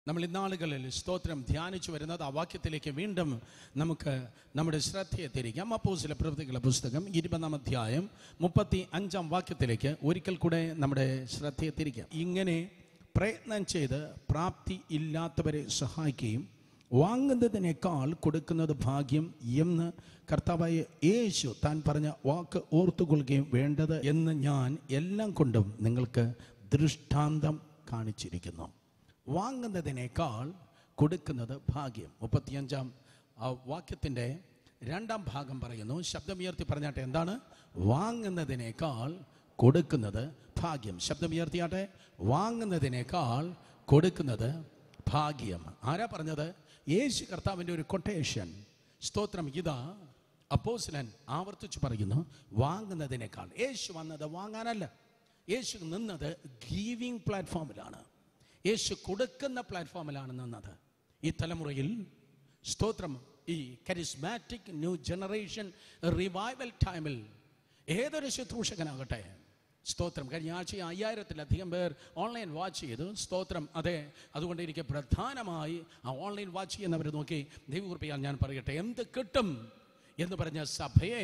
നമ്മൾ ഇന്നാളുകളിൽ സ്തോത്രം ധ്യാനിച്ചു വരുന്നത് ആ വാക്യത്തിലേക്ക് വീണ്ടും നമുക്ക് നമ്മുടെ ശ്രദ്ധയെ തിരിക്കാം അപ്പോസിലെ പ്രവൃത്തികളുടെ പുസ്തകം ഇരുപതാം അധ്യായം മുപ്പത്തി അഞ്ചാം വാക്യത്തിലേക്ക് ഒരിക്കൽ കൂടെ നമ്മുടെ ശ്രദ്ധയെ തിരിക്കാം ഇങ്ങനെ പ്രയത്നം ചെയ്ത് പ്രാപ്തി ഇല്ലാത്തവരെ സഹായിക്കുകയും വാങ്ങുന്നതിനേക്കാൾ കൊടുക്കുന്നത് ഭാഗ്യം എന്ന് കർത്താവായ യേശു താൻ പറഞ്ഞ വാക്ക് ഓർത്തുകൊള്ളുകയും വേണ്ടത് എന്ന് ഞാൻ എല്ലാം കൊണ്ടും നിങ്ങൾക്ക് ദൃഷ്ടാന്തം കാണിച്ചിരിക്കുന്നു വാങ്ങുന്നതിനേക്കാൾ കൊടുക്കുന്നത് ഭാഗ്യം മുപ്പത്തിയഞ്ചാം ആ വാക്യത്തിൻ്റെ രണ്ടാം ഭാഗം പറയുന്നു ശബ്ദമുയർത്തി പറഞ്ഞാട്ടെ എന്താണ് വാങ്ങുന്നതിനേക്കാൾ കൊടുക്കുന്നത് ഭാഗ്യം ശബ്ദമുയർത്തിയാട്ടെ വാങ്ങുന്നതിനേക്കാൾ കൊടുക്കുന്നത് ഭാഗ്യം ആരാ പറഞ്ഞത് യേശു കർത്താവിൻ്റെ ഒരു കൊട്ടേഷൻ സ്തോത്രം ഇതാ അപ്പോസ്ലൻ ആവർത്തിച്ച് പറയുന്നു വാങ്ങുന്നതിനേക്കാൾ യേശു വന്നത് വാങ്ങാനല്ല യേശു നിന്നത് ഗീവിങ് പ്ലാറ്റ്ഫോമിലാണ് യേശു കൊടുക്കുന്ന പ്ലാറ്റ്ഫോമിലാണ് നിന്നത് ഈ തലമുറയിൽ സ്തോത്രം ഈ കരിസ്മാറ്റിക് ന്യൂ ജനറേഷൻ റിവൈവൽ ടൈമിൽ ഏതൊരു ശുശ്രൂഷകനാകട്ടെ സ്തോത്രം കഴിഞ്ഞ ആഴ്ച അയ്യായിരത്തിലധികം പേർ ഓൺലൈൻ വാച്ച് ചെയ്തു സ്തോത്രം അതെ അതുകൊണ്ട് എനിക്ക് പ്രധാനമായി ആ ഓൺലൈൻ വാച്ച് ചെയ്യുന്നവർ നോക്കി ദൈവകൃപയാൽ ഞാൻ പറയട്ടെ എന്ത് കിട്ടും എന്ന് പറഞ്ഞ സഭയെ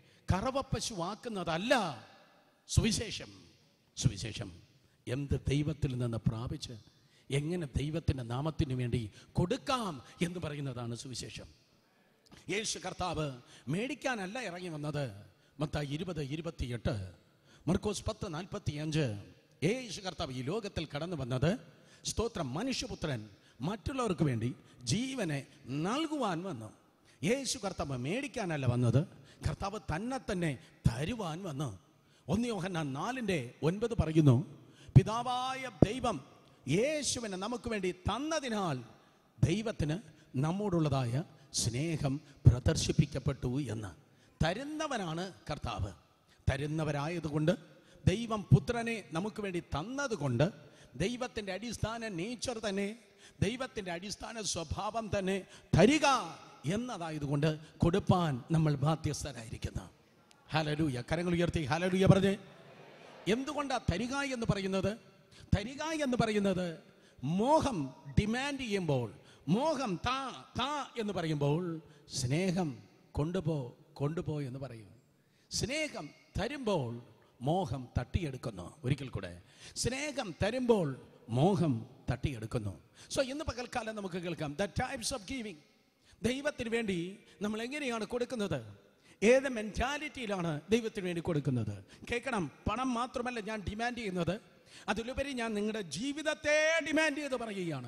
കറവപ്പശുവാക്കുന്നതല്ല സുവിശേഷം സുവിശേഷം എന്ത് ദൈവത്തിൽ നിന്ന് പ്രാപിച്ച് എങ്ങനെ ദൈവത്തിൻ്റെ നാമത്തിന് വേണ്ടി കൊടുക്കാം എന്ന് പറയുന്നതാണ് സുവിശേഷം യേശു കർത്താവ് മേടിക്കാനല്ല ഇറങ്ങി വന്നത് മത്ത ഇരുപത് ഇരുപത്തിയെട്ട് മർക്കോസ് പത്ത് നാൽപ്പത്തി അഞ്ച് യേശു കർത്താവ് ഈ ലോകത്തിൽ കടന്നു വന്നത് സ്തോത്രം മനുഷ്യപുത്രൻ മറ്റുള്ളവർക്ക് വേണ്ടി ജീവനെ നൽകുവാൻ വന്നു യേശു കർത്താവ് മേടിക്കാനല്ല വന്നത് കർത്താവ് തന്നെ തന്നെ തരുവാൻ വന്നു ഒന്ന് യോഹന്നാൻ നാലിൻ്റെ ഒൻപത് പറയുന്നു പിതാവായ ദൈവം യേശുവിനെ നമുക്ക് വേണ്ടി തന്നതിനാൽ ദൈവത്തിന് നമ്മോടുള്ളതായ സ്നേഹം പ്രദർശിപ്പിക്കപ്പെട്ടു എന്ന് തരുന്നവനാണ് കർത്താവ് തരുന്നവരായതുകൊണ്ട് ദൈവം പുത്രനെ നമുക്ക് വേണ്ടി തന്നതുകൊണ്ട് ദൈവത്തിൻ്റെ അടിസ്ഥാന നേച്ചർ തന്നെ ദൈവത്തിൻ്റെ അടിസ്ഥാന സ്വഭാവം തന്നെ തരിക എന്നതായതുകൊണ്ട് കൊടുപ്പാൻ നമ്മൾ ബാധ്യസ്ഥരായിരിക്കുന്നു ഹലലൂയ കരങ്ങൾ ഉയർത്തി ഹലലൂയ പറഞ്ഞ് എന്തുകൊണ്ടാ തരിക എന്ന് പറയുന്നത് തരിക എന്ന് പറയുന്നത് മോഹം ഡിമാൻഡ് ചെയ്യുമ്പോൾ മോഹം താ താ എന്ന് പറയുമ്പോൾ സ്നേഹം കൊണ്ടുപോ കൊണ്ടുപോ എന്ന് പറയും സ്നേഹം തരുമ്പോൾ മോഹം തട്ടിയെടുക്കുന്നു ഒരിക്കൽ കൂടെ സ്നേഹം തരുമ്പോൾ മോഹം തട്ടിയെടുക്കുന്നു സോ ഇന്ന് പകൽക്കാലം നമുക്ക് കേൾക്കാം ദ ടൈപ്സ് ഓഫ് ഗീവിങ് ദൈവത്തിന് വേണ്ടി നമ്മൾ എങ്ങനെയാണ് കൊടുക്കുന്നത് ഏത് മെൻറ്റാലിറ്റിയിലാണ് ദൈവത്തിന് വേണ്ടി കൊടുക്കുന്നത് കേൾക്കണം പണം മാത്രമല്ല ഞാൻ ഡിമാൻഡ് ചെയ്യുന്നത് അതിലുപരി ഞാൻ നിങ്ങളുടെ ജീവിതത്തെ ഡിമാൻഡ് ചെയ്ത് പറയുകയാണ്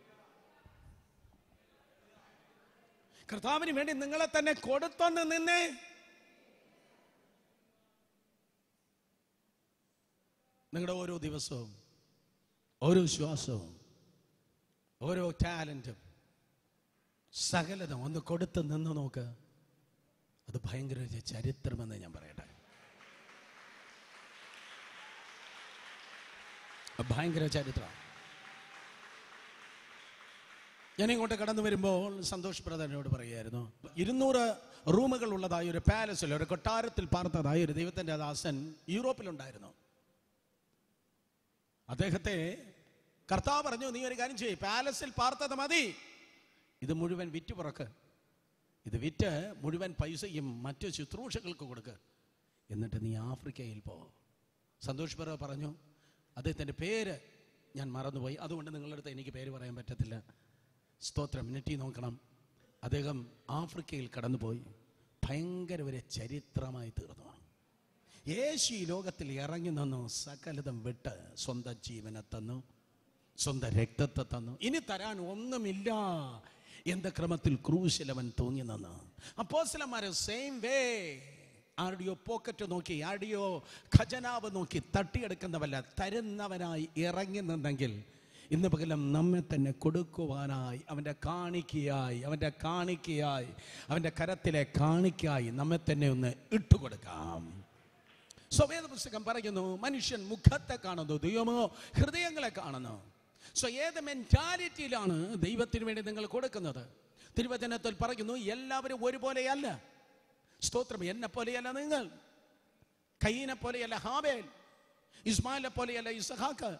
കർത്താവിന് വേണ്ടി നിങ്ങളെ തന്നെ കൊടുത്തൊന്ന് നിന്നേ നിങ്ങളുടെ ഓരോ ദിവസവും ഓരോ ശ്വാസവും ഓരോ ടാലൻറ്റും സകലതും ഒന്ന് കൊടുത്ത് നിന്ന് നോക്ക് അത് ഭയങ്കര ഒരു ചരിത്രമെന്ന് ഞാൻ പറയട്ടെ അത് ഭയങ്കര ചരിത്രം ഞാൻ ഇങ്ങോട്ട് കടന്നു വരുമ്പോൾ സന്തോഷ് പ്രധാനോട് പറയുമായിരുന്നു ഇരുന്നൂറ് റൂമുകൾ ഉള്ളതായ ഒരു പാലസിൽ ഒരു കൊട്ടാരത്തിൽ പാർത്തതായ ഒരു ദൈവത്തിൻ്റെ ദാസൻ യൂറോപ്പിലുണ്ടായിരുന്നു അദ്ദേഹത്തെ കർത്താവ് പറഞ്ഞു നീ ഒരു കാര്യം ചെയ്യ് പാലസിൽ പാർത്തത് മതി ഇത് മുഴുവൻ വിറ്റ് പുറക്ക് ഇത് വിറ്റ് മുഴുവൻ പൈസയും മറ്റു ശുശ്രൂഷകൾക്ക് കൊടുക്ക് എന്നിട്ട് നീ ആഫ്രിക്കയിൽ പോ സന്തോഷ് പറ പറഞ്ഞു അദ്ദേഹത്തിൻ്റെ പേര് ഞാൻ മറന്നുപോയി അതുകൊണ്ട് നിങ്ങളുടെ അടുത്ത് എനിക്ക് പേര് പറയാൻ പറ്റത്തില്ല സ്തോത്രം നെറ്റി നോക്കണം അദ്ദേഹം ആഫ്രിക്കയിൽ കടന്നുപോയി ഭയങ്കര ഒരു ചരിത്രമായി തീർന്നു യേശു ഈ ലോകത്തിൽ ഇറങ്ങി നിന്നു സകലതും വിട്ട് സ്വന്തം ജീവനെ തന്നു സ്വന്തം രക്തത്തെ തന്നു ഇനി തരാൻ ഒന്നുമില്ല എന്ന ക്രമത്തിൽ ക്രൂശിൽ അവൻ തൂങ്ങി നിന്നു അപ്പോസ്ലന്മാരെ സെയിം വേ ആരുടെയോ പോക്കറ്റ് നോക്കി ആരുടെയോ ഖജനാവ് നോക്കി തട്ടിയെടുക്കുന്നവല്ല തരുന്നവനായി ഇറങ്ങി നിന്നെങ്കിൽ ഇന്ന് പകലം നമ്മെ തന്നെ കൊടുക്കുവാനായി അവൻ്റെ കാണിക്കയായി അവൻ്റെ കാണിക്കയായി അവൻ്റെ കരത്തിലെ കാണിക്കായി നമ്മെ തന്നെ ഒന്ന് ഇട്ടുകൊടുക്കാം സ്വവേദ പുസ്തകം പറയുന്നു മനുഷ്യൻ മുഖത്തെ കാണുന്നു ദൈവമോ ഹൃദയങ്ങളെ കാണുന്നു സോ ഏത് മെന്റാലിറ്റിയിലാണ് ദൈവത്തിന് വേണ്ടി നിങ്ങൾ കൊടുക്കുന്നത് തിരുവചനത്തിൽ പറയുന്നു എല്ലാവരും ഒരുപോലെയല്ല സ്തോത്രം എന്നെ പോലെയല്ല നിങ്ങൾ കയ്യനെ പോലെയല്ല ഹാബേൽ ഇസ്മായിലെ പോലെയല്ല ഇസഹാക്ക്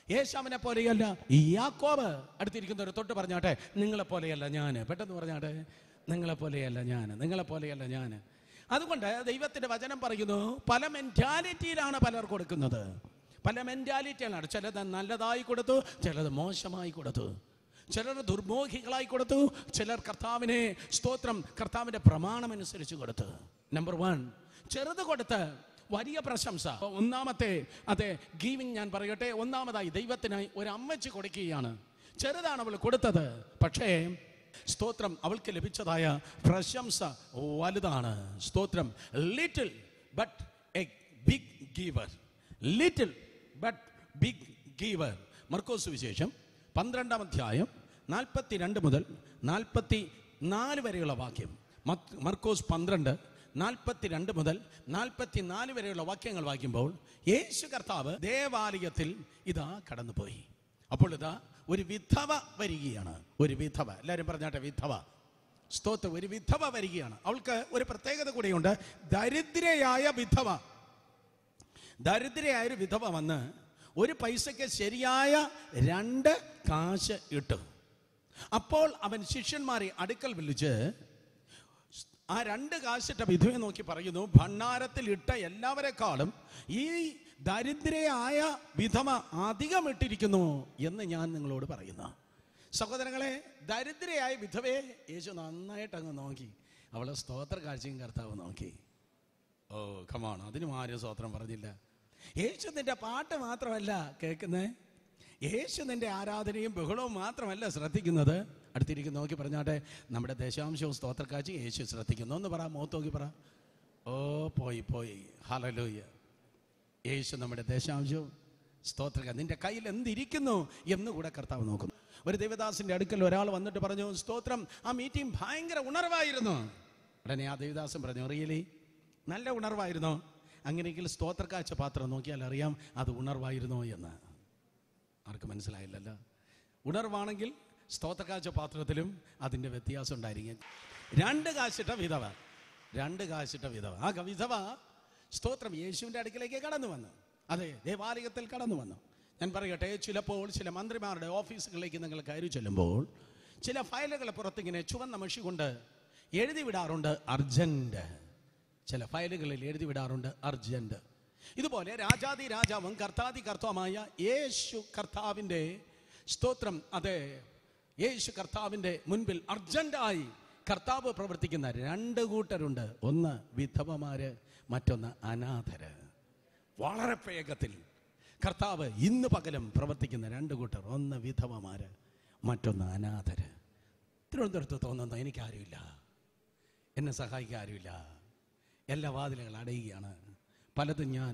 യേശാവിനെ പോലെയല്ല ഈ യാക്കോബ് അടുത്തിരിക്കുന്നവർ തൊട്ട് പറഞ്ഞാട്ടെ നിങ്ങളെ പോലെയല്ല ഞാൻ പെട്ടെന്ന് പറഞ്ഞാട്ടെ നിങ്ങളെ പോലെയല്ല ഞാൻ നിങ്ങളെ പോലെയല്ല ഞാൻ അതുകൊണ്ട് ദൈവത്തിന്റെ വചനം പറയുന്നു പല മെന്റാലിറ്റിയിലാണ് പലർ കൊടുക്കുന്നത് പല മെന്റാലിറ്റിയാണ് ചിലത് നല്ലതായി കൊടുത്തു ചിലത് മോശമായി കൊടുത്തു ചിലർ ദുർമോഹികളായി കൊടുത്തു ചിലർ കർത്താവിനെ സ്തോത്രം കർത്താവിന്റെ പ്രമാണം അനുസരിച്ച് കൊടുത്തു നമ്പർ വൺ ചെറുത് കൊടുത്ത് വലിയ പ്രശംസ ഒന്നാമത്തെ അതെ ഗീവിങ് ഞാൻ പറയട്ടെ ഒന്നാമതായി ദൈവത്തിനായി ഒരു അമ്മച്ച് കൊടുക്കുകയാണ് ചെറുതാണ് അവൾ കൊടുത്തത് പക്ഷേ സ്തോത്രം അവൾക്ക് ലഭിച്ചതായ പ്രശംസ വലുതാണ് സ്തോത്രം little but a big giver little but big giver Markose വിശേഷം പന്ത്രണ്ടാം അധ്യായം നാൽപ്പത്തി രണ്ട് മുതൽ നാൽപ്പത്തി നാല് വരെയുള്ള വാക്യം മത്ത് മർക്കോസ് പന്ത്രണ്ട് നാൽപ്പത്തി രണ്ട് മുതൽ നാൽപ്പത്തി നാല് വരെയുള്ള വാക്യങ്ങൾ വായിക്കുമ്പോൾ യേശു കർത്താവ് ദേവാലയത്തിൽ ഇതാ കടന്നുപോയി അപ്പോൾ ഇതാ ഒരു വിധവ വരികയാണ് ഒരു വിധവ എല്ലാവരും പറഞ്ഞാട്ടെ വിധവ സ്തോത്രം ഒരു വിധവ വരികയാണ് അവൾക്ക് ഒരു പ്രത്യേകത കൂടിയുണ്ട് ദരിദ്രയായ വിധവ ദരിദ്രയായ ഒരു വിധവ വന്ന് ഒരു പൈസയ്ക്ക് ശരിയായ രണ്ട് കാശ് ഇട്ടു അപ്പോൾ അവൻ ശിഷ്യന്മാരെ അടുക്കൽ വിളിച്ച് ആ രണ്ട് കാശിട്ട വിധവയെ നോക്കി പറയുന്നു ഭണ്ണാരത്തിൽ ഇട്ട എല്ലാവരെക്കാളും ഈ ദരിദ്രയായ വിധവ അധികം ഇട്ടിരിക്കുന്നു എന്ന് ഞാൻ നിങ്ങളോട് പറയുന്നു സഹോദരങ്ങളെ ദരിദ്രയായ വിധവയെ യേശു നന്നായിട്ട് അങ്ങ് നോക്കി അവളെ സ്തോത്ര കാഴ്ചയും കർത്താവ് നോക്കി ഓ കമാണ് അതിനും ആരും സ്തോത്രം പറഞ്ഞില്ല യേശു നിന്റെ പാട്ട് മാത്രമല്ല കേൾക്കുന്നേ യേശു നിന്റെ ആരാധനയും ബഹളവും മാത്രമല്ല ശ്രദ്ധിക്കുന്നത് അടുത്തിരിക്കുന്ന നോക്കി പറഞ്ഞാട്ടെ നമ്മുടെ ദശാംശവും സ്തോത്രക്കാഴ്ച യേശു ശ്രദ്ധിക്കുന്നു ഒന്ന് പറ മുഖത്ത് നോക്കി പറ ഓ പോയി പോയി ഹലലൂയ യേശു നമ്മുടെ ദേശാംശവും സ്തോത്രക നിന്റെ കയ്യിൽ എന്തിരിക്കുന്നു എന്ന് കൂടെ കർത്താവ് നോക്കുന്നു ഒരു ദേവദാസിന്റെ അടുക്കൽ ഒരാൾ വന്നിട്ട് പറഞ്ഞു സ്തോത്രം ആ മീറ്റിംഗ് ഭയങ്കര ഉണർവായിരുന്നു ഉടനെ ആ ദേവദാസൻ പറഞ്ഞു റിയലി നല്ല ഉണർവായിരുന്നോ അങ്ങനെയെങ്കിൽ സ്തോത്രക്കാഴ്ച പാത്രം നോക്കിയാൽ അറിയാം അത് ഉണർവായിരുന്നോ എന്ന് ആർക്ക് മനസ്സിലായില്ലല്ലോ ഉണർവാണെങ്കിൽ സ്തോത്രക്കാഴ്ച പാത്രത്തിലും അതിൻ്റെ വ്യത്യാസം ഉണ്ടായിരിക്കും രണ്ട് കാശിട്ട വിധവ രണ്ട് കാശിട്ട വിധവ ആ വിധവ സ്തോത്രം യേശുവിൻ്റെ അടുക്കിലേക്ക് കടന്നു വന്നു അതെ ദേവാലയത്തിൽ കടന്നു വന്നു ഞാൻ പറയട്ടെ ചിലപ്പോൾ ചില മന്ത്രിമാരുടെ ഓഫീസുകളിലേക്ക് നിങ്ങൾ കയറി ചെല്ലുമ്പോൾ ചില ഫയലുകൾ പുറത്തിങ്ങനെ ചുവന്ന മഷി കൊണ്ട് എഴുതി വിടാറുണ്ട് അർജന്റ് ചില ഫയലുകളിൽ എഴുതി വിടാറുണ്ട് അർജന്റ് ഇതുപോലെ രാജാതി രാജാവും കർത്താതി കർത്താവുമായ യേശു കർത്താവിൻ്റെ സ്തോത്രം അതെ യേശു കർത്താവിൻ്റെ മുൻപിൽ അർജന്റായി കർത്താവ് പ്രവർത്തിക്കുന്ന രണ്ട് കൂട്ടരുണ്ട് ഒന്ന് വിധവമാര് മറ്റൊന്ന് അനാഥര് വളരെ വേഗത്തിൽ കർത്താവ് ഇന്ന് പകലും പ്രവർത്തിക്കുന്ന രണ്ട് കൂട്ടർ ഒന്ന് വിധവമാര് മറ്റൊന്ന് അനാഥര് തിരുവനന്തപുരത്ത് തോന്നുന്ന എനിക്കാരുമില്ല എന്നെ സഹായിക്കാൻ ആരുമില്ല എല്ലാ വാതിലുകൾ അടയുകയാണ് പലതും ഞാൻ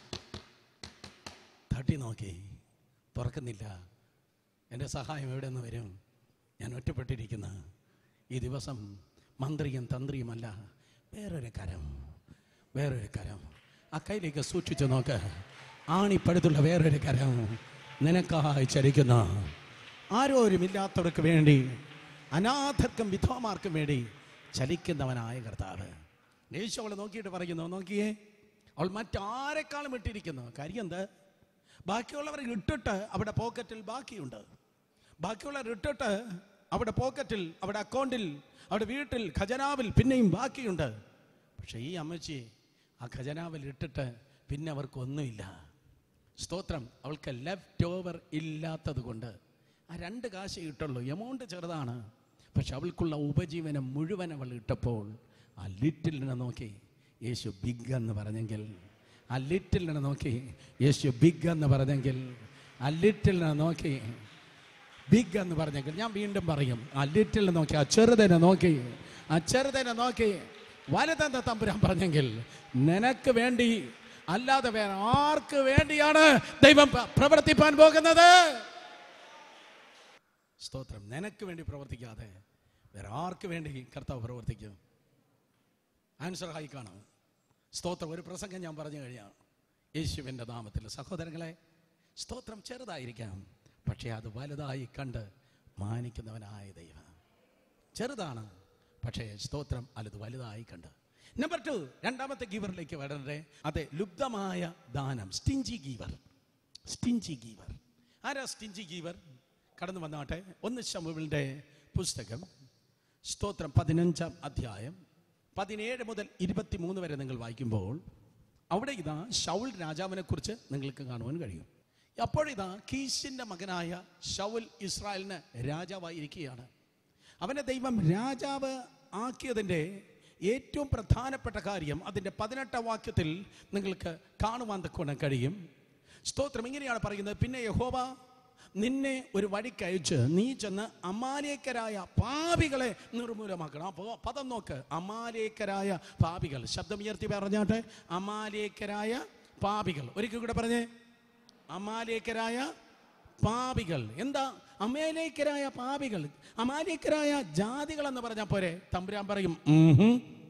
തട്ടി നോക്കി തുറക്കുന്നില്ല എൻ്റെ സഹായം എവിടെ നിന്ന് വരും ഞാൻ ഒറ്റപ്പെട്ടിരിക്കുന്ന ഈ ദിവസം മന്ത്രിയും തന്ത്രിയുമല്ല വേറൊരു കരം വേറൊരു കരം ആ കയ്യിലേക്ക് സൂക്ഷിച്ചു നോക്ക് ആണിപ്പടുത്തുള്ള വേറൊരു കരം നിനക്കായി ചലിക്കുന്ന ആരോരുമില്ലാത്തവർക്ക് വേണ്ടി അനാഥർക്കും വിധവമാർക്കും വേണ്ടി ചലിക്കുന്നവനായ കർത്താവ് യേശു അവളെ നോക്കിയിട്ട് പറയുന്നു നോക്കിയേ അവൾ മറ്റാരെക്കാളും ഇട്ടിരിക്കുന്നു കാര്യം എന്ത് ബാക്കിയുള്ളവർ ഇട്ടിട്ട് അവിടെ പോക്കറ്റിൽ ബാക്കിയുണ്ട് ബാക്കിയുള്ളവർ ഇട്ടിട്ട് അവിടെ പോക്കറ്റിൽ അവിടെ അക്കൗണ്ടിൽ അവിടെ വീട്ടിൽ ഖജനാവിൽ പിന്നെയും ബാക്കിയുണ്ട് പക്ഷേ ഈ അമ്മച്ചി ആ ഖജനാവിൽ ഇട്ടിട്ട് പിന്നെ അവർക്കൊന്നുമില്ല സ്തോത്രം അവൾക്ക് ലെഫ്റ്റ് ഓവർ ഇല്ലാത്തത് കൊണ്ട് ആ രണ്ട് കാശേ ഇട്ടുള്ളൂ എമൗണ്ട് ചെറുതാണ് പക്ഷെ അവൾക്കുള്ള ഉപജീവനം മുഴുവൻ അവൾ ഇട്ടപ്പോൾ ആ ലിറ്റിലിനെ നോക്കി യേശു ബിഗ് എന്ന് പറഞ്ഞെങ്കിൽ ആ ലിറ്റിലിനെ നോക്കി യേശു ബിഗ് എന്ന് പറഞ്ഞെങ്കിൽ ആ ലിറ്റിലിനെ നോക്കി ബിഗ് എന്ന് പറഞ്ഞെങ്കിൽ ഞാൻ വീണ്ടും പറയും ആ ലിറ്റിലിനെ നോക്കി ആ ചെറുതിനെ നോക്കി ആ ചെറുതിനെ നോക്കി വലുതെന്ന് തമ്പുരാൻ പറഞ്ഞെങ്കിൽ നിനക്ക് വേണ്ടി അല്ലാതെ വേറെ ആർക്ക് വേണ്ടിയാണ് ദൈവം പ- പ്രവർത്തിപ്പാൻ പോകുന്നത് സ്തോത്രം നിനക്ക് വേണ്ടി പ്രവർത്തിക്കാതെ വേറെ ആർക്ക് വേണ്ടി കർത്താവ് പ്രവർത്തിക്കും ആൻസർ ആയി കാണാം സ്തോത്രം ഒരു പ്രസംഗം ഞാൻ പറഞ്ഞു കഴിഞ്ഞാൽ യേശുവിൻ്റെ നാമത്തിൽ സഹോദരങ്ങളെ സ്തോത്രം ചെറുതായിരിക്കാം പക്ഷേ അത് വലുതായി കണ്ട് മാനിക്കുന്നവനായ ദൈവം ചെറുതാണ് പക്ഷേ സ്തോത്രം അല്ലത് വലുതായി കണ്ട് നമ്പർ ടു രണ്ടാമത്തെ ഗീവറിലേക്ക് വരണ്ടേ അതെ ലുബ്ധമായ ദാനം സ്റ്റിഞ്ചി ഗീവർ സ്റ്റിഞ്ചി ഗീവർ ആരാ സ്റ്റിഞ്ചി ഗീവർ കടന്നു വന്നാട്ടെ ഒന്ന് ശമുവിൻ്റെ പുസ്തകം സ്തോത്രം പതിനഞ്ചാം അധ്യായം പതിനേഴ് മുതൽ ഇരുപത്തിമൂന്ന് വരെ നിങ്ങൾ വായിക്കുമ്പോൾ അവിടെ ഇതാ ഷൗൽ രാജാവിനെ കുറിച്ച് നിങ്ങൾക്ക് കാണുവാൻ കഴിയും അപ്പോഴിതാ കീശിന്റെ മകനായ ഷൗൽ ഇസ്രായേലിന് രാജാവായിരിക്കുകയാണ് അവനെ ദൈവം രാജാവ് ആക്കിയതിൻ്റെ ഏറ്റവും പ്രധാനപ്പെട്ട കാര്യം അതിൻ്റെ പതിനെട്ടാം വാക്യത്തിൽ നിങ്ങൾക്ക് കാണുവാൻ തക്കവണ്ണം കഴിയും സ്തോത്രം ഇങ്ങനെയാണ് പറയുന്നത് പിന്നെ യഹോവ നിന്നെ ഒരു വഴിക്കയച്ച് നീ ചെന്ന് അമാലേക്കരായ പാപികളെ നിർമൂലമാക്കണം അപ്പോൾ പദം നോക്ക് അമാലേക്കരായ പാപികൾ ശബ്ദം ഉയർത്തി പറഞ്ഞാട്ടെ അമാലേക്കരായ പാപികൾ ഒരിക്കൽ കൂടെ പറഞ്ഞേ അമാലേക്കരായ പാപികൾ എന്താ അമേലേക്കരായ പാപികൾ അമാലേക്കരായ ജാതികൾ എന്ന് പറഞ്ഞാൽ പോരെ തമ്പുരാൻ പറയും "ഉംഹും."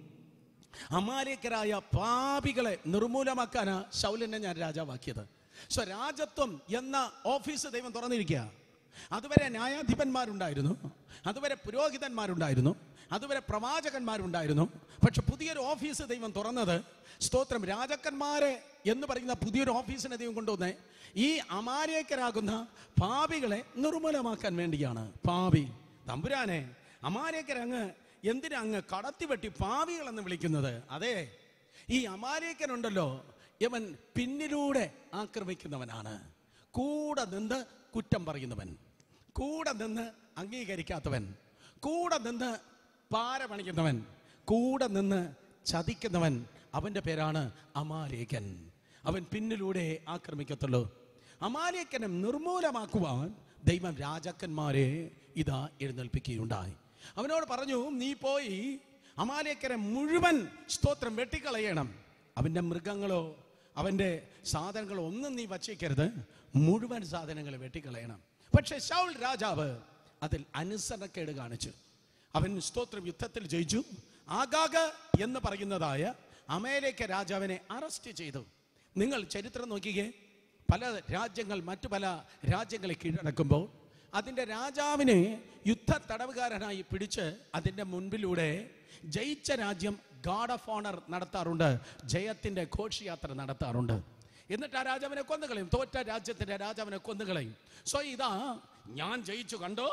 അമാലേക്കരായ പാപികളെ നിർമൂലമാക്കാനാ ശൗലിനെ ഞാൻ രാജാവാക്കിയത് സോ രാജത്വം എന്ന ഓഫീസ് ദൈവം തുറന്നിരിക്കുക അതുവരെ ന്യായാധിപന്മാരുണ്ടായിരുന്നു അതുവരെ പുരോഹിതന്മാരുണ്ടായിരുന്നു അതുവരെ പ്രവാചകന്മാരുണ്ടായിരുന്നു പക്ഷെ പുതിയൊരു ഓഫീസ് ദൈവം തുറന്നത് സ്തോത്രം രാജക്കന്മാരെ എന്ന് പറയുന്ന പുതിയൊരു ഓഫീസിനെ ദൈവം കൊണ്ടുവന്നേ ഈ അമാരേക്കരാകുന്ന പാപികളെ നിർമ്മൂലമാക്കാൻ വേണ്ടിയാണ് പാപി തമ്പുരാനെ അമാരേക്കരങ്ങ് എന്തിനാ അങ്ങ് കടത്തിവെട്ടി പാവികൾ എന്ന് വിളിക്കുന്നത് അതെ ഈ അമാരേക്കനുണ്ടല്ലോ ഇവൻ പിന്നിലൂടെ ആക്രമിക്കുന്നവനാണ് കൂടെ നിന്ന് കുറ്റം പറയുന്നവൻ കൂടെ നിന്ന് അംഗീകരിക്കാത്തവൻ കൂടെ നിന്ന് പാര പണിക്കുന്നവൻ കൂടെ നിന്ന് ചതിക്കുന്നവൻ അവന്റെ പേരാണ് അമാലേക്കൻ അവൻ പിന്നിലൂടെ ആക്രമിക്കത്തുള്ളൂ അമാലേക്കനെ നിർമൂലമാക്കുവാൻ ദൈവം രാജാക്കന്മാരെ ഇതാ എഴുന്നേൽപ്പിക്കുകയുണ്ടായി അവനോട് പറഞ്ഞു നീ പോയി അമാലേക്കനെ മുഴുവൻ സ്തോത്രം വെട്ടിക്കളയണം അവൻ്റെ മൃഗങ്ങളോ അവൻ്റെ സാധനങ്ങളോ ഒന്നും നീ വച്ചേക്കരുത് മുഴുവൻ സാധനങ്ങൾ വെട്ടിക്കളയണം പക്ഷെ ശൗൽ രാജാവ് അതിൽ അനുസരണക്കേട് കാണിച്ചു അവൻ സ്തോത്രം യുദ്ധത്തിൽ ജയിച്ചു ആഗാഗ് എന്ന് പറയുന്നതായ അമേരിക്ക രാജാവിനെ അറസ്റ്റ് ചെയ്തു നിങ്ങൾ ചരിത്രം നോക്കിക്കേ പല രാജ്യങ്ങൾ മറ്റു പല രാജ്യങ്ങളെ കീഴടക്കുമ്പോൾ അതിൻ്റെ രാജാവിനെ യുദ്ധ തടവുകാരനായി പിടിച്ച് അതിൻ്റെ മുൻപിലൂടെ ജയിച്ച രാജ്യം ഗാർഡ് ഓഫ് ഓണർ നടത്താറുണ്ട് ജയത്തിൻ്റെ ഘോഷയാത്ര നടത്താറുണ്ട് എന്നിട്ട് ആ രാജാവിനെ കൊന്നുകളയും തോറ്റ രാജ്യത്തിൻ്റെ രാജാവിനെ കൊന്നുകളയും സോ ഇതാ ഞാൻ ജയിച്ചു കണ്ടോ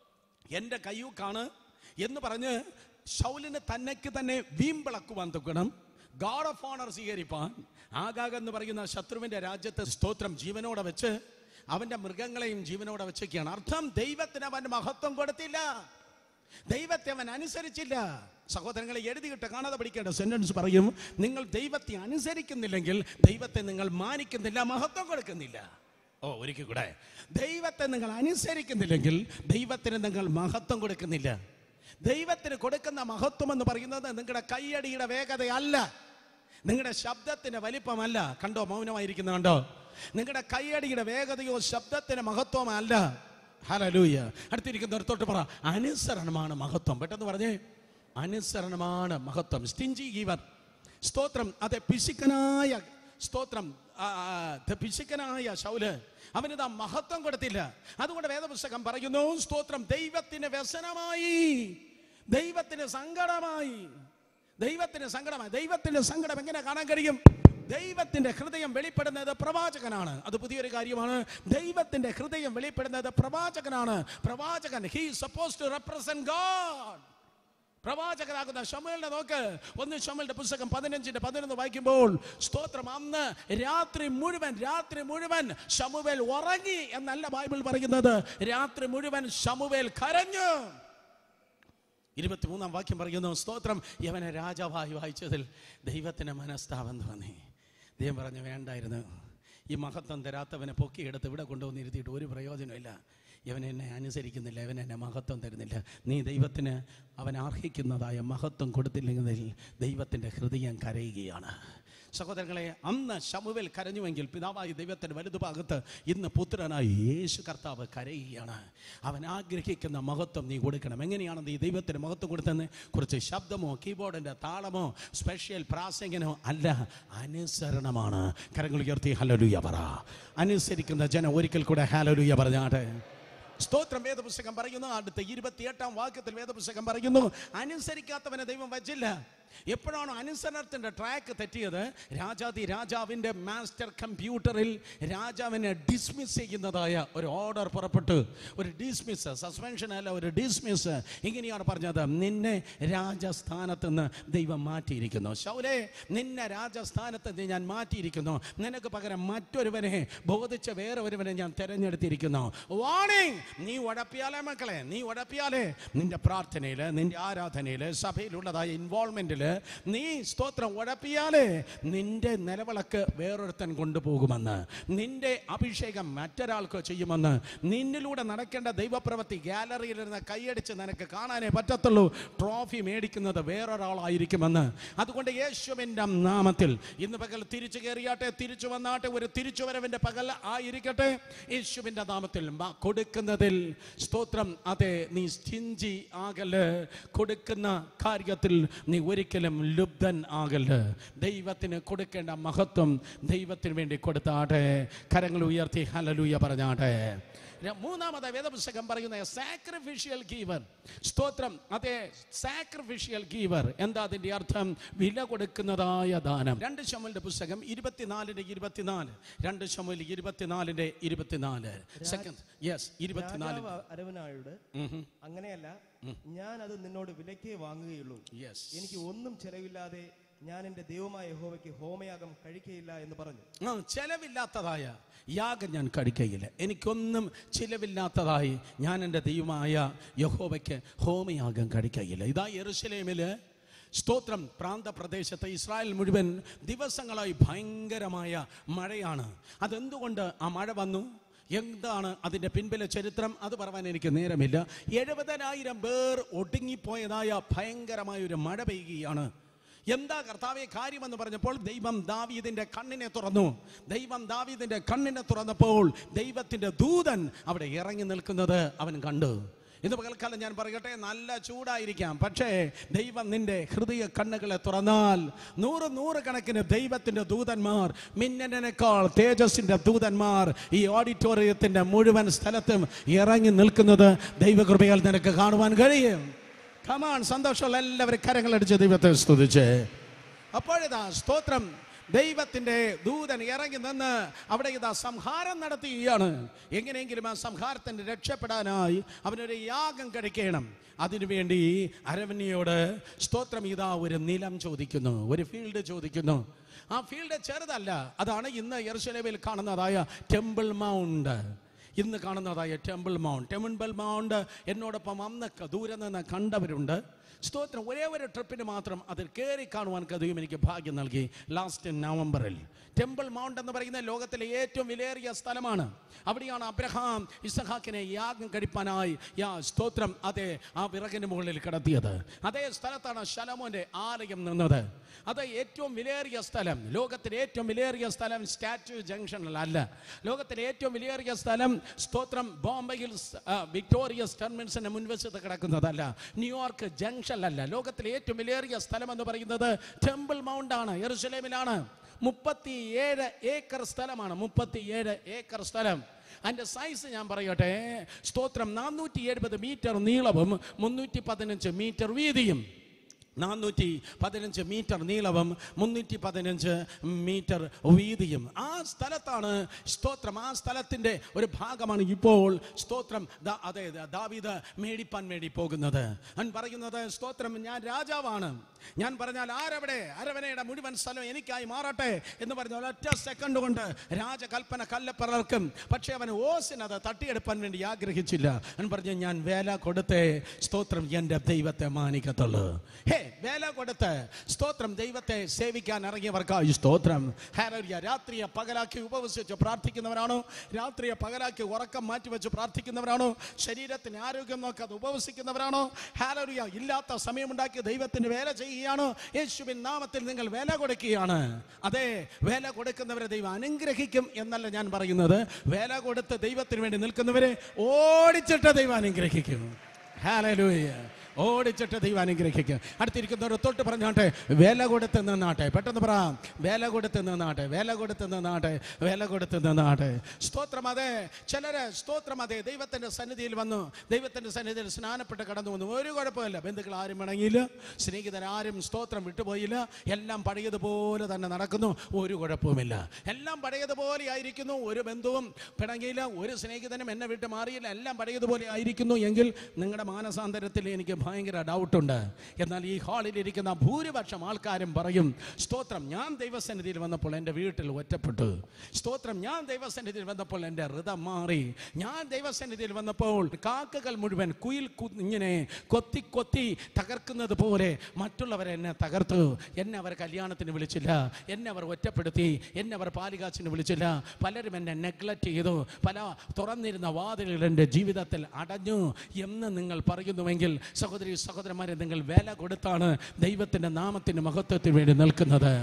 എൻ്റെ കയ്യൂക്കാണ് എന്ന് പറഞ്ഞ് ഷൗലിന് തന്നെക്ക് തന്നെ വീമ്പിളക്കുവാൻ തൊക്കണം ഗാഡ് ഓഫ് ഓണർ സ്വീകരിപ്പാൻ ആഗാഗ് എന്ന് പറയുന്ന ശത്രുവിന്റെ രാജ്യത്തെ സ്തോത്രം ജീവനോടെ വെച്ച് അവന്റെ മൃഗങ്ങളെയും ജീവനോടെ വെച്ചൊക്കെയാണ് അർത്ഥം ദൈവത്തിന് അവൻ മഹത്വം കൊടുത്തില്ല ദൈവത്തെ അവൻ അനുസരിച്ചില്ല സഹോദരങ്ങളെ എഴുതിയിട്ട് കാണാതെ പഠിക്കേണ്ട സെന്റൻസ് പറയും നിങ്ങൾ ദൈവത്തെ അനുസരിക്കുന്നില്ലെങ്കിൽ ദൈവത്തെ നിങ്ങൾ മാനിക്കുന്നില്ല മഹത്വം കൊടുക്കുന്നില്ല ഓ ഒരിക്കൽ കൂടെ ദൈവത്തെ നിങ്ങൾ അനുസരിക്കുന്നില്ലെങ്കിൽ ദൈവത്തിന് നിങ്ങൾ മഹത്വം കൊടുക്കുന്നില്ല ദൈവത്തിന് കൊടുക്കുന്ന മഹത്വം എന്ന് പറയുന്നത് നിങ്ങളുടെ കൈയടിയുടെ വേഗതയല്ല നിങ്ങളുടെ ശബ്ദത്തിന്റെ വലിപ്പമല്ല കണ്ടോ മൗനമായിരിക്കുന്ന കണ്ടോ നിങ്ങളുടെ കൈയടിയുടെ വേഗതയോ ശബ്ദത്തിന്റെ മഹത്വമോ അല്ല ഹലലൂയ അടുത്തിരിക്കുന്നവരത്തോട്ട് പറ അനുസരണമാണ് മഹത്വം പെട്ടെന്ന് പറഞ്ഞേ അനുസരണമാണ് മഹത്വം സ്റ്റിഞ്ചി ഗീവർ സ്തോത്രം അതെ പിശുക്കനായ സ്തോത്രം ആ, ആ, ദ പിശുക്കനായ ശൗല് അവനിതാ മഹത്വം കൊടുത്തില്ല അതുകൊണ്ട് വേദപുസ്തകം പറയുന്നു സ്തോത്രം ദൈവത്തിന് വ്യസനമായി ദൈവത്തിന് സങ്കടമായി ദൈവത്തിന് സങ്കടമായി ദൈവത്തിന്റെ സങ്കടം എങ്ങനെ കാണാൻ കഴിയും ദൈവത്തിന്റെ ഹൃദയം വെളിപ്പെടുന്നത് പ്രവാചകനാണ് അത് പുതിയൊരു കാര്യമാണ് ദൈവത്തിന്റെ ഹൃദയം വെളിപ്പെടുന്നത് പ്രവാചകനാണ് പ്രവാചകൻ he suppose to represent God പ്രവാചകനാകുന്ന ഷമേലിനെ നോക്ക് ഒന്ന് ഷമലിന്റെ പുസ്തകം പതിനഞ്ചിന്റെ പതിനൊന്ന് വായിക്കുമ്പോൾ സ്തോത്രം അന്ന് രാത്രി മുഴുവൻ രാത്രി മുഴുവൻ ഷമുവേൽ ഉറങ്ങി എന്നല്ല ബൈബിൾ പറയുന്നത് രാത്രി മുഴുവൻ ഷമുവേൽ കരഞ്ഞു ഇരുപത്തിമൂന്നാം വാക്യം പറയുന്നു സ്തോത്രം യവനെ രാജാവായി വായിച്ചതിൽ ദൈവത്തിന് മനസ്താപം തോന്നി ദൈവം പറഞ്ഞു വേണ്ടായിരുന്നു ഈ മഹത്വം തരാത്തവനെ പൊക്കിയെടുത്ത് ഇവിടെ കൊണ്ടുവന്ന് ഇരുത്തിയിട്ട് ഒരു പ്രയോജനമില്ല ഇവൻ എന്നെ അനുസരിക്കുന്നില്ല ഇവൻ എന്നെ മഹത്വം തരുന്നില്ല നീ ദൈവത്തിന് അവൻ അർഹിക്കുന്നതായ മഹത്വം കൊടുത്തില്ലെങ്കിൽ ദൈവത്തിൻ്റെ ഹൃദയം കരയുകയാണ് സഹോദരങ്ങളെ അന്ന് ശമുവേൽ കരഞ്ഞുവെങ്കിൽ പിതാവായി ദൈവത്തിൻ്റെ വലുതുഭാഗത്ത് ഇന്ന് പുത്രനായി യേശു കർത്താവ് കരയുകയാണ് അവൻ ആഗ്രഹിക്കുന്ന മഹത്വം നീ കൊടുക്കണം എങ്ങനെയാണ് നീ ദൈവത്തിന് മഹത്വം കൊടുത്തതെന്ന് കുറച്ച് ശബ്ദമോ കീബോർഡിൻ്റെ താളമോ സ്പെഷ്യൽ പ്രാസംഗനോ അല്ല അനുസരണമാണ് കരങ്ങൾ ഉയർത്തി ഹലലുയ പറ അനുസരിക്കുന്ന ജനം ഒരിക്കൽ കൂടെ ഹലലുയ പറഞ്ഞാട്ടെ സ്തോത്രം വേദപുസ്തകം പറയുന്നു അടുത്ത ഇരുപത്തിയെട്ടാം വാക്യത്തിൽ വേദപുസ്തകം പറയുന്നു അനുസരിക്കാത്തവനെ ദൈവം വച്ചില്ല എപ്പോഴാണ് അനുസരണത്തിന്റെ ട്രാക്ക് തെറ്റിയത് രാജാതി രാജാവിന്റെ മാസ്റ്റർ കമ്പ്യൂട്ടറിൽ രാജാവിനെ ഡിസ്മിസ് ചെയ്യുന്നതായ ഒരു ഓർഡർ പുറപ്പെട്ടു ഒരു ഡിസ്മിസ് സസ്പെൻഷൻ അല്ല ഒരു ഡിസ്മിസ് ഇങ്ങനെയാണ് പറഞ്ഞത് നിന്നെ രാജസ്ഥാനത്ത് നിന്ന് ദൈവം മാറ്റിയിരിക്കുന്നു ശൗലേ നിന്നെ രാജസ്ഥാനത്ത് നിന്ന് ഞാൻ മാറ്റിയിരിക്കുന്നു നിനക്ക് പകരം മറ്റൊരുവനെ ബോധിച്ച വേറെ ഒരുവനെ ഞാൻ തെരഞ്ഞെടുത്തിരിക്കുന്നു വാണിംഗ് നീ ഉടപ്പിയാലേ മക്കളെ നീ ഉടപ്പിയാലേ നിന്റെ പ്രാർത്ഥനയിൽ നിന്റെ ആരാധനയിൽ സഭയിലുള്ളതായ ഇൻവോൾവ്മെന്റിൽ നീ സ്തോത്രം ഉടപ്പിയാലേ നിന്റെ നിലവിളക്ക് വേറൊരുത്തൻ കൊണ്ടുപോകുമെന്ന് നിന്റെ അഭിഷേകം മറ്റൊരാൾക്ക് ചെയ്യുമെന്ന് നിന്നിലൂടെ നടക്കേണ്ട ദൈവപ്രവൃത്തി ഗാലറിയിൽ ഇരുന്ന് കൈയടിച്ച് നിനക്ക് കാണാനേ പറ്റത്തുള്ളൂ ട്രോഫി മേടിക്കുന്നത് വേറൊരാളായിരിക്കുമെന്ന് അതുകൊണ്ട് യേശുവിൻ്റെ നാമത്തിൽ ഇന്ന് പകൽ തിരിച്ചു കയറിയാട്ടെ തിരിച്ചു വന്നാട്ടെ ഒരു തിരിച്ചുവരവിൻ്റെ പകൽ ആയിരിക്കട്ടെ യേശുവിൻ്റെ നാമത്തിൽ മ- കൊടുക്കുന്നതിൽ സ്തോത്രം അതെ നീ സ്റ്റിഞ്ചി ആകല് കൊടുക്കുന്ന കാര്യത്തിൽ നീ ഒരിക്കലും ലുബ്ധൻ ആകല് ദൈവത്തിന് കൊടുക്കേണ്ട മഹത്വം ദൈവത്തിന് വേണ്ടി കൊടുത്താട്ടെ കരങ്ങൾ ഉയർത്തി ഹലലൂയ പറഞ്ഞാട്ടെ ര- മൂന്നാമത് വേദപുസ്തകം പറയുന്ന സാക്രിഫിഷ്യൽ ഗീവർ സ്തോത്രം അതെ സാക്രിഫിഷ്യൽ ഗീവർ എന്താ അതിന്റെ അർത്ഥം വില കൊടുക്കുന്നതായ ദാനം രണ്ട് ശമലിന്റെ പുസ്തകം ഇരുപത്തിനാലിന്റെ ഇരുപത്തിനാല് രണ്ട് ശമൽ ഇരുപത്തിനാലിന്റെ ഇരുപത്തിനാല് സെക്കൻഡ് യെസ് ഇരുപത്തിനാല് രാജാവ് അരവനായോട് അങ്ങനെയല്ല ഞാൻ അത് നിന്നോട് വിലക്കേ വാങ്ങുകയുള്ളൂ യെസ് എനിക്ക് ഒന്നും ചെലവില്ലാതെ ഞാൻ എൻ്റെ ദൈവമായ യഹോവയ്ക്ക് ഹോമയാഗം കഴിക്കയില്ല എന്ന് പറഞ്ഞു ആ ചെലവില്ലാത്തതായ യാഗം ഞാൻ കഴിക്കയില്ല എനിക്കൊന്നും ചിലവില്ലാത്തതായി ഞാൻ എൻ്റെ ദൈവമായ യഹോവയ്ക്ക് ഹോമയാഗം കഴിക്കയില്ല ഇതാ യെറുശലേമില് സ്തോത്രം പ്രാന്തപ്രദേശത്ത് ഇസ്രായേൽ മുഴുവൻ ദിവസങ്ങളായി ഭയങ്കരമായ മഴയാണ് അതെന്തുകൊണ്ട് ആ മഴ വന്നു എന്താണ് അതിൻ്റെ പിൻപിലെ ചരിത്രം അത് പറയാൻ എനിക്ക് നേരമില്ല എഴുപതിനായിരം പേർ ഒടുങ്ങിപ്പോയതായ ഭയങ്കരമായ ഒരു മഴ പെയ്യുകയാണ് എന്താ കർത്താവെ കാര്യമെന്ന് പറഞ്ഞപ്പോൾ ദൈവം ദാവീദിന്റെ കണ്ണിനെ തുറന്നു ദൈവം ദാവീദിന്റെ കണ്ണിനെ തുറന്നപ്പോൾ ദൈവത്തിന്റെ ദൂതൻ അവിടെ ഇറങ്ങി നിൽക്കുന്നത് അവൻ കണ്ടു ഇന്ന് പകൽക്കാലം ഞാൻ പറയട്ടെ നല്ല ചൂടായിരിക്കാം പക്ഷേ ദൈവം നിന്റെ ഹൃദയ കണ്ണുകളെ തുറന്നാൽ നൂറ് നൂറ് കണക്കിന് ദൈവത്തിന്റെ ദൂതന്മാർ മിന്നലിനേക്കാൾ തേജസ്സിന്റെ ദൂതന്മാർ ഈ ഓഡിറ്റോറിയത്തിന്റെ മുഴുവൻ സ്ഥലത്തും ഇറങ്ങി നിൽക്കുന്നത് ദൈവകൃപയാൽ നിനക്ക് കാണുവാൻ കഴിയും കമാൺ സന്തോഷമുള്ള എല്ലാവരും കരങ്ങളടിച്ച് ദൈവത്തെ സ്തുതിച്ച് അപ്പോഴിതാ സ്തോത്രം ദൈവത്തിന്റെ ദൂതൻ ഇറങ്ങി നിന്ന് അവിടെ ഇതാ സംഹാരം നടത്തുകയാണ് എങ്ങനെയെങ്കിലും ആ സംഹാരത്തിന് രക്ഷപ്പെടാനായി അവനൊരു യാഗം കഴിക്കണം അതിനുവേണ്ടി അരവന്യയോട് സ്തോത്രം ഇതാ ഒരു നിലം ചോദിക്കുന്നു ഒരു ഫീൽഡ് ചോദിക്കുന്നു ആ ഫീൽഡ് ചെറുതല്ല അതാണ് ഇന്ന് യെറുശലേമിൽ കാണുന്നതായ ടെമ്പിൾ മൗണ്ട് ഇന്ന് കാണുന്നതായ ടെമ്പിൾ മൗണ്ട് ടെമ്പിൾ മൗണ്ട് എന്നോടൊപ്പം അന്ന് ക- ദൂരെ നിന്ന് കണ്ടവരുണ്ട് സ്തോത്രം ഒരേ ഒരു ട്രിപ്പിന് മാത്രം അതിൽ കയറി കാണുവാൻ കഥയും എനിക്ക് ഭാഗ്യം നൽകി ലാസ്റ്റ് നവംബറിൽ ടെമ്പിൾ മൗണ്ട് എന്ന് പറയുന്ന ലോകത്തിലെ ഏറ്റവും വിലയേറിയ സ്ഥലമാണ് അവിടെയാണ് അബ്രഹാം ഇസഹാക്കിനെ യാഗം കഴിപ്പാനായി യാ സ്തോത്രം അതെ ആ വിറകിന് മുകളിൽ കിടത്തിയത് അതേ സ്ഥലത്താണ് ശലമോന്റെ ആലയം നിന്നത് അത് ഏറ്റവും വിലയേറിയ സ്ഥലം ലോകത്തിലെ ഏറ്റവും വിലയേറിയ സ്ഥലം സ്റ്റാച്യു ജംഗ്ഷനിലല്ല ലോകത്തിലെ ഏറ്റവും വിലയേറിയ സ്ഥലം സ്തോത്രം ബോംബെയിൽ സ്- ആ, വിക്ടോറിയസ് ടെർമിനൽസിന്റെ മുൻവശത്ത് കിടക്കുന്നതല്ല ന്യൂയോർക്ക് ജംഗ്ഷനിലല്ല ലോകത്തിലെ ഏറ്റവും വിലയേറിയ സ്ഥലം എന്ന് പറയുന്നത് ടെമ്പിൾ മൗണ്ട് ആണ് യെറുസലേമിലാണ് മുപ്പത്തി ഏഴ് ഏക്കർ സ്ഥലമാണ് മുപ്പത്തി ഏഴ് ഏക്കർ സ്ഥലം അതിൻ്റെ സൈസ് ഞാൻ പറയട്ടെ സ്തോത്രം നാനൂറ്റി എഴുപത് മീറ്റർ നീളവും മുന്നൂറ്റി പതിനഞ്ച് മീറ്റർ വീതിയും നാനൂറ്റി പതിനഞ്ച് മീറ്റർ നീളവും മുന്നൂറ്റി പതിനഞ്ച് മീറ്റർ വീതിയും ആ സ്ഥലത്താണ് സ്തോത്രം ആ സ്ഥലത്തിൻ്റെ ഒരു ഭാഗമാണ് ഇപ്പോൾ സ്തോത്രം ദാ- അതെ ദാ- ദാവീദ് മേടിപ്പാൻ വേണ്ടി പോകുന്നത് അവൻ പറയുന്നത് സ്തോത്രം ഞാൻ രാജാവാണ് ഞാൻ പറഞ്ഞാൽ ആരവിടെ അരവനയുടെ മുഴുവൻ സ്ഥലം എനിക്കായി മാറട്ടെ എന്ന് പറഞ്ഞ ഒരൊറ്റ സെക്കൻഡ് കൊണ്ട് രാജകൽപ്പന കല്ലപ്പിറർക്കും പക്ഷേ അവൻ ഓസിനത് തട്ടിയെടുപ്പാൻ വേണ്ടി ആഗ്രഹിച്ചില്ല അവൻ പറഞ്ഞു ഞാൻ വേല കൊടുത്തേ സ്തോത്രം എൻ്റെ ദൈവത്തെ മാനിക്കത്തുള്ളൂ ഹേ വേല കൊടുത്ത് സ്തോത്രം ദൈവത്തെ സേവിക്കാൻ ഇറങ്ങിയവർക്കായി സ്തോത്രം ഹാലരിയ രാത്രിയെ പകലാക്കി ഉപവസിച്ച് പ്രാർത്ഥിക്കുന്നവരാണോ രാത്രിയെ പകലാക്കി ഉറക്കം മാറ്റിവെച്ച് പ്രാർത്ഥിക്കുന്നവരാണോ ശരീരത്തിന് ആരോഗ്യം നോക്കാതെ ഉപവസിക്കുന്നവരാണോ ഹാലരിയ ഇല്ലാത്ത സമയമുണ്ടാക്കി ദൈവത്തിന് വേല ചെയ്യുകയാണോ യേശുവിൻ നാമത്തിൽ നിങ്ങൾ വേല കൊടുക്കുകയാണ് അതെ വേല കൊടുക്കുന്നവരെ ദൈവം അനുഗ്രഹിക്കും എന്നല്ല ഞാൻ പറയുന്നത് വേല കൊടുത്ത് ദൈവത്തിന് വേണ്ടി നിൽക്കുന്നവരെ ഓടിച്ചിട്ട് ദൈവം അനുഗ്രഹിക്കും ഹാലലൂയ ഓടിച്ചിട്ട് ദൈവം അനുഗ്രഹിക്കുക അടുത്തിരിക്കുന്നവർ തൊട്ട് പറഞ്ഞാട്ടെ വില കൊടുത്ത് നിന്നാട്ടെ പെട്ടെന്ന് പറ വില കൊടുത്ത് നിന്നാട്ടെ വില കൊടുത്ത് നിന്നാട്ടെ വില കൊടുത്ത് നിന്നാട്ടെ സ്തോത്രം അതെ ചിലര് സ്തോത്രം അതെ ദൈവത്തിന്റെ സന്നിധിയിൽ വന്നു ദൈവത്തിന്റെ സന്നിധിയിൽ സ്നാനപ്പെട്ട് കടന്നു വന്നു ഒരു കുഴപ്പമില്ല ബന്ധുക്കൾ ആരും വേണമെങ്കിൽ സ്നേഹിതരാരും സ്തോത്രം വിട്ടുപോയില്ല എല്ലാം പഴയതുപോലെ തന്നെ നടക്കുന്നു ഒരു കുഴപ്പവുമില്ല എല്ലാം പഴയതുപോലെ ആയിരിക്കുന്നു ഒരു ബന്ധുവും പിണങ്ങിയില്ല ഒരു സ്നേഹിതനും എന്നെ വിട്ട് മാറിയില്ല എല്ലാം പഴയതുപോലെ ആയിരിക്കുന്നു എങ്കിൽ നിങ്ങളുടെ മാനസാന്തരത്തിൽ എനിക്ക് ഭയങ്കര ഡൗട്ടുണ്ട് എന്നാൽ ഈ ഹാളിൽ ഇരിക്കുന്ന ഭൂരിപക്ഷം ആൾക്കാരും പറയും സ്തോത്രം ഞാൻ ദൈവസന്നിധിയിൽ വന്നപ്പോൾ എൻ്റെ വീട്ടിൽ ഒറ്റപ്പെട്ടു സ്തോത്രം ഞാൻ ദൈവസന്നിധിയിൽ വന്നപ്പോൾ എൻ്റെ ഹൃദം മാറി ഞാൻ ദൈവസന്നിധിയിൽ വന്നപ്പോൾ കാക്കകൾ മുഴുവൻ കുയിൽ കു- ഇങ്ങനെ കൊത്തി കൊത്തി തകർക്കുന്നത് പോലെ മറ്റുള്ളവരെ എന്നെ തകർത്തു എന്നെ അവർ കല്യാണത്തിന് വിളിച്ചില്ല എന്നെ അവർ ഒറ്റപ്പെടുത്തി എന്നെ അവർ പാലികാച്ചിന് വിളിച്ചില്ല പലരും എന്നെ നെഗ്ലക്റ്റ് ചെയ്തു പല തുറന്നിരുന്ന വാതിലുകൾ എൻ്റെ ജീവിതത്തിൽ അടഞ്ഞു എന്ന് നിങ്ങൾ പറയുന്നുവെങ്കിൽ സഹോദരി സഹോദരന്മാരെ നിങ്ങൾ വില കൊടുത്താണ് ദൈവത്തിൻ്റെ നാമത്തിൻ്റെ മഹത്വത്തിന് വേണ്ടി നിൽക്കുന്നത്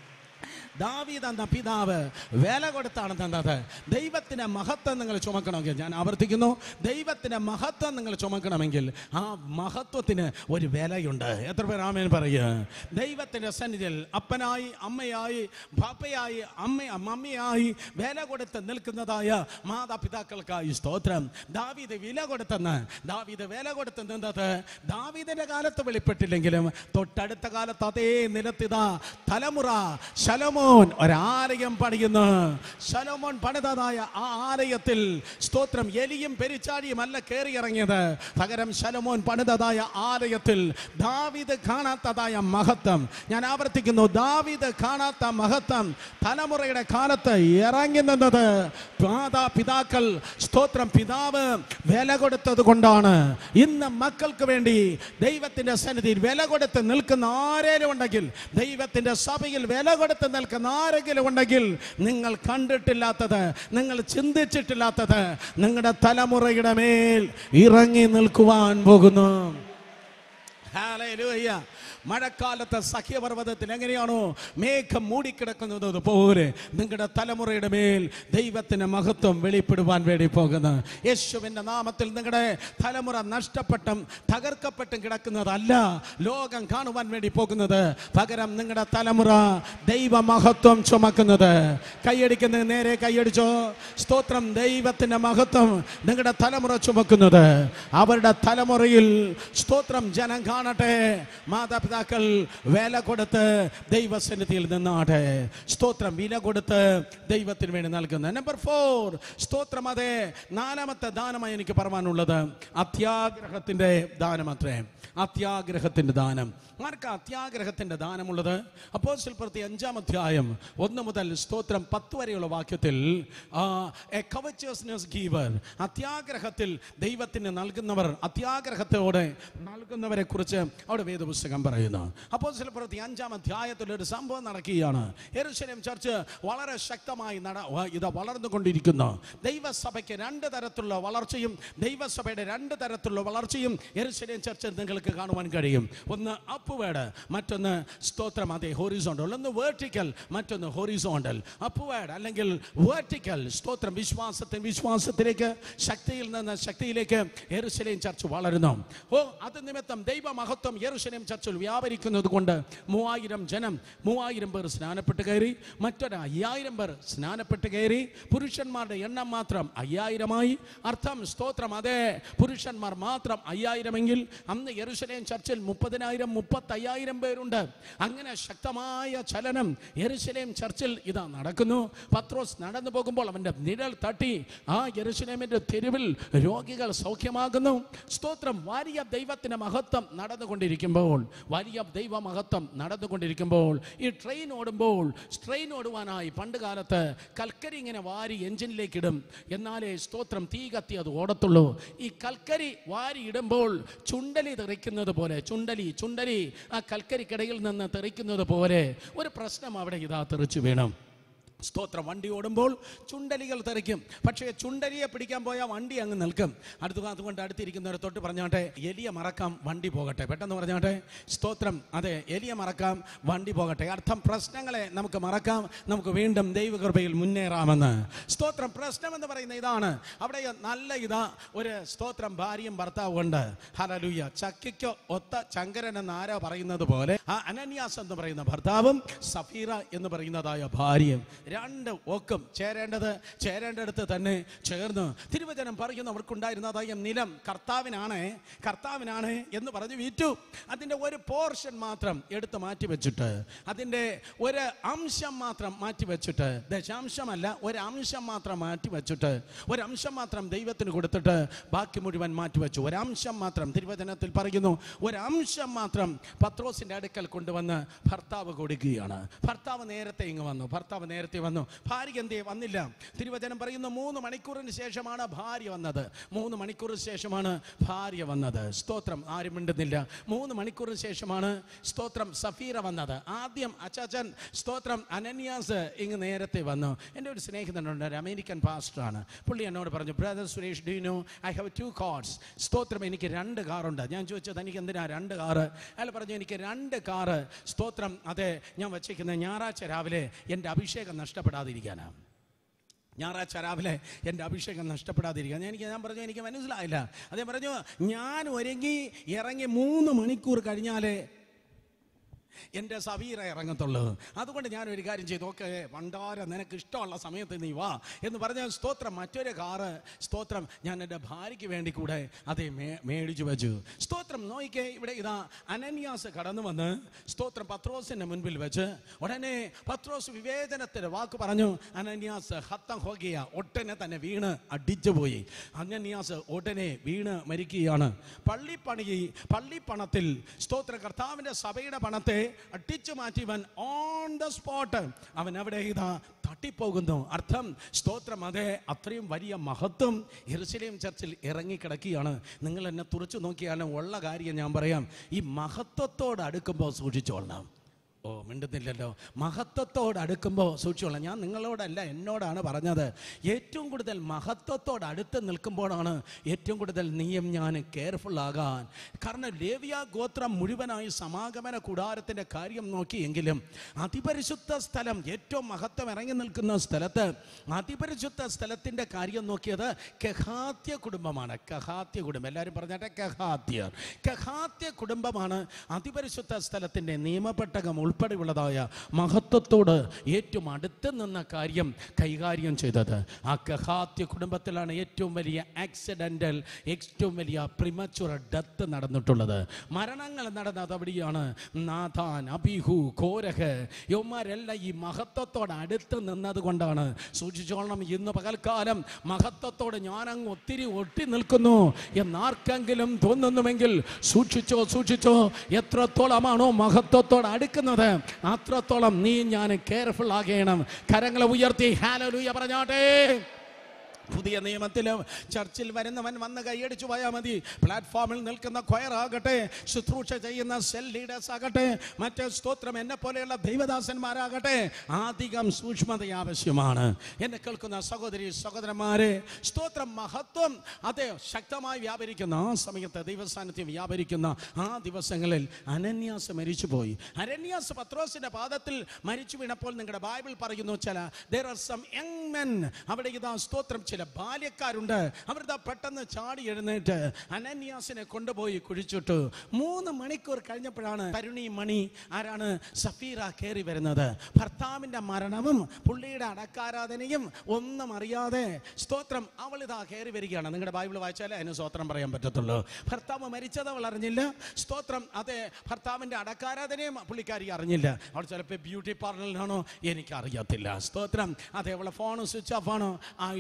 ദാവീദ് എന്ന പിതാവ് വില കൊടുത്താണ് തന്നത് ദൈവത്തിന്റെ മഹത്വം നിങ്ങൾ ചുമക്കണമെങ്കിൽ ഞാൻ ആവർത്തിക്കുന്നു ദൈവത്തിന്റെ മഹത്വം നിങ്ങൾ ചുമക്കണമെങ്കിൽ ആ മഹത്വത്തിന് ഒരു വിലയുണ്ട് എത്ര പേർ ആമേൻ പറയുക ദൈവത്തിന്റെ സന്നിധിയിൽ അപ്പനായി അമ്മയായി പാപ്പയായി അമ്മ മമ്മിയായി വില കൊടുത്ത് നിൽക്കുന്നതായ മാതാപിതാക്കൾക്കായി സ്തോത്രം ദാവീദ് വില കൊടുത്തെന്ന് ദാവീദ് വില കൊടുത്ത് നിന്നത് ദാവീദിന്റെ കാലത്ത് വെളിപ്പെട്ടില്ലെങ്കിലും തൊട്ടടുത്ത കാലത്ത് അതേ നിലത്തിതാ തലമുറ ശലമോൻ ഒരാലയം പണിയുന്നു ശലോമോൻ പണിതതായ ആ ആലയത്തിൽ സ്തോത്രം എലിയും പെരിച്ചാടിയും അല്ല കയറി ഇറങ്ങിയത് പകരം ശലോമോൻ പണിതതായ ആലയത്തിൽ ദാവീദ് കാണാത്തതായ മഹത്വം ഞാൻ ആവർത്തിക്കുന്നു ദാവീദ് കാണാത്ത മഹത്വം തലമുറയുടെ കാലത്ത് ഇറങ്ങി നിന്നത് മാതാപിതാക്കൾ സ്തോത്രം പിതാവ് വില കൊടുത്തത് കൊണ്ടാണ് ഇന്ന് മക്കൾക്ക് വേണ്ടി ദൈവത്തിന്റെ സന്നിധിയിൽ വില കൊടുത്ത് നിൽക്കുന്ന ആരേലും ഉണ്ടെങ്കിൽ ദൈവത്തിന്റെ സഭയിൽ വില കൊടുത്ത് നിൽക്കുന്ന ആരെങ്കിലും ഉണ്ടെങ്കിൽ നിങ്ങൾ കണ്ടിട്ടില്ലാത്തത് നിങ്ങൾ ചിന്തിച്ചിട്ടില്ലാത്തത് നിങ്ങളുടെ തലമുറയുടെ മേൽ ഇറങ്ങി നിൽക്കുവാൻ പോകുന്നു ഹല്ലേലൂയ. മഴക്കാലത്ത് സഖ്യപർവ്വതത്തിൽ എങ്ങനെയാണോ മേഘം മൂടിക്കിടക്കുന്നത് പോലെ നിങ്ങളുടെ തലമുറയുടെ മേൽ ദൈവത്തിന്റെ മഹത്വം വെളിപ്പെടുവാൻ വേണ്ടി പോകുന്നത് യേശുവിന്റെ നാമത്തിൽ നിങ്ങളുടെ തലമുറ നഷ്ടപ്പെട്ടും തകർക്കപ്പെട്ടും കിടക്കുന്നതല്ല ലോകം കാണുവാൻ വേണ്ടി പോകുന്നത് പകരം നിങ്ങളുടെ തലമുറ ദൈവ മഹത്വം ചുമക്കുന്നത് കൈയടിക്കുന്നത് നേരെ കൈയടിച്ചോ സ്തോത്രം ദൈവത്തിന്റെ മഹത്വം നിങ്ങളുടെ തലമുറ ചുമക്കുന്നത് അവരുടെ തലമുറയിൽ സ്തോത്രം ജനം കാണട്ടെ മാതാപിതാക്കൾ വില കൊടുത്ത് ദൈവസന്നിധിയിൽ നിന്നാട്ടെ സ്തോത്രം വില കൊടുത്ത് ദൈവത്തിന് വേണ്ടി നൽകുന്നത് നമ്പർ ഫോർ സ്തോത്രം അതെ നാലാമത്തെ ദാനമായി എനിക്ക് പറയാനുള്ളത് അത്യാഗ്രഹത്തിന്റെ ദാനമത്രേ അത്യാഗ്രഹത്തിന്റെ ദാനം ആർക്കാ അത്യാഗ്രഹത്തിന്റെ ദാനമുള്ളത് അപ്പോൾ പ്രതി അഞ്ചാം അധ്യായം ഒന്ന് മുതൽ സ്തോത്രം പത്ത് വരെയുള്ള വാക്യത്തിൽ എ കവച്ചേഴ്സ്നെസ് ഗീവർ അത്യാഗ്രഹത്തിൽ ദൈവത്തിന് നൽകുന്നവർ അത്യാഗ്രഹത്തോടെ നൽകുന്നവരെ കുറിച്ച് അവിടെ വേദപുസ്തകം പറയുന്നു അപ്പോൾ പ്രതി അഞ്ചാം അധ്യായത്തിൽ ഒരു സംഭവം നടക്കുകയാണ് എരുശലേം ചർച്ച് വളരെ ശക്തമായി നട വ- ഇത് വളർന്നുകൊണ്ടിരിക്കുന്നു ദൈവസഭയ്ക്ക് രണ്ട് തരത്തിലുള്ള വളർച്ചയും ദൈവസഭയുടെ രണ്ട് തരത്തിലുള്ള വളർച്ചയും എരുശലേം ചർച്ചിൽ നിങ്ങൾക്ക് കാണുവാൻ കഴിയും ഒന്ന് അപ്വേഡ് മറ്റൊന്ന് സ്തോത്രം അതെ ഹോറിസോണ്ടൽ ഒന്ന് വേർട്ടിക്കൽ മറ്റൊന്ന് ഹോറിസോണ്ടൽ അപ്വേഡ് അല്ലെങ്കിൽ വേർട്ടിക്കൽ സ്തോത്രം വിശ്വാസത്തിന് വിശ്വാസത്തിലേക്ക് ശക്തിയിൽ നിന്ന് ശക്തിയിലേക്ക് എരുശലേം ചർച്ച് വളരുന്നു ഓ അത് നിമിത്തം ദൈവ മഹത്വം യെറുശലേം ചർച്ചിൽ വ്യാപരിക്കുന്നത് കൊണ്ട് മൂവായിരം ജനം മൂവായിരം പേർ സ്നാനപ്പെട്ട് കയറി മറ്റൊരു അയ്യായിരം പേർ സ്നാനപ്പെട്ട് കയറി പുരുഷന്മാരുടെ എണ്ണം മാത്രം അയ്യായിരമായി അർത്ഥം സ്തോത്രം അതെ പുരുഷന്മാർ മാത്രം അയ്യായിരമെങ്കിൽ അന്ന് യെറുശലേം ചർച്ചിൽ മുപ്പതിനായിരം മുപ്പത്തയ്യായിരം പേരുണ്ട് അങ്ങനെ ശക്തമായ ചലനം യെറുശലേം ചർച്ചിൽ ഇതാ നടക്കുന്നു പത്രോസ് നടന്നു പോകുമ്പോൾ അവന്റെ നിഴൽ തട്ടി ആ യെറുശലേമിന്റെ തെരുവിൽ രോഗികൾ സൗഖ്യമാകുന്നു സ്തോത്രം വലിയ ദൈവത്തിന്റെ മഹത്വം നടന്നുകൊണ്ടിരിക്കുമ്പോൾ വലിയ ദൈവ മഹത്വം നടന്നുകൊണ്ടിരിക്കുമ്പോൾ ഈ ട്രെയിൻ ഓടുമ്പോൾ ട്രെയിൻ ഓടുവാനായി പണ്ട് കാലത്ത് കൽക്കരി ഇങ്ങനെ വാരി എഞ്ചിനിലേക്ക് ഇടും എന്നാലേ സ്തോത്രം തീ കത്തി അത് ഓടത്തുള്ളൂ ഈ കൽക്കരി വാരി ഇടുമ്പോൾ ചുണ്ടലി തെറിക്കുന്നത് പോലെ ചുണ്ടലി ചുണ്ടലി ആ കൽക്കരിക്കിടയിൽ നിന്ന് തെറിക്കുന്നത് പോലെ ഒരു പ്രശ്നം അവിടെ ഇതാ തെറിച്ചു വീണു സ്തോത്രം വണ്ടി ഓടുമ്പോൾ ചുണ്ടലികൾ തെറിക്കും പക്ഷേ ചുണ്ടലിയെ പിടിക്കാൻ പോയാൽ വണ്ടി അങ്ങ് നിൽക്കും അടുത്ത് അതുകൊണ്ട് അടുത്തിരിക്കുന്നവരെ തൊട്ട് പറഞ്ഞാട്ടെ എലിയ മറക്കാം വണ്ടി പോകട്ടെ പെട്ടെന്ന് പറഞ്ഞാട്ടെ സ്തോത്രം അതെ എലിയ മറക്കാം വണ്ടി പോകട്ടെ അർത്ഥം പ്രശ്നങ്ങളെ നമുക്ക് മറക്കാം നമുക്ക് വീണ്ടും ദൈവകൃപയിൽ മുന്നേറാമെന്ന് സ്തോത്രം പ്രശ്നം എന്ന് പറയുന്ന ഇതാണ് അവിടെ നല്ല ഇതാ ഒരു സ്തോത്രം ഭാര്യയും ഭർത്താവും ഉണ്ട് ഹലലുയ്യ ചക്കിക്കോ ഒത്ത ചങ്കരൻ എന്ന് ആരാ പറയുന്നത് പോലെ ആ അനന്യാസ് എന്ന് പറയുന്ന ഭർത്താവും സഫീറ എന്ന് പറയുന്നതായ ഭാര്യയും രണ്ട് ഒക്കും ചേരേണ്ടത് ചേരേണ്ടടുത്ത് തന്നെ ചേർന്ന് തിരുവചനം പറയുന്നു അവർക്കുണ്ടായിരുന്നതായ നിലം കർത്താവിനാണ് കർത്താവിനാണ് എന്ന് പറഞ്ഞ് വിറ്റു അതിൻ്റെ ഒരു പോർഷൻ മാത്രം എടുത്ത് മാറ്റി വെച്ചിട്ട് അതിൻ്റെ ഒരു അംശം മാത്രം മാറ്റി വെച്ചിട്ട് ദശാംശമല്ല ഒരു അംശം മാത്രം മാറ്റി വെച്ചിട്ട് ഒരു അംശം മാത്രം ദൈവത്തിന് കൊടുത്തിട്ട് ബാക്കി മുഴുവൻ മാറ്റി വെച്ചു ഒരംശം മാത്രം തിരുവചനത്തിൽ പറയുന്നു ഒരംശം മാത്രം പത്രോസിന്റെ അടുക്കൽ കൊണ്ടുവന്ന് ഭർത്താവ് കൊടുക്കുകയാണ് ഭർത്താവ് നേരത്തെ ഇങ്ങ് വന്നു ഭർത്താവ് നേരത്തെ വന്നു ഭാര്യ എന്തേ വന്നില്ല തിരുവചനം പറയുന്നു മൂന്ന് മണിക്കൂറിന് ശേഷമാണ് ഭാര്യ വന്നത് മൂന്ന് മണിക്കൂറിന് ശേഷമാണ് ഭാര്യ വന്നത് സ്തോത്രം ആരും മിണ്ടുന്നില്ല മൂന്ന് മണിക്കൂറിന് ശേഷമാണ് സ്തോത്രം സഫീറ വന്നത് ആദ്യം അച്ചാച്ചൻ സ്തോത്രം അനന്യാസ് ഇങ്ങ് നേരത്തെ വന്നു എൻ്റെ ഒരു സ്നേഹിതനുണ്ട് ഒരു അമേരിക്കൻ പാസ്റ്ററാണ് പുള്ളി എന്നോട് പറഞ്ഞു brother Suresh do know I have two cars സ്തോത്രം എനിക്ക് രണ്ട് കാറുണ്ട് ഞാൻ ചോദിച്ചത് എനിക്ക് എന്തിനാ രണ്ട് കാറ് അയാൾ പറഞ്ഞു എനിക്ക് രണ്ട് കാറ് സ്തോത്രം അതെ ഞാൻ വച്ചേക്കുന്ന ഞായറാഴ്ച രാവിലെ എൻ്റെ അഭിഷേകം നഷ്ടപ്പെടാതിരിക്കാനാണ് ഞായറാഴ്ച രാവിലെ എൻ്റെ അഭിഷേകം നഷ്ടപ്പെടാതിരിക്കാൻ എനിക്ക് ഞാൻ പറഞ്ഞു എനിക്ക് മനസ്സിലായില്ല അതേ പറഞ്ഞു ഞാൻ ഒരുങ്ങി ഇറങ്ങി മൂന്ന് മണിക്കൂർ കഴിഞ്ഞാലേ എൻ്റെ സവീറ ഇറങ്ങത്തുള്ളൂ അതുകൊണ്ട് ഞാൻ ഒരു കാര്യം ചെയ്തു ഓക്കെ പണ്ടാര നിനക്ക് ഇഷ്ടമുള്ള സമയത്ത് നീ വാ എന്ന് പറഞ്ഞ സ്തോത്രം മറ്റൊരു കാറ് സ്തോത്രം ഞാൻ എൻ്റെ ഭാര്യയ്ക്ക് വേണ്ടി കൂടെ അതേ മേ മേടിച്ചു വെച്ചു സ്തോത്രം നോയിക്കേ ഇവിടെ ഇതാ അനന്യാസ് കടന്നു വന്ന് സ്തോത്രം പത്രോസിൻ്റെ മുൻപിൽ വെച്ച് ഉടനെ പത്രോസ് വിവേചനത്തിന് വാക്ക് പറഞ്ഞു അനന്യാസ് ഹത്തം ഹോകിയ ഒട്ടനെ തന്നെ വീണ് അടിച്ചു പോയി അനന്യാസ് ഉടനെ വീണ് മരിക്കുകയാണ് പള്ളിപ്പണി പള്ളിപ്പണത്തിൽ സ്തോത്ര കർത്താവിൻ്റെ സഭയുടെ പണത്തെ അടിച്ചു മാറ്റിവൻ ഓൺ ദ സ്പോട്ട് അവൻ അവിടെ ഇതാ തട്ടിപ്പോകുന്നു അർത്ഥം സ്തോത്രം അതെ അത്രയും വലിയ മഹത്വം എറുസലേം ചർച്ചിൽ ഇറങ്ങിക്കിടക്കുകയാണ് നിങ്ങൾ എന്നെ തുറച്ചു നോക്കിയാലും ഉള്ള കാര്യം ഞാൻ പറയാം ഈ മഹത്വത്തോട് അടുക്കുമ്പോൾ സൂക്ഷിച്ചോളണം ഓ മിണ്ടുന്നില്ലല്ലോ മഹത്വത്തോട് അടുക്കുമ്പോൾ സൂക്ഷിച്ചോളാം ഞാൻ നിങ്ങളോടല്ല എന്നോടാണ് പറഞ്ഞത് ഏറ്റവും കൂടുതൽ മഹത്വത്തോട് അടുത്ത് നിൽക്കുമ്പോഴാണ് ഏറ്റവും കൂടുതൽ നീയും ഞാൻ കെയർഫുൾ ആകാൻ കാരണം ലേവിയ ഗോത്രം മുഴുവനായി സമാഗമന കൂടാരത്തിൻ്റെ കാര്യം നോക്കിയെങ്കിലും അതിപരിശുദ്ധ സ്ഥലം ഏറ്റവും മഹത്വം ഇറങ്ങി നിൽക്കുന്ന സ്ഥലത്ത് അതിപരിശുദ്ധ സ്ഥലത്തിൻ്റെ കാര്യം നോക്കിയത് കഹാത്യ കുടുംബമാണ് കഹാത്യ കുടുംബം എല്ലാവരും പറഞ്ഞാട്ടെ കഹാത്യർ കഹാത്യ കുടുംബമാണ് അതിപരിശുദ്ധ സ്ഥലത്തിൻ്റെ നിയമപ്പെട്ടകം ഉൾപ്പെടെയുള്ളതായ മഹത്വത്തോട് ഏറ്റവും അടുത്ത് നിന്ന കാര്യം കൈകാര്യം ചെയ്തത് ആ കഹാത്യ കുടുംബത്തിലാണ് ഏറ്റവും വലിയ ആക്സിഡൻ്റൽ ഏറ്റവും വലിയ പ്രിമച്ചുറ ഡെത്ത് നടന്നിട്ടുള്ളത് മരണങ്ങൾ നടന്നത് അവിടെയാണ് നാഥാൻ അബിഹു കോരഹ് യവന്മാരെല്ലാം ഈ മഹത്വത്തോട് അടുത്ത് നിന്നത് കൊണ്ടാണ് സൂക്ഷിച്ചോളണം ഇന്ന് പകൽക്കാലം മഹത്വത്തോട് ഞാനങ്ങ് ഒത്തിരി ഒട്ടി നിൽക്കുന്നു എന്നാർക്കെങ്കിലും തോന്നുന്നുവെങ്കിൽ സൂക്ഷിച്ചോ സൂക്ഷിച്ചോ എത്രത്തോളമാണോ മഹത്വത്തോട് അടുക്കുന്നത് അത്രത്തോളം നീ ഞാൻ കെയർഫുൾ ആകണം കരങ്ങളെ ഉയർത്തി ഹാലലൂയ പറഞ്ഞാട്ടെ പുതിയ നിയമത്തിലും ചർച്ചിൽ വരുന്നവൻ വന്ന് കൈയടിച്ചു പോയാൽ മതി പ്ലാറ്റ്ഫോമിൽ നിൽക്കുന്ന കൊയർ ആകട്ടെ ശുശ്രൂഷ ചെയ്യുന്ന സെൽ ലീഡേഴ്സ് ആകട്ടെ മറ്റ് സ്തോത്രം എന്നെ പോലെയുള്ള ദൈവദാസന്മാരാകട്ടെ അധികം സൂക്ഷ്മത ആവശ്യമാണ് എന്നെ കേൾക്കുന്ന സഹോദരി സഹോദരന്മാരെ സ്തോത്രം മഹത്വം അതെ ശക്തമായി വ്യാപരിക്കുന്ന ആ സമയത്ത് ദൈവസ്ഥാനത്ത് വ്യാപരിക്കുന്ന ആ ദിവസങ്ങളിൽ അനന്യാസ് മരിച്ചുപോയി അനന്യാസ് പത്രോസിന്റെ പാദത്തിൽ മരിച്ചു വീണപ്പോൾ നിങ്ങളുടെ ബൈബിൾ പറയുന്നു ചില there are some young men അവിടെ ഇതാ സ്തോത്രം ചില ബാല്യക്കാരുണ്ട് അവരിതാ പെട്ടെന്ന് ചാടി എഴുന്നേറ്റ് അനന്യാസിനെ കൊണ്ടുപോയി കുഴിച്ചിട്ടു മൂന്ന് മണിക്കൂർ കഴിഞ്ഞപ്പോഴാണ് കരുണി മണി ആരാണ് സഫീറ കയറി വരുന്നത് ഭർത്താവിന്റെ മരണവും പുള്ളിയുടെ അടക്കാരാധനയും ഒന്നും അറിയാതെ സ്തോത്രം അവൾ ഇതാ കയറി വരികയാണ് നിങ്ങളുടെ ബൈബിൾ വായിച്ചാലേ അതിന് സ്തോത്രം പറയാൻ പറ്റത്തുള്ളൂ ഭർത്താവ് മരിച്ചത് അവൾ അറിഞ്ഞില്ല സ്തോത്രം അതെ ഭർത്താവിന്റെ അടക്കാരാധനയും പുള്ളിക്കാരി അറിഞ്ഞില്ല അവൾ ചിലപ്പോൾ ബ്യൂട്ടി പാർലറിലാണോ എനിക്ക് അറിയത്തില്ല സ്തോത്രം അതെ അവളെ ഫോൺ സ്വിച്ച് ഓഫ് ആണോ ഐ ഡോ നോ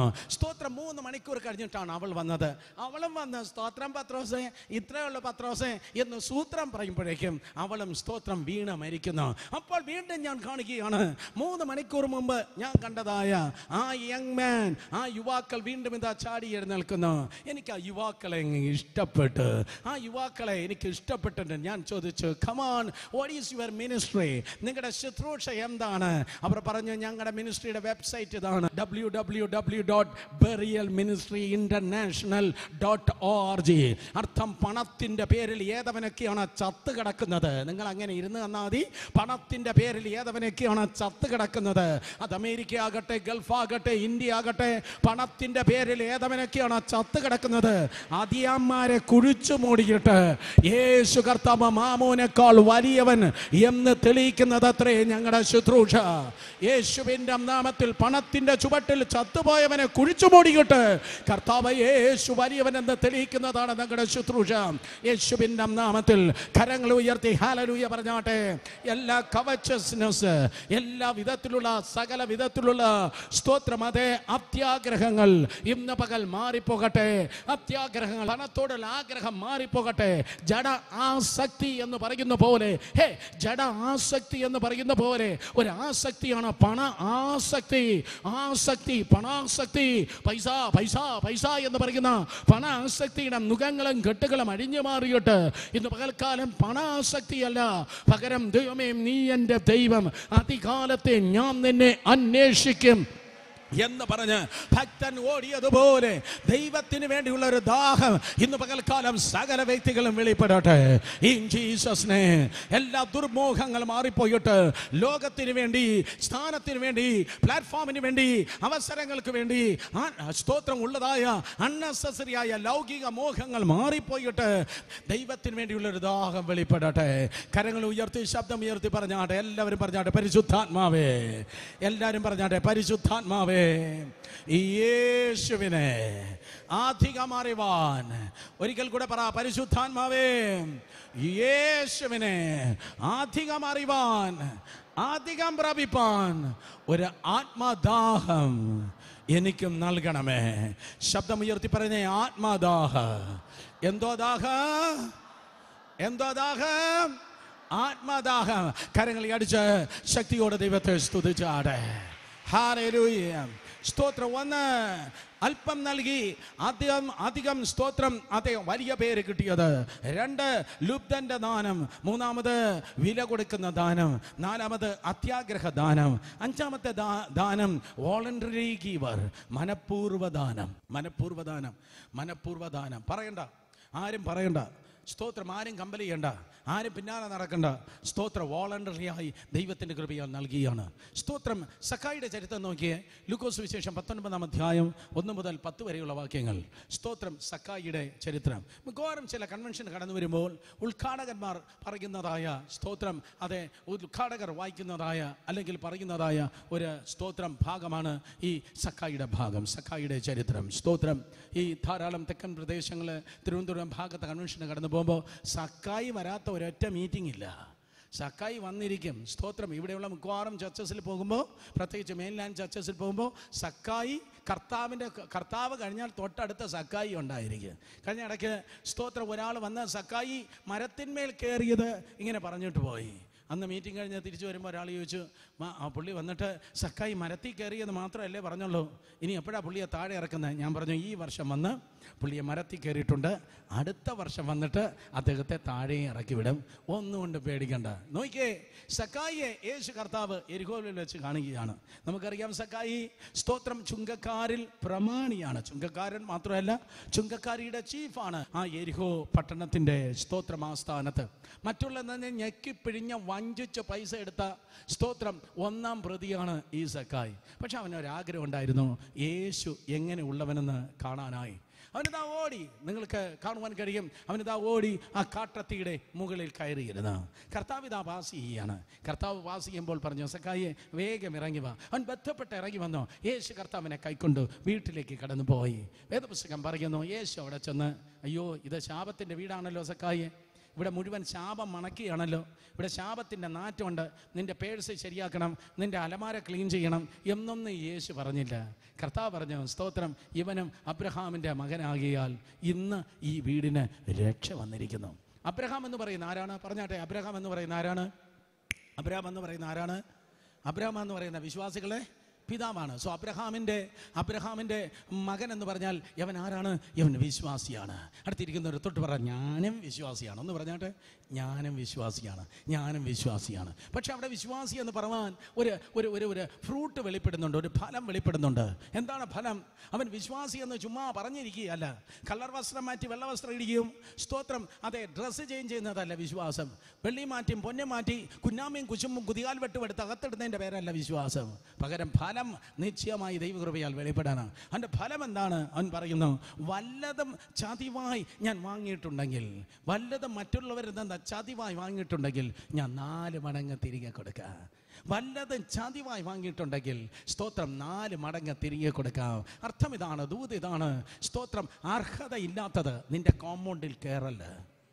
സ്തോത്രം മൂന്ന് മണിക്കൂർ കഴിഞ്ഞിട്ടാണ് അവൾ വന്നത് അവളും വന്ന് സ്തോത്രം പത്രോസേ ഇത്രയുള്ള പത്രോസേ എന്ന് സൂത്രം പറയുമ്പോഴേക്കും അവളും സ്തോത്രം വീണ് മരിക്കുന്നു അപ്പോൾ വീണ്ടും ഞാൻ കാണുകയാണ് മൂന്ന് മണിക്കൂർ മുമ്പ് ഞാൻ കണ്ടതായ ആ യങ് മാൻ ആ യുവാക്കൾ വീണ്ടും ഇതാ ചാടി എഴുന്നേൽക്കുന്നു എനിക്ക് ആ യുവാക്കളെ അങ്ങ് ഇഷ്ടപ്പെട്ട് ആ യുവാക്കളെ എനിക്ക് ഇഷ്ടപ്പെട്ടിട്ട് ഞാൻ ചോദിച്ചു come on what is your ministry നിങ്ങളുടെ ശുശ്രൂഷ എന്താണ് അവർ പറഞ്ഞു ഞങ്ങളുടെ മിനിസ്ട്രിയുടെ വെബ്സൈറ്റ് ഇതാണ് W W W dot berial ministry international dot O R G അർത്ഥം പണത്തിൻ്റെ പേരിൽ ഏതവനൊക്കെയാണ് ചത്ത് കിടക്കുന്നത് നിങ്ങൾ അങ്ങനെ ഇരുന്ന് തന്നാൽ മതി പണത്തിൻ്റെ പേരിൽ ഏതവനൊക്കെയാണ് ചത്ത് കിടക്കുന്നത് അത് അമേരിക്ക ആകട്ടെ ഗൾഫ് ആകട്ടെ ഇന്ത്യ ആകട്ടെ പണത്തിൻ്റെ പേരിൽ ഏതവനൊക്കെയാണ് ചത്ത് കിടക്കുന്നത് അതിയന്മാരെ കുഴിച്ചു മൂടിയിട്ട് യേശു കർത്താവ് മാമോനേക്കാൾ വലിയവൻ എന്ന് തെളിയിക്കുന്നത് അത്രേ ഞങ്ങളുടെ ശുശ്രൂഷ യേശുവിൻ്റെ നാമത്തിൽ പണത്തിൻ്റെ ചുവട്ടിൽ ചത്തുപോയവനെ കുഴിച്ചു മൂടിയിട്ട് കർത്താവ് യേശു വലിയവൻ എന്ന് തെളിയിക്കുന്നതാണ് ഞങ്ങളുടെ ശുശ്രൂഷ യേശുവിൻ്റെ നാമത്തിൽ കരങ്ങൾ ഉയർത്തി ഹാലലൂയ പറഞ്ഞാട്ടെ എല്ലാ കവച്ചസ്നസ് എല്ലാ വിധത്തിലുള്ള സകല വിധത്തിലുള്ള സ്തോത്രം അതേ അത്യാഗ്രഹങ്ങൾ ഇന്ന് പകൽ മാറിപ്പോകട്ടെ അത്യാഗ്രഹങ്ങൾ പണത്തോടുള്ള ആഗ്രഹം മാറിപ്പോകട്ടെ ജഡ ആസക്തി എന്ന് പറയുന്ന പോലെ ഹേ ജഡ ആസക്തി എന്ന് പറയുന്ന പോലെ ഒരു ആസക്തിയാണ് പണ ആസക്തി ആസക്തി പണാസക്തി പൈസ പൈസ പൈസ എന്ന് പറയുന്ന പണ ആസക്തിയുടെ മുഖങ്ങളും കെട്ടുകളും അഴിഞ്ഞു മാറിയിട്ട് ഇന്ന് പകൽക്കാലം പണാസക്തിയല്ല പകരം ദൈവമേ നീ എൻ്റെ ദൈവം അതികാലത്തെ ഞാൻ നിന്നെ അന്വേഷിക്കും എന്ന് പറഞ്ഞ് ഭക്തൻ ഓടിയതുപോലെ ദൈവത്തിന് വേണ്ടിയുള്ള ഒരു ദാഹം ഇന്ന് പകൽക്കാലം സകല വ്യക്തികളും വെളിപ്പെടട്ടെ ഇൻ ജീസസിനെ എല്ലാ ദുർമോഹങ്ങൾ മാറിപ്പോയിട്ട് ലോകത്തിന് വേണ്ടി സ്ഥാനത്തിന് വേണ്ടി പ്ലാറ്റ്ഫോമിന് വേണ്ടി അവസരങ്ങൾക്ക് വേണ്ടി ആ സ്തോത്രം ഉള്ളതായ അൺനെസസറിയായ ലൗകിക മോഹങ്ങൾ മാറിപ്പോയിട്ട് ദൈവത്തിന് വേണ്ടിയുള്ള ഒരു ദാഹം വെളിപ്പെടട്ടെ കരങ്ങൾ ഉയർത്തി ശബ്ദം ഉയർത്തി പറഞ്ഞാട്ടെ എല്ലാവരും പറഞ്ഞാട്ടെ പരിശുദ്ധാത്മാവേ എല്ലാവരും പറഞ്ഞാട്ടെ പരിശുദ്ധാത്മാവേ ഈ യേശുവിനെ അധികം അറിവാൻ ഒരിക്കൽ കൂടെ പറ പരിശുദ്ധാത്മാവേ യേശുവിനെ അധികം അറിവാൻ അധികം പ്രാപിപ്പാൻ ഒരു ആത്മദാഹം എനിക്കും നൽകണമേ ശബ്ദം ഉയർത്തി പറഞ്ഞ ആത്മദാഹ എന്തോ ദാഹ എന്തോ ദാഹം ആത്മദാഹം കരങ്ങളി അടിച്ച് ശക്തിയോടെ ദൈവത്തെ സ്തുതിച്ചാടെ ഹാലൂയ സ്തോത്രം ഒന്ന് അല്പം നൽകി അധികം അധികം സ്തോത്രം അദ്ദേഹം വലിയ പേര് കിട്ടിയത് രണ്ട് ലുബ്ധന്റെ ദാനം മൂന്നാമത് വില കൊടുക്കുന്ന ദാനം നാലാമത് അത്യാഗ്രഹ ദാനം അഞ്ചാമത്തെ ദാ- ദാനം വോളണ്ടറി ഗീവർ മനഃപൂർവ്വ ദാനം മനഃപൂർവ്വ ദാനം മനഃപൂർവ്വ ദാനം പറയണ്ട ആരും പറയണ്ട സ്തോത്രം ആരും കമ്പൽ ചെയ്യണ്ട ആരും പിന്നാലെ നടക്കണ്ട സ്തോത്രം വോളണ്ടറിയായി ദൈവത്തിൻ്റെ കൃപയാൽ നൽകിയാണ് സ്തോത്രം സഖായിയുടെ ചരിത്രം നോക്കിയേ ലൂക്കോസ് വിശേഷം പത്തൊൻപതാം അധ്യായം ഒന്ന് മുതൽ പത്ത് വരെയുള്ള വാക്യങ്ങൾ സ്തോത്രം സഖായിയുടെ ചരിത്രം മിക്കവാറും ചില കൺവെൻഷൻ കടന്നു വരുമ്പോൾ ഉദ്ഘാടകന്മാർ പറയുന്നതായ സ്തോത്രം അതെ ഉദ്ഘാടകർ വായിക്കുന്നതായ അല്ലെങ്കിൽ പറയുന്നതായ ഒരു സ്തോത്രം ഭാഗമാണ് ഈ സഖായിയുടെ ഭാഗം സഖായിയുടെ ചരിത്രം സ്തോത്രം ഈ ധാരാളം തെക്കൻ പ്രദേശങ്ങൾ തിരുവനന്തപുരം ഭാഗത്തെ കൺവെൻഷന് കടന്നു പോകുമ്പോൾ സക്കായി വരാത്ത ഒരൊറ്റ മീറ്റിംഗ് ഇല്ല സക്കായി വന്നിരിക്കും സ്തോത്രം ഇവിടെയുള്ള മിക്കവാറും ചർച്ചസിൽ പോകുമ്പോൾ പ്രത്യേകിച്ച് മെയിൻലാൻഡ് ചർച്ചസിൽ പോകുമ്പോൾ സക്കായി കർത്താവിൻ്റെ കർത്താവ് കഴിഞ്ഞാൽ തൊട്ടടുത്ത സക്കായി ഉണ്ടായിരിക്കും കഴിഞ്ഞ ഇടയ്ക്ക് സ്തോത്രം ഒരാൾ വന്ന് സക്കായി മരത്തിന്മേൽ കയറിയത് ഇങ്ങനെ പറഞ്ഞിട്ട് പോയി അന്ന് മീറ്റിംഗ് കഴിഞ്ഞ് തിരിച്ചു വരുമ്പോൾ ഒരാൾ ചോദിച്ചു "മാ- ആ പുള്ളി വന്നിട്ട് സക്കായി മരത്തിൽ കയറിയെന്ന് മാത്രമല്ലേ പറഞ്ഞുള്ളൂ ഇനി എപ്പോഴാണ് പുള്ളിയെ താഴെ ഇറക്കുന്നത് ഞാൻ പറഞ്ഞു ഈ വർഷം വന്ന് പുള്ളിയെ മരത്തിൽ കയറിയിട്ടുണ്ട് അടുത്ത വർഷം വന്നിട്ട് അദ്ദേഹത്തെ താഴെ ഇറക്കി വിടും ഒന്നുകൊണ്ട് പേടിക്കണ്ട നോക്കിയേ സക്കായിയെ യേശു കർത്താവ് എരിഹോവിൽ വെച്ച് കാണുകയാണ് നമുക്കറിയാം സക്കായി സ്തോത്രം ചുങ്കക്കാരിൽ പ്രമാണിയാണ് ചുങ്കക്കാരൻ മാത്രമല്ല ചുങ്കക്കാരിയുടെ ചീഫാണ് ആ എരിഹോ പട്ടണത്തിൻ്റെ സ്തോത്രം ആസ്ഥാനത്ത് മറ്റുള്ളതിനെ ഞെക്കിപ്പിഴിഞ്ഞ വഞ്ചിച്ച് പൈസ എടുത്ത സ്തോത്രം ഒന്നാം പ്രതിയാണ് ഈ സക്കായി പക്ഷെ അവനൊരാഗ്രഹം ഉണ്ടായിരുന്നു യേശു എങ്ങനെ ഉള്ളവനെന്ന് കാണാനായി അവനിതാ ഓടി നിങ്ങൾക്ക് കാണുവാൻ കഴിയും അവനിതാ ഓടി ആ കാട്ടത്തിയുടെ മുകളിൽ കയറിയിരുന്ന് കർത്താവ് ഇതാ പാസ് ചെയ്യാണ് കർത്താവ് പാസ് ചെയ്യുമ്പോൾ പറഞ്ഞു സക്കായെ വേഗം ഇറങ്ങി വാ അവൻ ബന്ധപ്പെട്ട് ഇറങ്ങി വന്നു യേശു കർത്താവിനെ കൈക്കൊണ്ട് വീട്ടിലേക്ക് കടന്നു പോയി വേദപുസ്തകം പറയുന്നു യേശു അവിടെ ചെന്ന് അയ്യോ ഇത് ശാപത്തിൻ്റെ വീടാണല്ലോ സക്കായെ ഇവിടെ മുഴുവൻ ശാപം മണക്കിയാണല്ലോ ഇവിടെ ശാപത്തിൻ്റെ നാറ്റമുണ്ട് നിന്റെ പേഴ്സ് ശരിയാക്കണം നിന്റെ അലമാര ക്ലീൻ ചെയ്യണം എന്നൊന്നും യേശു പറഞ്ഞില്ല കർത്താവ് പറഞ്ഞു സ്തോത്രം ഇവനും അബ്രഹാമിൻ്റെ മകനാകിയാൽ ഇന്ന് ഈ വീടിന് രക്ഷ വന്നിരിക്കുന്നു അബ്രഹാം എന്ന് പറയുന്ന ആരാണ് പറഞ്ഞാട്ടെ അബ്രഹാം എന്ന് പറയുന്ന ആരാണ് അബ്രഹാം എന്ന് പറയുന്ന ആരാണ് അബ്രഹാം എന്ന് പറയുന്ന വിശ്വാസികളെ പിതാവാണ് സോ അബ്രഹാമിൻ്റെ അബ്രഹാമിൻ്റെ മകൻ എന്ന് പറഞ്ഞാൽ ഇവൻ ആരാണ് ഇവൻ വിശ്വാസിയാണ് അടുത്തിരിക്കുന്നവർ തൊട്ട് പറ ഞാനും വിശ്വാസിയാണ് ഒന്ന് പറഞ്ഞാട്ടെ ഞാനും വിശ്വാസിയാണ് ഞാനും വിശ്വാസിയാണ് പക്ഷെ അവിടെ വിശ്വാസി എന്ന് പറയാൻ ഒരു ഒരു ഒരു ഒരു ഫ്രൂട്ട് വെളിപ്പെടുന്നുണ്ട് ഒരു ഫലം വെളിപ്പെടുന്നുണ്ട് എന്താണ് ഫലം അവൻ വിശ്വാസി എന്ന് ചുമ്മാ പറഞ്ഞിരിക്കുകയല്ല കളർ വസ്ത്രം മാറ്റി വെള്ള വസ്ത്രം ഇടിക്കുകയും സ്തോത്രം അതെ ഡ്രസ്സ് ചേഞ്ച് ചെയ്യുന്നതല്ല വിശ്വാസം വെള്ളി മാറ്റിയും പൊന്നെ മാറ്റി കുഞ്ഞാമയും കുശുമ്പും കുതികാൽ വെട്ടുമെടുത്ത് അകത്തെടുത്തതിൻ്റെ പേരല്ല വിശ്വാസം പകരം ഫലം നിശ്ചയമായി ദൈവകൃപയാൽ വെളിപ്പെടാനാണ് അതിൻ്റെ ഫലം എന്താണ് അവൻ പറയുന്നു വല്ലതും ചതിവായി ഞാൻ വാങ്ങിയിട്ടുണ്ടെങ്കിൽ വല്ലതും മറ്റുള്ളവരിൽ നിന്ന് ചതിവായി വാങ്ങിയിട്ടുണ്ടെങ്കിൽ ഞാൻ നാല് മടങ്ങ് തിരികെ കൊടുക്കാം വല്ലതും ചതിവായി വാങ്ങിയിട്ടുണ്ടെങ്കിൽ സ്തോത്രം നാല് മടങ്ങ് തിരികെ കൊടുക്കാം അർത്ഥം ഇതാണ് ദൂത് ഇതാണ് സ്തോത്രം അർഹതയില്ലാത്തത് നിന്റെ കോമ്പൗണ്ടിൽ കയറല്ല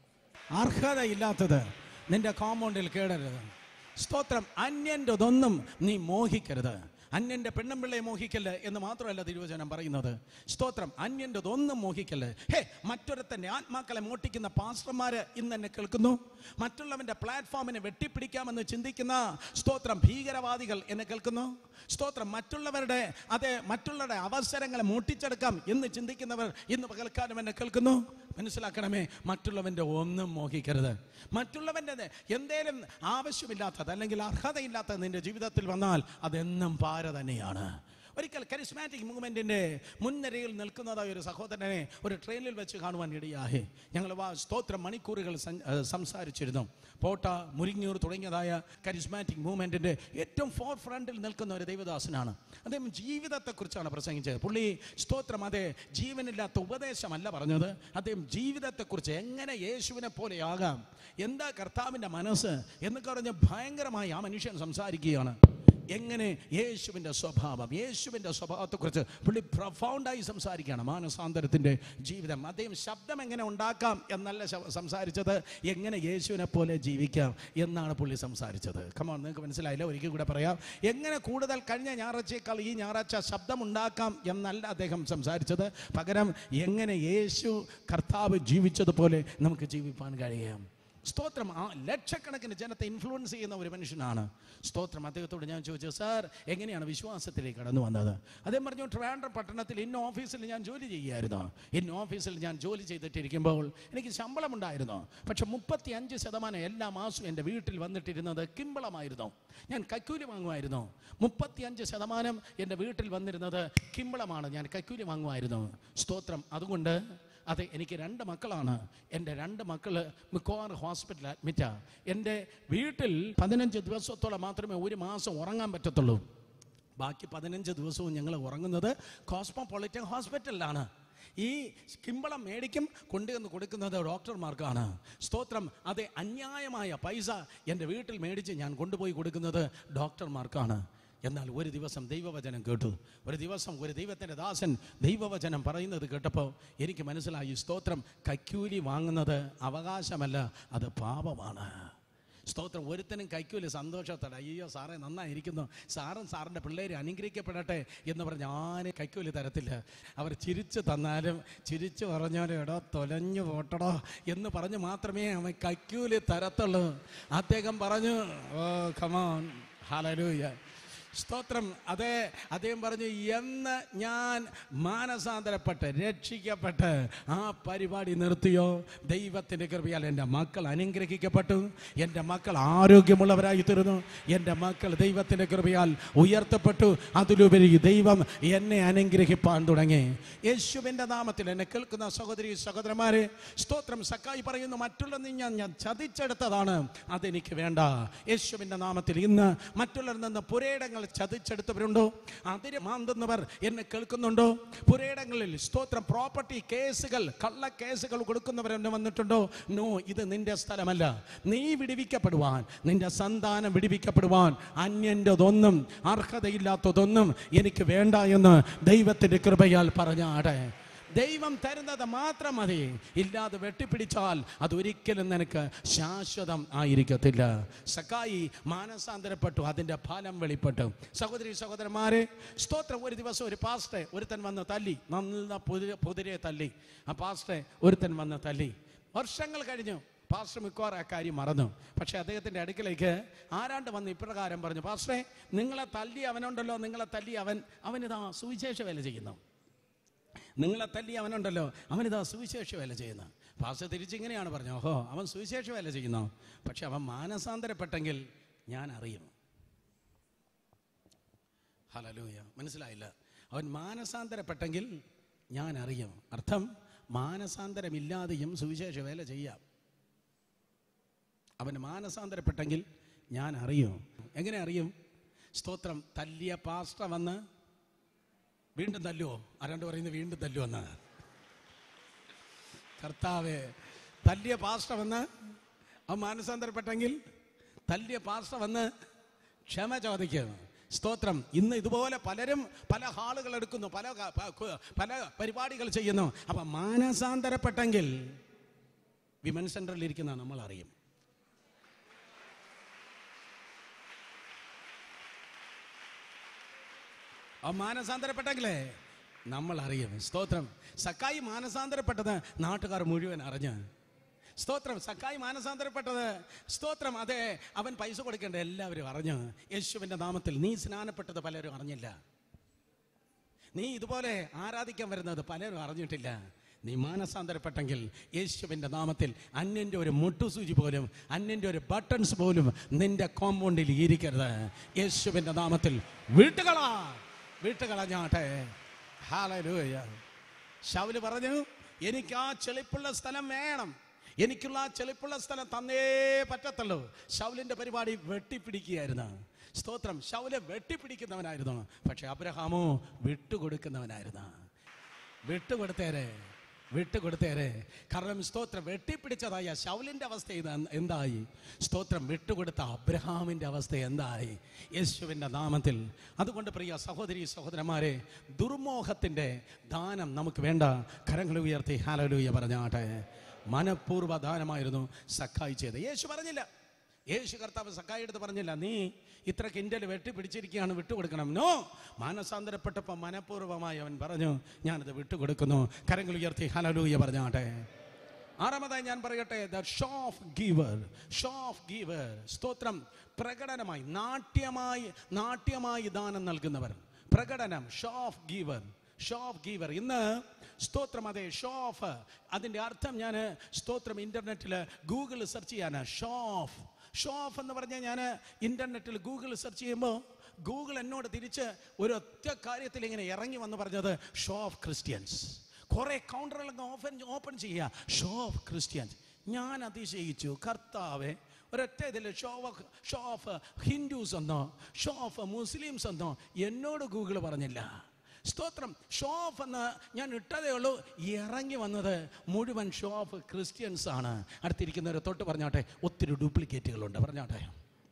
അർഹതയില്ലാത്തത് നിന്റെ കോമ്പൗണ്ടിൽ കേടരുത് സ്തോത്രം അന്യൻ്റെതൊന്നും നീ മോഹിക്കരുത് അന്യൻ്റെ പെണ്ണുമ്പിള്ളയെ മോഹിക്കല്ല് എന്ന് മാത്രമല്ല തിരുവചനം പറയുന്നത് സ്തോത്രം അന്യൻ്റെതൊന്നും മോഹിക്കല്ല് ഹേ മറ്റൊരുത്തൻ്റെ ആത്മാക്കളെ മോട്ടിക്കുന്ന പാസ്റ്റർമാര് ഇന്ന് എന്നെ കേൾക്കുന്നു മറ്റുള്ളവൻ്റെ പ്ലാറ്റ്ഫോമിനെ വെട്ടിപ്പിടിക്കാമെന്ന് ചിന്തിക്കുന്ന സ്തോത്രം ഭീകരവാദികൾ എന്നെ കേൾക്കുന്നു സ്തോത്രം മറ്റുള്ളവരുടെ അതെ മറ്റുള്ളവരുടെ അവസരങ്ങളെ മോട്ടിച്ചെടുക്കാം എന്ന് ചിന്തിക്കുന്നവർ ഇന്ന് പകൽക്കാലം എന്നെ കേൾക്കുന്നു മനസ്സിലാക്കണമേ മറ്റുള്ളവൻ്റെ ഒന്നും മോഹിക്കരുത് മറ്റുള്ളവൻ്റെ എന്തേലും ആവശ്യമില്ലാത്തത് അല്ലെങ്കിൽ അർഹതയില്ലാത്തത് നിന്റെ ജീവിതത്തിൽ വന്നാൽ അതെന്നും പാര തന്നെയാണ് ഒരിക്കൽ കരിസ്മാറ്റിക് മൂവ്മെൻറ്റിൻ്റെ മുൻനിരയിൽ നിൽക്കുന്നതായ ഒരു സഹോദരനെ ഒരു ട്രെയിനിൽ വെച്ച് കാണുവാൻ ഇടയായി ഞങ്ങൾ വാ സ്തോത്ര മണിക്കൂറുകൾ സഞ്ച- ഏഹ് സംസാരിച്ചിരുന്നു പോട്ട മുരിങ്ങൂർ തുടങ്ങിയതായ കരിസ്മാറ്റിക് മൂവ്മെൻറ്റിൻ്റെ ഏറ്റവും ഫോർ ഫ്രണ്ടിൽ നിൽക്കുന്ന ഒരു ദൈവദാസനാണ് അദ്ദേഹം ജീവിതത്തെക്കുറിച്ചാണ് പ്രസംഗിച്ചത് പുള്ളി സ്തോത്രം അതെ ജീവനില്ലാത്ത ഉപദേശമല്ല പറഞ്ഞത് അദ്ദേഹം ജീവിതത്തെക്കുറിച്ച് എങ്ങനെ യേശുവിനെ പോലെയാകാം എന്താ കർത്താവിൻ്റെ മനസ്സ് എന്നൊക്കെ പറഞ്ഞ് ഭയങ്കരമായി ആ മനുഷ്യൻ സംസാരിക്കുകയാണ് എങ്ങനെ യേശുവിൻ്റെ സ്വഭാവം യേശുവിൻ്റെ സ്വഭാവത്തെക്കുറിച്ച് പുള്ളി പ്രൊഫൗണ്ടായി സംസാരിക്കുകയാണ് മാനസാന്തരത്തിൻ്റെ ജീവിതം അദ്ദേഹം ശബ്ദം എങ്ങനെ ഉണ്ടാക്കാം എന്നല്ല ശ- സംസാരിച്ചത് എങ്ങനെ യേശുവിനെ പോലെ ജീവിക്കാം എന്നാണ് പുള്ളി സംസാരിച്ചത് കമോൺ നിങ്ങൾക്ക് മനസ്സിലായില്ല ഒരിക്കൽ കൂടെ പറയാം എങ്ങനെ കൂടുതൽ കഴിഞ്ഞ ഞായറാഴ്ചയേക്കാൾ ഈ ഞായറാഴ്ച ശബ്ദം ഉണ്ടാക്കാം എന്നല്ല അദ്ദേഹം സംസാരിച്ചത് പകരം എങ്ങനെ യേശു കർത്താവ് ജീവിച്ചതുപോലെ നമുക്ക് ജീവിപ്പാൻ കഴിയാം സ്തോത്രം ആ ലക്ഷക്കണക്കിന് ജനത്തെ ഇൻഫ്ലുവൻസ് ചെയ്യുന്ന ഒരു മനുഷ്യനാണ് സ്തോത്രം അദ്ദേഹത്തോട് ഞാൻ ചോദിച്ചു സാർ എങ്ങനെയാണ് വിശ്വാസത്തിലേക്ക് കടന്നു വന്നത് അദ്ദേഹം പറഞ്ഞു ട്രിവാൻഡ്രം പട്ടണത്തിൽ ഇന്ന ഓഫീസിൽ ഞാൻ ജോലി ചെയ്യുമായിരുന്നു ഇന്ന ഓഫീസിൽ ഞാൻ ജോലി ചെയ്തിട്ടിരിക്കുമ്പോൾ എനിക്ക് ശമ്പളമുണ്ടായിരുന്നു പക്ഷെ മുപ്പത്തി അഞ്ച് ശതമാനം എല്ലാ മാസവും എൻ്റെ വീട്ടിൽ വന്നിട്ടിരുന്നത് കിമ്പളമായിരുന്നു ഞാൻ കൈക്കൂലി വാങ്ങുമായിരുന്നു മുപ്പത്തി അഞ്ച് ശതമാനം എൻ്റെ വീട്ടിൽ വന്നിരുന്നത് കിമ്പളമാണ് ഞാൻ കൈക്കൂലി വാങ്ങുമായിരുന്നു സ്തോത്രം അതുകൊണ്ട് അതെ എനിക്ക് രണ്ട് മക്കളാണ് എൻ്റെ രണ്ട് മക്കള് മിക്കവാറും ഹോസ്പിറ്റലിൽ അഡ്മിറ്റാ എൻ്റെ വീട്ടിൽ പതിനഞ്ച് ദിവസത്തോളം മാത്രമേ ഒരു മാസം ഉറങ്ങാൻ പറ്റത്തുള്ളൂ ബാക്കി പതിനഞ്ച് ദിവസവും ഞങ്ങൾ ഉറങ്ങുന്നത് കോസ്മോപൊളിറ്റൻ ഹോസ്പിറ്റലിലാണ് ഈ കിമ്പളം മേടിക്കും കൊണ്ടുവന്ന് കൊടുക്കുന്നത് ഡോക്ടർമാർക്കാണ് സ്തോത്രം അതെ അന്യായമായ പൈസ എൻ്റെ വീട്ടിൽ മേടിച്ച് ഞാൻ കൊണ്ടുപോയി കൊടുക്കുന്നത് ഡോക്ടർമാർക്കാണ് എന്നാൽ ഒരു ദിവസം ദൈവവചനം കേട്ടു ഒരു ദിവസം ഒരു ദൈവത്തിൻ്റെ ദാസൻ ദൈവവചനം പറയുന്നത് കേട്ടപ്പോൾ എനിക്ക് മനസ്സിലായി സ്തോത്രം കൈക്കൂലി വാങ്ങുന്നത് അവകാശമല്ല അത് പാപമാണ് സ്തോത്രം ഒരുത്തനും കൈക്കൂലി സന്തോഷത്തോടെ അയ്യോ സാറേ നന്നായിരിക്കുന്നു സാറും സാറിൻ്റെ പിള്ളേർ അനുഗ്രഹിക്കപ്പെടട്ടെ എന്ന് പറഞ്ഞ് ആരും കൈക്കൂലി തരത്തില്ല അവർ ചിരിച്ചു തന്നാലും ചിരിച്ചു പറഞ്ഞാലും എടോ തൊലഞ്ഞു പോട്ടടോ എന്ന് പറഞ്ഞ് മാത്രമേ അവൻ കൈക്കൂലി തരത്തുള്ളൂ അദ്ദേഹം പറഞ്ഞു ഓ കമോൺ ഹലലൂയ സ്തോത്രം അതെ അദ്ദേഹം പറഞ്ഞു എന്ന് ഞാൻ മാനസാന്തരപ്പെട്ട് രക്ഷിക്കപ്പെട്ട് ആ പരിപാടി നിർത്തിയോ ദൈവത്തിൻ്റെ കൃപയാൽ എൻ്റെ മക്കൾ അനുഗ്രഹിക്കപ്പെട്ടു എൻ്റെ മക്കൾ ആരോഗ്യമുള്ളവരായി തീർന്നു എൻ്റെ മക്കൾ ദൈവത്തിൻ്റെ കൃപയാൽ ഉയർത്തപ്പെട്ടു അതിലുപരി ദൈവം എന്നെ അനുഗ്രഹിപ്പാൻ തുടങ്ങി യേശുവിൻ്റെ നാമത്തിൽ എന്നെ കേൾക്കുന്ന സഹോദരി സഹോദരന്മാരെ സ്തോത്രം സക്കായി പറയുന്നു മറ്റുള്ള ഞാൻ ഞാൻ ചതിച്ചെടുത്തതാണ് അതെനിക്ക് വേണ്ട യേശുവിൻ്റെ നാമത്തിൽ ഇന്ന് മറ്റുള്ളവരിൽ നിന്ന് പുരയിടങ്ങൾ ചതിച്ചെടുത്തവരുണ്ടോ അതിര് മാന്തുന്നവർ എന്നെ കേൾക്കുന്നുണ്ടോ പുരയിടങ്ങളിൽ സ്തോത്രം പ്രോപ്പർട്ടി കേസുകൾ കള്ള കേസുകൾ കൊടുക്കുന്നവർ എന്നെ വന്നിട്ടുണ്ടോ നോ ഇത് നിന്റെ സ്ഥലമല്ല നീ വിടിവിക്കപ്പെടുവാൻ നിന്റെ സന്താനം വിടിവിക്കപ്പെടുവാൻ അന്യൻ്റെതൊന്നും അർഹതയില്ലാത്തതൊന്നും എനിക്ക് വേണ്ട എന്ന് ദൈവത്തിൻ്റെ കൃപയാൽ പറഞ്ഞാടെ ദൈവം തരുന്നത് മാത്രം മതി ഇല്ലാതെ വെട്ടിപ്പിടിച്ചാൽ അതൊരിക്കലും നിനക്ക് ശാശ്വതം ആയിരിക്കത്തില്ല സക്കായി മാനസാന്തരപ്പെട്ടു അതിൻ്റെ ഫലം വെളിപ്പെട്ടു സഹോദരി സഹോദരന്മാരെ സ്തോത്രം ഒരു ദിവസം ഒരു പാസ്റ്റെ ഒരുത്തൻ വന്ന് തല്ലി നന്ന പുതിര പുതിരെ തല്ലി ആ പാസ്റ്റെ ഒരുത്തൻ വന്ന് തല്ലി വർഷങ്ങൾ കഴിഞ്ഞു പാസ്റ്റർ മിക്കവാറും ആ കാര്യം മറന്നു പക്ഷേ അദ്ദേഹത്തിൻ്റെ അടുക്കലേക്ക് ആരാണ്ട് വന്ന് ഇപ്രകാരം പറഞ്ഞു പാസ്റ്ററെ നിങ്ങളെ തല്ലി അവനുണ്ടല്ലോ നിങ്ങളെ തല്ലി അവൻ അവനിതാ സുവിശേഷ വേല ചെയ്യുന്നു നിങ്ങളെ തല്ലി അവനുണ്ടല്ലോ അവനിതാ സുവിശേഷ വേല ചെയ്യുന്നു പാസ്റ്റർ തിരിച്ചിങ്ങനെയാണ് പറഞ്ഞു ഓഹോ അവൻ സുവിശേഷ വേല ചെയ്യുന്നു പക്ഷെ അവൻ മാനസാന്തരപ്പെട്ടെങ്കിൽ ഞാൻ അറിയും ഹലലൂയ മനസ്സിലായില്ല അവൻ മാനസാന്തരപ്പെട്ടെങ്കിൽ ഞാൻ അറിയും അർത്ഥം മാനസാന്തരമില്ലാതെയും സുവിശേഷ വേല ചെയ്യാം അവൻ മാനസാന്തരപ്പെട്ടെങ്കിൽ ഞാൻ അറിയും എങ്ങനെ അറിയും സ്തോത്രം തല്ലിയ പാസ്റ്റർ വന്ന് വീണ്ടും തല്ലുവോ ആരാണ്ട് പറയുന്നത് വീണ്ടും തല്ലുവെന്ന് കർത്താവെ തല്ലിയ പാസ്റ്റർ വന്ന് അവൻ മാനസാന്തരപ്പെട്ടെങ്കിൽ തല്ലിയ പാസ്റ്റർ വന്ന് ക്ഷമ ചോദിക്കും സ്തോത്രം ഇന്ന് ഇതുപോലെ പലരും പല ഹാളുകൾ എടുക്കുന്നു പല ക- പ- കു- പല പരിപാടികൾ ചെയ്യുന്നു അപ്പം മാനസാന്തരപ്പെട്ടെങ്കിൽ വിമൻ സെൻറ്ററിൽ ഇരിക്കുന്ന നമ്മൾ അറിയും ആ മാനസാന്തരപ്പെട്ടെങ്കിലേ നമ്മൾ അറിയും സ്തോത്രം സക്കായി മാനസാന്തരപ്പെട്ടത് നാട്ടുകാർ മുഴുവൻ അറിഞ്ഞ് സ്തോത്രം സക്കായി മാനസാന്തരപ്പെട്ടത് സ്തോത്രം അതെ അവൻ പൈസ കൊടുക്കേണ്ട എല്ലാവരും അറിഞ്ഞ് യേശുവിൻ്റെ നാമത്തിൽ നീ സ്നാനപ്പെട്ടത് പലരും അറിഞ്ഞില്ല നീ ഇതുപോലെ ആരാധിക്കാൻ വരുന്നത് പലരും അറിഞ്ഞിട്ടില്ല നീ മാനസാന്തരപ്പെട്ടെങ്കിൽ യേശുവിൻ്റെ നാമത്തിൽ അന്യൻ്റെ ഒരു മുട്ടുസൂചി പോലും അന്യൻ്റെ ഒരു ബട്ടൺസ് പോലും നിന്റെ കോമ്പൗണ്ടിൽ ഇരിക്കരുത് യേശുവിൻ്റെ നാമത്തിൽ വീട്ടുകളാ വീട്ടുകളഞ്ഞാട്ടെ ഹാലൂയ ശൗല് പറഞ്ഞു എനിക്ക് ആ ചെളിപ്പുള്ള സ്ഥലം വേണം എനിക്കുള്ള ആ ചെളിപ്പുള്ള സ്ഥലം തന്നേ പറ്റത്തുള്ളൂ ശൗലിന്റെ പരിപാടി വെട്ടിപ്പിടിക്കുകയായിരുന്നു സ്തോത്രം ശൗല് വെട്ടിപ്പിടിക്കുന്നവനായിരുന്നു പക്ഷെ അബ്രഹാമോ വിട്ടുകൊടുക്കുന്നവനായിരുന്നു വിട്ടുകൊടുത്തേരെ വിട്ടുകൊടുത്തേരെ കാരണം സ്തോത്രം വെട്ടിപ്പിടിച്ചതായ ശൗലിന്റെ അവസ്ഥ ഇത് എന്തായി സ്തോത്രം വിട്ടുകൊടുത്ത അബ്രഹാമിന്റെ അവസ്ഥ എന്തായി യേശുവിൻ്റെ നാമത്തിൽ അതുകൊണ്ട് പ്രിയ സഹോദരി സഹോദരന്മാരെ ദുർമോഹത്തിൻ്റെ ദാനം നമുക്ക് വേണ്ട കരങ്ങൾ ഉയർത്തി ഹാലലൂയ പറഞ്ഞാട്ടെ മനഃപൂർവ്വ ദാനമായിരുന്നു സഖായി ചെയ്ത് യേശു പറഞ്ഞില്ല യേശു കർത്താവ് സഖായി എടുത്ത് പറഞ്ഞില്ല നീ ഇത്ര കിൻഡൽ വെട്ടിപ്പിടിച്ചിരിക്കുകയാണ് വിട്ടുകൊടുക്കണം നോ മാനസാന്തരപ്പെട്ടപ്പോൾ മനഃപൂർവ്വമായി അവൻ പറഞ്ഞു ഞാനത് വിട്ടുകൊടുക്കുന്നു കരങ്ങൾ ഉയർത്തി ഹലലൂയ പറഞ്ഞാട്ടെ ആറാമതായി ഞാൻ പറയട്ടെ the show off giver show off giver സ്തോത്രം പ്രകടനമായി നാട്യമായി നാട്യമായി ദാനം നൽകുന്നവർ പ്രകടനം show off giver show off giver ഇന്ന് സ്തോത്രം അതെ ഷോ ഓഫ് അതിൻ്റെ അർത്ഥം ഞാൻ സ്തോത്രം ഇൻ്റർനെറ്റിൽ ഗൂഗിൾ സെർച്ച് ചെയ്യാനാണ് ഷോ ഓഫ് ഷോ ഓഫ് എന്ന് പറഞ്ഞാൽ ഞാൻ ഇൻ്റർനെറ്റിൽ ഗൂഗിൾ സെർച്ച് ചെയ്യുമ്പോൾ ഗൂഗിൾ എന്നോട് തിരിച്ച് ഒരൊറ്റ കാര്യത്തിൽ ഇങ്ങനെ ഇറങ്ങി വന്ന് പറഞ്ഞത് ഷോ ഓഫ് ക്രിസ്ത്യൻസ് കുറെ കൗണ്ടറുകളൊക്കെ ഓപ്പൺ ഓപ്പൺ ചെയ്യുക ഷോ ഓഫ് ക്രിസ്ത്യൻസ് ഞാൻ അതിശയിച്ചു കർത്താവെ ഒരൊറ്റ ഇതിൽ show off show off Hindus എന്നോ ഷോ ഓഫ് മുസ്ലിംസ് എന്നോ എന്നോട് ഗൂഗിൾ പറഞ്ഞില്ല സ്തോത്രം ഷോ ഓഫ് എന്ന് ഞാൻ ഇട്ടതേ ഉള്ളൂ ഇറങ്ങി വന്നത് മുഴുവൻ ഷോ ഓഫ് ക്രിസ്ത്യൻസ് ആണ് അടുത്തിരിക്കുന്നവരെ തൊട്ട് പറഞ്ഞാട്ടെ ഒത്തിരി ഡ്യൂപ്ലിക്കേറ്റുകളുണ്ട് പറഞ്ഞാട്ടെ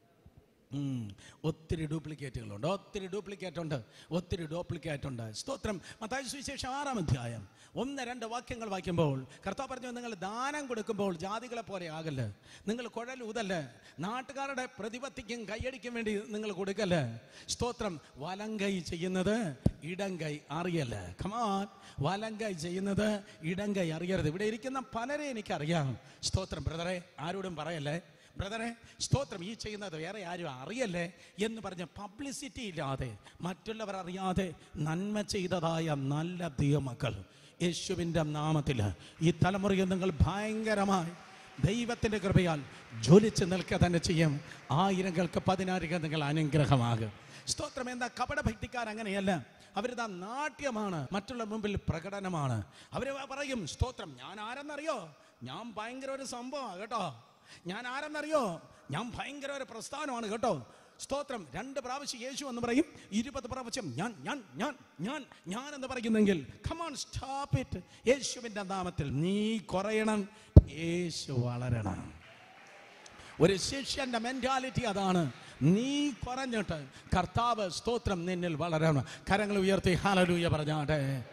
ഉം. ഒത്തിരി ഡ്യൂപ്ലിക്കേറ്റുകളുണ്ട് ഒത്തിരി ഡ്യൂപ്ലിക്കേറ്റ് ഉണ്ട് ഒത്തിരി ഡ്യൂപ്ലിക്കേറ്റ് ഉണ്ട് സ്തോത്രം മത്തായി സുവിശേഷം ആറാം അധ്യായം ഒന്ന് രണ്ട് വാക്യങ്ങൾ വായിക്കുമ്പോൾ കർത്താവ് പറഞ്ഞു നിങ്ങൾ ദാനം കൊടുക്കുമ്പോൾ ജാതികളെ പോലെ ആകല്ല് നിങ്ങൾ കുഴൽ ഊതല്ല് നാട്ടുകാരുടെ പ്രതിപത്തിക്കും കൈയടിക്കും വേണ്ടി നിങ്ങൾ കൊടുക്കല്ല് സ്തോത്രം വലങ്കൈ ചെയ്യുന്നത് ഇടങ്കൈ അറിയല്ല കമാൻ വലങ്കൈ ചെയ്യുന്നത് ഇടങ്കൈ അറിയരുത് ഇവിടെ ഇരിക്കുന്ന പലരെ എനിക്കറിയാം സ്തോത്രം ബ്രദറെ ആരോടും പറയല്ലേ ബ്രദറെ സ്തോത്രം ഈ ചെയ്യുന്നത് വേറെ ആരും അറിയല്ലേ എന്ന് പറഞ്ഞ് പബ്ലിസിറ്റി ഇല്ലാതെ മറ്റുള്ളവർ അറിയാതെ നന്മ ചെയ്തതായ നല്ല ദൈവമക്കൾ യേശുവിൻ്റെ നാമത്തിൽ ഈ തലമുറയിൽ നിങ്ങൾ ഭയങ്കരമായി ദൈവത്തിൻ്റെ കൃപയാൽ ജ്വലിച്ച് നിൽക്കുക തന്നെ ചെയ്യും ആയിരങ്ങൾക്ക് പതിനായിരം നിങ്ങൾ അനുഗ്രഹമാകും സ്തോത്രം എന്താ കപടഭക്തിക്കാർ അങ്ങനെയല്ല അവരിതാ നാട്യമാണ് മറ്റുള്ള മുമ്പിൽ പ്രകടനമാണ് അവർ പറയും സ്തോത്രം ഞാൻ ആരെന്നറിയോ ഞാൻ ഭയങ്കര ഒരു സംഭവമാണ് കേട്ടോ ഞാൻ ആരെന്നറിയോ ഞാൻ ഭയങ്കര ഒരു പ്രസ്ഥാനമാണ് കേട്ടോ സ്തോത്രം രണ്ട് പ്രാവശ്യം യേശു എന്ന് പറയും ഇരുപത് പ്രാവശ്യം ഞാൻ ഞാൻ ഞാൻ ഞാൻ ഞാൻ എന്ന് പറയുന്നെങ്കിൽ കമാൺ സ്റ്റോപ്പ് ഇറ്റ് യേശുവിൻ്റെ നാമത്തിൽ നീ കുറയണം യേശു വളരണം ഒരു ശിഷ്യന്റെ മെന്റാലിറ്റി അതാണ് നീ കുറഞ്ഞിട്ട് കർത്താവ് സ്തോത്രം നിന്നിൽ വളരണം കരങ്ങൾ ഉയർത്തി ഹാലലൂയ പറഞ്ഞാട്ടെ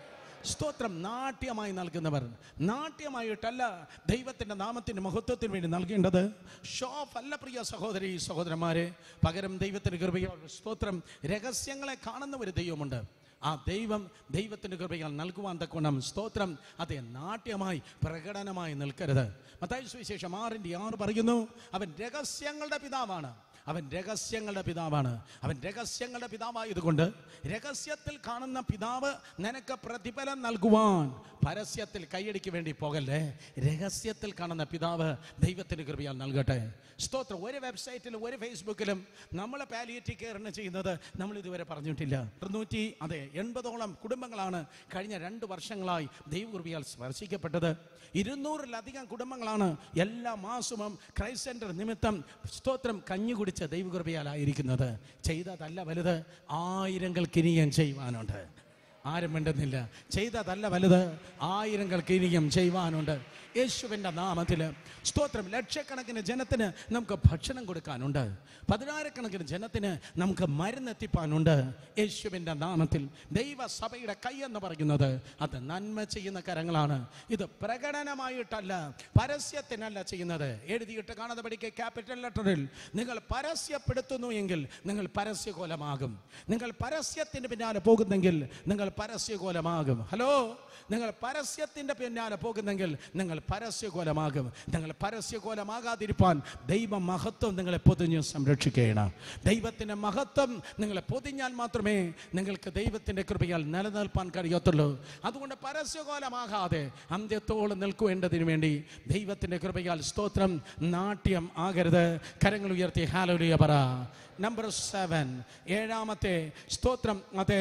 സ്തോത്രം നാട്യമായി നൽകുന്നവർ നാട്യമായിട്ടല്ല ദൈവത്തിൻ്റെ നാമത്തിൻ്റെ മഹത്വത്തിന് വേണ്ടി നൽകേണ്ടത് ഷോഫ് അല്ല പ്രിയ സഹോദരി സഹോദരന്മാരെ പകരം ദൈവത്തിൻ്റെ കൃപയാൽ സ്തോത്രം രഹസ്യങ്ങളെ കാണുന്ന ഒരു ദൈവമുണ്ട് ആ ദൈവം ദൈവത്തിൻ്റെ കൃപയാൽ നൽകുവാൻ തക്കോണം സ്തോത്രം അതെ നാട്യമായി പ്രകടനമായി നിൽക്കരുത് മത്തായി സുവിശേഷം ആറിൻ്റെ ആറ് പറയുന്നു അവൻ രഹസ്യങ്ങളുടെ പിതാവാണ് അവൻ രഹസ്യങ്ങളുടെ പിതാവാണ് അവൻ രഹസ്യങ്ങളുടെ പിതാവായതുകൊണ്ട് രഹസ്യത്തിൽ കാണുന്ന പിതാവ് നിനക്ക് പ്രതിഫലം നൽകുവാൻ പരസ്യത്തിൽ കൈയടിക്ക് വേണ്ടി പോകല്ലേ രഹസ്യത്തിൽ കാണുന്ന പിതാവ് ദൈവത്തിൻ്റെ കൃപയാൽ നൽകട്ടെ സ്തോത്രം ഒരു വെബ്സൈറ്റിലും ഒരു ഫേസ്ബുക്കിലും നമ്മളെ പാലിയേറ്റീവ് കെയറിന് ചെയ്യുന്നത് നമ്മൾ ഇതുവരെ പറഞ്ഞിട്ടില്ല ഇരുന്നൂറ്റി അതെ എൺപതോളം കുടുംബങ്ങളാണ് കഴിഞ്ഞ രണ്ട് വർഷങ്ങളായി ദൈവകൃപയാൽ സ്പർശിക്കപ്പെട്ടത് ഇരുന്നൂറിലധികം കുടുംബങ്ങളാണ് എല്ലാ മാസവും ക്രൈസ്റ്റ് സെന്റർ നിമിത്തം സ്തോത്രം കഞ്ഞി കുടിച്ച ദൈവകൃപയാലായിരിക്കുന്നത് ചെയ്തതല്ല വലുത് ആയിരങ്ങൾക്ക് ഇനിയും ചെയ്യുവാനുണ്ട് ആരും മിണ്ടുന്നില്ല ചെയ്തതല്ല വലുത് ആയിരങ്ങൾക്ക് ഇനിയും ചെയ്യുവാനുണ്ട് യേശുവിൻ്റെ നാമത്തിൽ സ്തോത്രം ലക്ഷക്കണക്കിന് ജനത്തിന് നമുക്ക് ഭക്ഷണം കൊടുക്കാനുണ്ട് പതിനായിരക്കണക്കിന് ജനത്തിന് നമുക്ക് മരുന്നെത്തിപ്പാനുണ്ട് യേശുവിൻ്റെ നാമത്തിൽ ദൈവസഭയുടെ കൈ എന്ന് പറയുന്നത് അത് നന്മ ചെയ്യുന്ന കരങ്ങളാണ് ഇത് പ്രകടനമായിട്ടല്ല പരസ്യത്തിനല്ല ചെയ്യുന്നത് എഴുതിയിട്ട് കാണാതെ പഠിക്കുക ക്യാപിറ്റൽ ലെറ്ററിൽ നിങ്ങൾ പരസ്യപ്പെടുത്തുന്നു എങ്കിൽ നിങ്ങൾ പരസ്യകോലമാകും നിങ്ങൾ പരസ്യത്തിന് പിന്നാലെ പോകുന്നെങ്കിൽ നിങ്ങൾ പരസ്യകോലമാകും ഹലോ നിങ്ങൾ പരസ്യത്തിന്റെ പിന്നാലെ പോകുന്നെങ്കിൽ നിങ്ങൾ പരസ്യകോലമാകും നിങ്ങൾ പരസ്യകോലമാകാതിരിപ്പാൻ ദൈവ മഹത്വം നിങ്ങളെ പൊതിഞ്ഞ് സംരക്ഷിക്കണം ദൈവത്തിന്റെ മഹത്വം നിങ്ങളെ പൊതിഞ്ഞാൽ മാത്രമേ നിങ്ങൾക്ക് ദൈവത്തിന്റെ കൃപയാൽ നിലനിൽപ്പാൻ കഴിയത്തുള്ളൂ അതുകൊണ്ട് പരസ്യകോലമാകാതെ അന്ത്യത്തോളം നിൽക്കുവേണ്ടതിന് വേണ്ടി ദൈവത്തിന്റെ കൃപയാൽ സ്തോത്രം നാട്യം ആകരുത് കരങ്ങൾ ഉയർത്തി ഹാലോലിയ പറ നമ്പർ സെവൻ ഏഴാമത്തെ സ്തോത്രം അതെ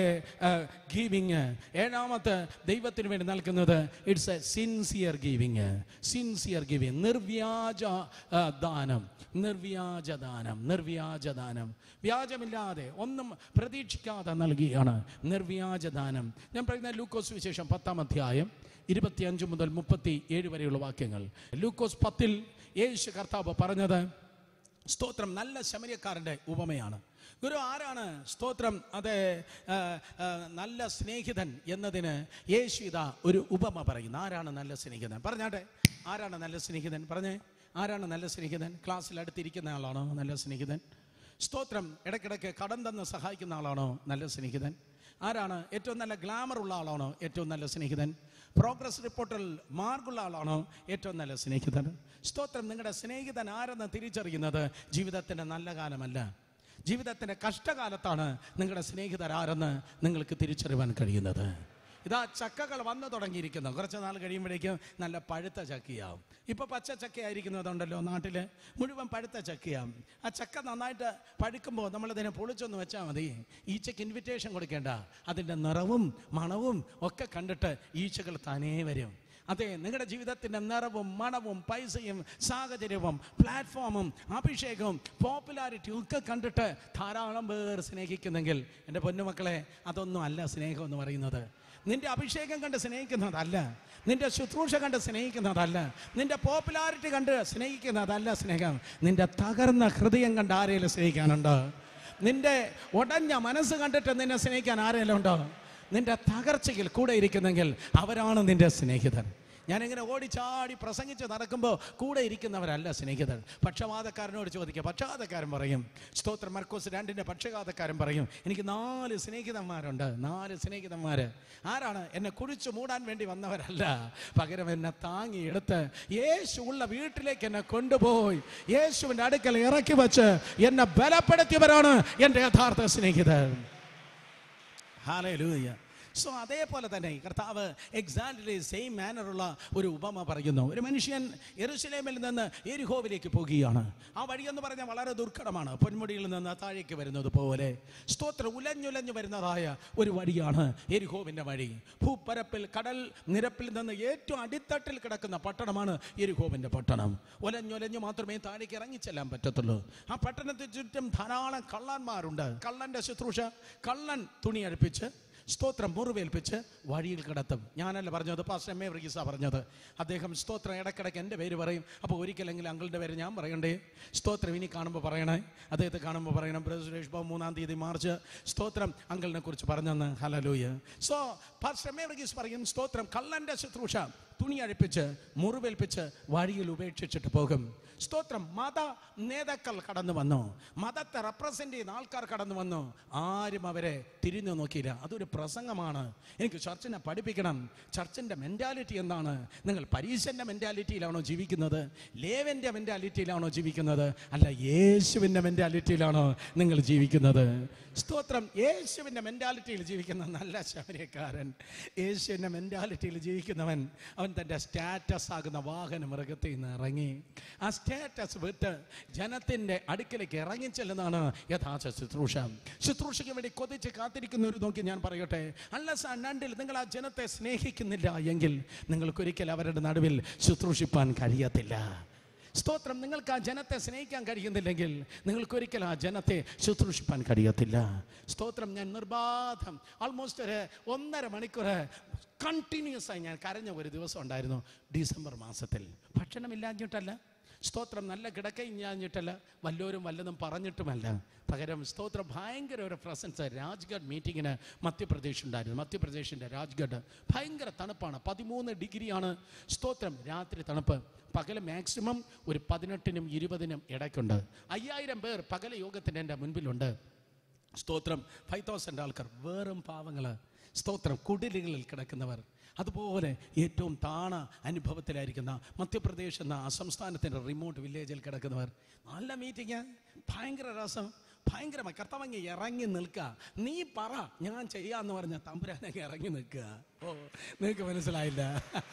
ഗീവിങ് ഏഴാമത്തെ ദൈവത്തിന് വേണ്ടി നൽകുന്നത് it's a sincere giving sincere giving നിർവ്യാജ ആ, ദാനം നിർവ്യാജ ദാനം നിർവ്യാജ ദാനം വ്യാജമില്ലാതെ ഒന്നും പ്രതീക്ഷിക്കാതെ നൽകിയാണ് നിർവ്യാജ ദാനം ഞാൻ പറയുന്ന ലൂക്കോസ് വിശേഷം പത്താം അധ്യായം ഇരുപത്തിയഞ്ച് മുതൽ മുപ്പത്തി ഏഴ് വരെയുള്ള വാക്യങ്ങൾ ലൂക്കോസ് പത്തിൽ യേശു കർത്താവ് പറഞ്ഞത് സ്തോത്രം നല്ല ശമര്യക്കാരൻ്റെ ഉപമയാണ് ഗുരു ആരാണ് സ്തോത്രം അതെ ആ, ആ, നല്ല സ്നേഹിതൻ എന്നതിന് യേശു ഇതാ ഒരു ഉപമ പറയുന്നു ആരാണ് നല്ല സ്നേഹിതൻ പറഞ്ഞാട്ടെ ആരാണ് നല്ല സ്നേഹിതൻ പറഞ്ഞേ ആരാണ് നല്ല സ്നേഹിതൻ ക്ലാസ്സിൽ അടുത്തിരിക്കുന്ന ആളാണോ നല്ല സ്നേഹിതൻ സ്തോത്രം ഇടയ്ക്കിടയ്ക്ക് കടം തന്ന് സഹായിക്കുന്ന ആളാണോ നല്ല സ്നേഹിതൻ ആരാണ് ഏറ്റവും നല്ല ഗ്ലാമർ ഉള്ള ആളാണോ ഏറ്റവും നല്ല സ്നേഹിതൻ പ്രോഗ്രസ് റിപ്പോർട്ടിൽ മാർക്കുള്ള ആളാണോ ഏറ്റവും നല്ല സ്നേഹിതൻ സ്തോത്രം നിങ്ങളുടെ സ്നേഹിതൻ ആരെന്ന് തിരിച്ചറിയുന്നത് ജീവിതത്തിൻ്റെ നല്ല കാലമല്ല ജീവിതത്തിൻ്റെ കഷ്ടകാലത്താണ് നിങ്ങളുടെ സ്നേഹിതർ ആരെന്ന് നിങ്ങൾക്ക് തിരിച്ചറിയാൻ കഴിയുന്നത് ഇതാ ചക്കകൾ വന്നു തുടങ്ങിയിരിക്കുന്നു കുറച്ച് നാൾ കഴിയുമ്പോഴേക്കും നല്ല പഴുത്ത ചക്കയാവും ഇപ്പൊ പച്ച ചക്കയായിരിക്കുന്നതുണ്ടല്ലോ നാട്ടില് മുഴുവൻ പഴുത്ത ചക്കയാവും ആ ചക്ക നന്നായിട്ട് പഴുക്കുമ്പോൾ നമ്മളതിനെ പൊളിച്ചൊന്ന് വെച്ചാൽ മതി ഈച്ചയ്ക്ക് ഇൻവിറ്റേഷൻ കൊടുക്കേണ്ട അതിൻ്റെ നിറവും മണവും ഒക്കെ കണ്ടിട്ട് ഈച്ചകൾ താനേ വരും അതെ നിങ്ങളുടെ ജീവിതത്തിൻ്റെ നിറവും മണവും പൈസയും സാഹചര്യവും പ്ലാറ്റ്ഫോമും അഭിഷേകവും പോപ്പുലാരിറ്റിയും ഒക്കെ കണ്ടിട്ട് ധാരാളം പേർ സ്നേഹിക്കുന്നെങ്കിൽ എൻ്റെ പൊന്നുമക്കളെ അതൊന്നും അല്ല സ്നേഹം എന്ന് പറയുന്നത് നിന്റെ അഭിഷേകം കണ്ട് സ്നേഹിക്കുന്നതല്ല നിന്റെ ശുശ്രൂഷ കണ്ട് സ്നേഹിക്കുന്നതല്ല നിന്റെ പോപ്പുലാരിറ്റി കണ്ട് സ്നേഹിക്കുന്നതല്ല സ്നേഹം നിന്റെ തകർന്ന ഹൃദയം കണ്ട് ആരെങ്കിലും സ്നേഹിക്കാനുണ്ടോ നിന്റെ ഉടഞ്ഞ മനസ്സ് കണ്ടിട്ട് നിന്നെ സ്നേഹിക്കാൻ ആരെങ്കിലും ഉണ്ടോ നിന്റെ തകർച്ചയിൽ കൂടെ ഇരിക്കുന്നെങ്കിൽ അവരാണ് നിന്റെ സ്നേഹിതർ ഞാനിങ്ങനെ ഓടിച്ചാടി പ്രസംഗിച്ച് നടക്കുമ്പോൾ കൂടെ ഇരിക്കുന്നവരല്ല സ്നേഹിതർ പക്ഷപാതക്കാരനോട് ചോദിക്കുക പക്ഷപാതക്കാരൻ പറയും സ്തോത്ര മർക്കോസ് രണ്ടിൻ്റെ പക്ഷപാതക്കാരൻ പറയും എനിക്ക് നാല് സ്നേഹിതന്മാരുണ്ട് നാല് സ്നേഹിതന്മാർ ആരാണ് എന്നെ കുഴിച്ചു മൂടാൻ വേണ്ടി വന്നവരല്ല പകരം എന്നെ താങ്ങിയെടുത്ത് യേശു ഉള്ള വീട്ടിലേക്ക് എന്നെ കൊണ്ടുപോയി യേശുവിൻ്റെ അടുക്കൽ ഇറക്കി വെച്ച് എന്നെ ബലപ്പെടുത്തിയവരാണ് എൻ്റെ യഥാർത്ഥ സ്നേഹിതർ ഹാലൂയ സോ അതേപോലെ തന്നെ കർത്താവ് എക്സാക്ട്ലി സെയിം മാനറുള്ള ഒരു ഉപമ പറയുന്നു ഒരു മനുഷ്യൻ എറുസലേമിൽ നിന്ന് എരിഹോവിലേക്ക് പോകുകയാണ് ആ വഴിയെന്ന് പറഞ്ഞാൽ വളരെ ദുർഘടമാണ് പൊന്മുടിയിൽ നിന്ന് താഴേക്ക് വരുന്നത് പോലെ സ്തോത്ര ഉലഞ്ഞുലഞ്ഞു വരുന്നതായ ഒരു വഴിയാണ് എരിഹോവിൻ്റെ വഴി ഭൂപ്പരപ്പിൽ കടൽ നിരപ്പിൽ നിന്ന് ഏറ്റവും അടിത്തട്ടിൽ കിടക്കുന്ന പട്ടണമാണ് എരിഹോവിൻ്റെ പട്ടണം ഉലഞ്ഞുലഞ്ഞു മാത്രമേ താഴേക്ക് ഇറങ്ങിച്ചെല്ലാൻ പറ്റത്തുള്ളൂ ആ പട്ടണത്തിന് ചുറ്റും ധാരാളം കള്ളന്മാരുണ്ട് കള്ളന്റെ ശുശ്രൂഷ കള്ളൻ തുണി അടുപ്പിച്ച് സ്തോത്രം മുറിവേൽപ്പിച്ച് വഴിയിൽ കിടത്തും ഞാനല്ല പറഞ്ഞത് പാസ്റ്റർ എം എ വർഗീസ പറഞ്ഞത് അദ്ദേഹം സ്തോത്രം ഇടയ്ക്കിടയ്ക്ക് എൻ്റെ പേര് പറയും അപ്പോൾ ഒരിക്കലെങ്കിലും അങ്കിളുടെ പേര് ഞാൻ പറയണ്ടേ സ്തോത്രം ഇനി കാണുമ്പോൾ പറയണേ അദ്ദേഹത്തെ കാണുമ്പോൾ പറയണം ബ്രദർ സുരേഷ് ബാബു മൂന്നാം തീയതി മാർച്ച് സ്തോത്രം അങ്കിളിനെ കുറിച്ച് പറഞ്ഞെന്ന് hallelujah so pastor M A Varghese പറയും സ്തോത്രം കള്ളൻ്റെ ശുശ്രൂഷ തുണി അഴിപ്പിച്ച് മുറിവേൽപ്പിച്ച് വഴിയിൽ ഉപേക്ഷിച്ചിട്ട് പോകും സ്തോത്രം മത നേതാക്കൾ കടന്നു വന്നു മതത്തെ റെപ്രസെന്റ് ചെയ്യുന്ന ആൾക്കാർ കടന്നു വന്നു ആരും അവരെ തിരിഞ്ഞു നോക്കിയില്ല അതൊരു പ്രസംഗമാണ് എനിക്ക് ചർച്ചിനെ പഠിപ്പിക്കണം ചർച്ചിന്റെ മെന്റാലിറ്റി എന്താണ് നിങ്ങൾ പരീശന്റെ മെന്റാലിറ്റിയിലാണോ ജീവിക്കുന്നത് ലേവന്റെ മെന്റാലിറ്റിയിലാണോ ജീവിക്കുന്നത് അല്ല യേശുവിന്റെ മെന്റാലിറ്റിയിലാണോ നിങ്ങൾ ജീവിക്കുന്നത് സ്തോത്രം യേശുവിന്റെ മെന്റാലിറ്റിയിൽ ജീവിക്കുന്ന നല്ല ശബരിക്കാരൻ യേശുവിന്റെ മെന്റാലിറ്റിയിൽ ജീവിക്കുന്നവൻ അവൻ തൻ്റെ സ്റ്റാറ്റസ് ആകുന്ന വാഹന മൃഗത്തിൽ നിന്ന് ഇറങ്ങി ആ സ്റ്റാറ്റസ് വിട്ട് ജനത്തിൻ്റെ അടുക്കിലേക്ക് ഇറങ്ങി ചെല്ലുന്നതാണ് യഥാർത്ഥ ശുശ്രൂഷ ശുശ്രൂഷയ്ക്ക് വേണ്ടി കൊതിച്ച് കാത്തിരിക്കുന്നവർ നോക്കി ഞാൻ പറയട്ടെ അല്ല നണ്ടിൽ നിങ്ങൾ ആ ജനത്തെ സ്നേഹിക്കുന്നില്ല എങ്കിൽ നിങ്ങൾക്കൊരിക്കൽ അവരുടെ നടുവിൽ ശുശ്രൂഷിപ്പാൻ കഴിയത്തില്ല സ്തോത്രം നിങ്ങൾക്ക് ആ ജനത്തെ സ്നേഹിക്കാൻ കഴിയുന്നില്ലെങ്കിൽ നിങ്ങൾക്കൊരിക്കലും ആ ജനത്തെ ശുശ്രൂഷിപ്പാൻ കഴിയത്തില്ല സ്തോത്രം ഞാൻ നിർബാധം ആൾമോസ്റ്റ് ഒരു ഒന്നര മണിക്കൂർ കണ്ടിന്യൂസ് ആയി ഞാൻ കരഞ്ഞ ഒരു ദിവസം ഉണ്ടായിരുന്നു ഡിസംബർ മാസത്തിൽ ഭക്ഷണമില്ലാഞ്ഞിട്ടല്ല സ്തോത്രം നല്ല കിടക്കയിഞ്ഞാഞ്ഞിട്ടല്ല വല്ലവരും വല്ലതും പറഞ്ഞിട്ടുമല്ല പകരം സ്തോത്രം ഭയങ്കര ഒരു പ്രസൻസ് രാജ്ഗഡ് മീറ്റിങ്ങിന് മധ്യപ്രദേശ് ഉണ്ടായിരുന്നു മധ്യപ്രദേശിൻ്റെ രാജ്ഗഡ് ഭയങ്കര തണുപ്പാണ് പതിമൂന്ന് ഡിഗ്രിയാണ് സ്തോത്രം രാത്രി തണുപ്പ് പകല് മാക്സിമം ഒരു പതിനെട്ടിനും ഇരുപതിനും ഇടയ്ക്കുണ്ട് അയ്യായിരം പേർ പകല യോഗത്തിന് എൻ്റെ മുൻപിലുണ്ട് സ്തോത്രം ഫൈവ് തൗസൻഡ് ആൾക്കാർ വേറും പാവങ്ങൾ സ്തോത്രം കുടിലുകളിൽ കിടക്കുന്നവർ അതുപോലെ ഏറ്റവും താണ അനുഭവത്തിലായിരിക്കുന്ന മധ്യപ്രദേശ് എന്ന ആ സംസ്ഥാനത്തിൻ്റെ റിമോട്ട് വില്ലേജിൽ കിടക്കുന്നവർ നല്ല മീറ്റിംഗ് ഭയങ്കര രസം ഭയങ്കരമായി കർത്തവങ്ങി ഇറങ്ങി നിൽക്കുക നീ പറ ഞാൻ ചെയ്യാന്ന് പറഞ്ഞ തമ്പുരാനങ്ങ് ഇറങ്ങി നിൽക്കുക ഓ നിങ്ങൾക്ക് മനസ്സിലായില്ല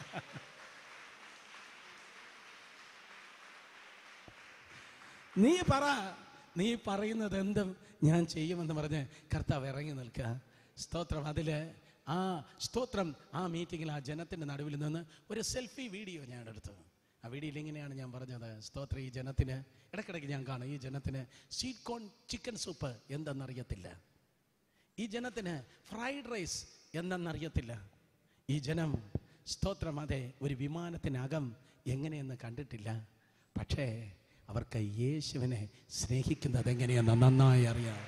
നീ പറ നീ പറയുന്നത് എന്തും ഞാൻ ചെയ്യുമെന്ന് പറഞ്ഞ് കർത്താവ് ഇറങ്ങി നിൽക്കുക സ്തോത്രം അതിൽ ആ സ്തോത്രം ആ മീറ്റിങ്ങിൽ ആ ജനത്തിൻ്റെ നടുവിൽ നിന്ന് ഒരു സെൽഫി വീഡിയോ ഞാൻ എടുത്തു ആ വീഡിയോയിൽ ഇങ്ങനെയാണ് ഞാൻ പറഞ്ഞത് സ്തോത്രം ഈ ജനത്തിന് ഇടയ്ക്കിടയ്ക്ക് ഞാൻ കാണും ഈ ജനത്തിന് സ്വീറ്റ് കോൺ ചിക്കൻ സൂപ്പ് എന്തെന്നറിയത്തില്ല ഈ ജനത്തിന് ഫ്രൈഡ് റൈസ് എന്തെന്നറിയത്തില്ല ഈ ജനം സ്തോത്രം അതെ ഒരു വിമാനത്തിനകം എങ്ങനെയെന്ന് കണ്ടിട്ടില്ല പക്ഷേ അവർക്ക് യേശുവിനെ സ്നേഹിക്കുന്നത് എങ്ങനെയെന്ന് നന്നായി അറിയാം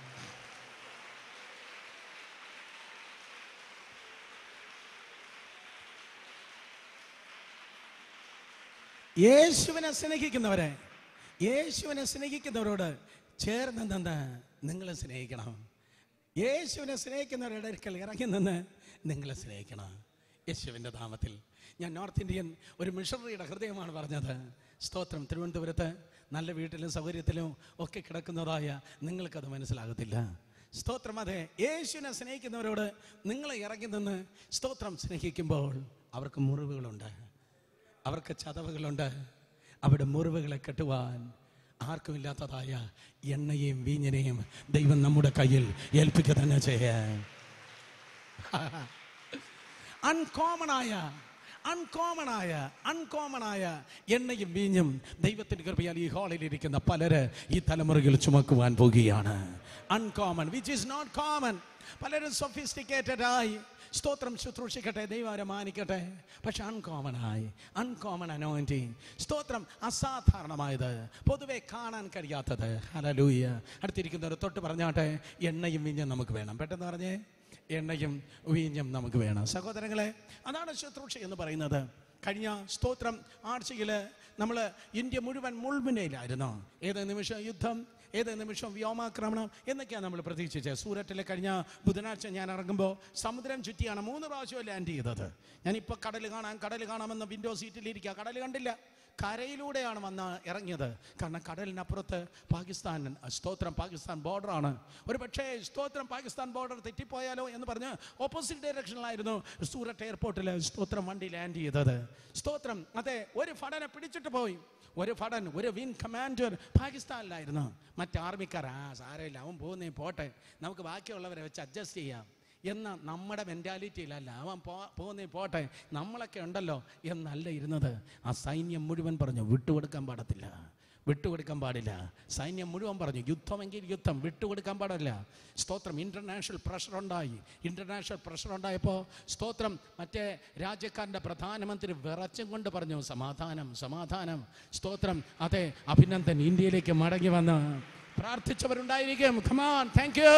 യേശുവിനെ സ്നേഹിക്കുന്നവരെ യേശുവിനെ സ്നേഹിക്കുന്നവരോട് ചേർന്ന് നിന്ന് നിങ്ങൾ സ്നേഹിക്കണം യേശുവിനെ സ്നേഹിക്കുന്നവരുടെ അടുക്കൽ ഇറങ്ങി നിന്ന് നിങ്ങൾ സ്നേഹിക്കണം യേശുവിൻ്റെ നാമത്തിൽ ഞാൻ നോർത്ത് ഇന്ത്യൻ ഒരു മിഷണറിയുടെ ഹൃദയമാണ് പറഞ്ഞത് സ്തോത്രം തിരുവനന്തപുരത്ത് നല്ല വീട്ടിലും സൗകര്യത്തിലും ഒക്കെ കിടക്കുന്നതായ നിങ്ങൾക്കത് മനസ്സിലാകത്തില്ല സ്തോത്രം അതെ യേശുവിനെ സ്നേഹിക്കുന്നവരോട് നിങ്ങൾ ഇറങ്ങി നിന്ന് സ്തോത്രം സ്നേഹിക്കുമ്പോൾ അവർക്ക് മുറിവുകളുണ്ട് അവർക്ക് ചതവുകളുണ്ട് അവിടെ മുറിവുകളെ കെട്ടുവാൻ ആർക്കുമില്ലാത്തതായ എണ്ണയെയും വീഞ്ഞിനെയും ദൈവം നമ്മുടെ കയ്യിൽ ഏൽപ്പിക്കുക തന്നെ ചെയ്യാൻ അൺകോമണായ അൺകോമണായ അൺകോമണായ എണ്ണയും വീഞ്ഞും ദൈവത്തിൻ്റെ കൃപയാൽ ഈ ഹാളിൽ ഇരിക്കുന്ന പലര് ഈ തലമുറകൾ ചുമക്കുവാൻ പോകുകയാണ് uncommon which is not common പലരും സൊഫിസ്റ്റിക്കേറ്റഡ് ആയി സ്തോത്രം ശുശ്രൂഷിക്കട്ടെ ദൈവം അവരെ മാനിക്കട്ടെ പക്ഷെ അൺകോമൺ ആയി അൺകോമൺ അനോയിൻറ്റിങ് സ്തോത്രം അസാധാരണമായത് പൊതുവെ കാണാൻ കഴിയാത്തത് ഹലലൂയ അടുത്തിരിക്കുന്നവർ തൊട്ട് പറഞ്ഞാട്ടെ എണ്ണയും വീഞ്ഞും നമുക്ക് വേണം പെട്ടെന്ന് പറഞ്ഞേ എണ്ണയും വീഞ്ഞും നമുക്ക് വേണം സഹോദരങ്ങളെ അതാണ് ശുശ്രൂഷ എന്ന് പറയുന്നത് കഴിഞ്ഞ സ്തോത്രം ആഴ്ചയിൽ നമ്മൾ ഇന്ത്യ മുഴുവൻ മുൾമുനയിലായിരുന്നു ഏത് നിമിഷം യുദ്ധം ഏത് നിമിഷം വ്യോമാക്രമണം എന്നൊക്കെയാണ് നമ്മൾ പ്രതീക്ഷിച്ചത് സൂററ്റിൽ കഴിഞ്ഞ ബുധനാഴ്ച ഞാൻ ഇറങ്ങുമ്പോൾ സമുദ്രം ചുറ്റിയാണ് മൂന്ന് പ്രാവശ്യം ലാൻഡ് ചെയ്തത് ഞാനിപ്പോൾ കടൽ കാണാൻ കടൽ കാണാമെന്ന് വിൻഡോ സീറ്റിലിരിക്കുക കടൽ കണ്ടില്ല കരയിലൂടെയാണ് വന്ന് ഇറങ്ങിയത് കാരണം കടലിനപ്പുറത്ത് പാകിസ്ഥാൻ സ്തോത്രം പാകിസ്ഥാൻ ബോർഡറാണ് ഒരു പക്ഷേ സ്തോത്രം പാകിസ്ഥാൻ ബോർഡർ തെറ്റിപ്പോയാലോ എന്ന് പറഞ്ഞ് ഓപ്പോസിറ്റ് ഡയറക്ഷനിലായിരുന്നു സൂററ്റ് എയർപോർട്ടിൽ സ്തോത്രം വണ്ടി ലാൻഡ് ചെയ്തത് സ്തോത്രം അതെ ഒരു ഫടനെ പിടിച്ചിട്ട് പോയി ഒരു ഫടൻ ഒരു വിൻ കമാൻഡർ പാകിസ്ഥാനിലായിരുന്നു മറ്റ് ആർമിക്കാർ ആ സാരമില്ല അവൻ പോകുന്നേ പോട്ടെ നമുക്ക് ബാക്കിയുള്ളവരെ വെച്ച് അഡ്ജസ്റ്റ് ചെയ്യാം എന്ന നമ്മുടെ മെൻറ്റാലിറ്റിയിലല്ല അവൻ പോ പോകുന്നേ പോട്ടെ നമ്മളൊക്കെ ഉണ്ടല്ലോ എന്നല്ല ഇരുന്നത് ആ സൈന്യം മുഴുവൻ പറഞ്ഞു വിട്ടുകൊടുക്കാൻ പാടത്തില്ല വിട്ടുകൊടുക്കാൻ പാടില്ല സൈന്യം മുഴുവൻ പറഞ്ഞു യുദ്ധമെങ്കിൽ യുദ്ധം വിട്ടുകൊടുക്കാൻ പാടില്ല സ്തോത്രം ഇൻ്റർനാഷണൽ പ്രഷർ ഉണ്ടായി ഇൻ്റർനാഷണൽ പ്രഷർ ഉണ്ടായപ്പോൾ സ്തോത്രം മറ്റേ രാജ്യക്കാരൻ്റെ പ്രധാനമന്ത്രി വിറച്ചും കൊണ്ട് പറഞ്ഞു സമാധാനം സമാധാനം സ്തോത്രം അതെ അഭിനന്ദൻ ഇന്ത്യയിലേക്ക് മടങ്ങി വന്ന് പ്രാർത്ഥിച്ചവരുണ്ടായിരിക്കും ഖമാൻ താങ്ക് യു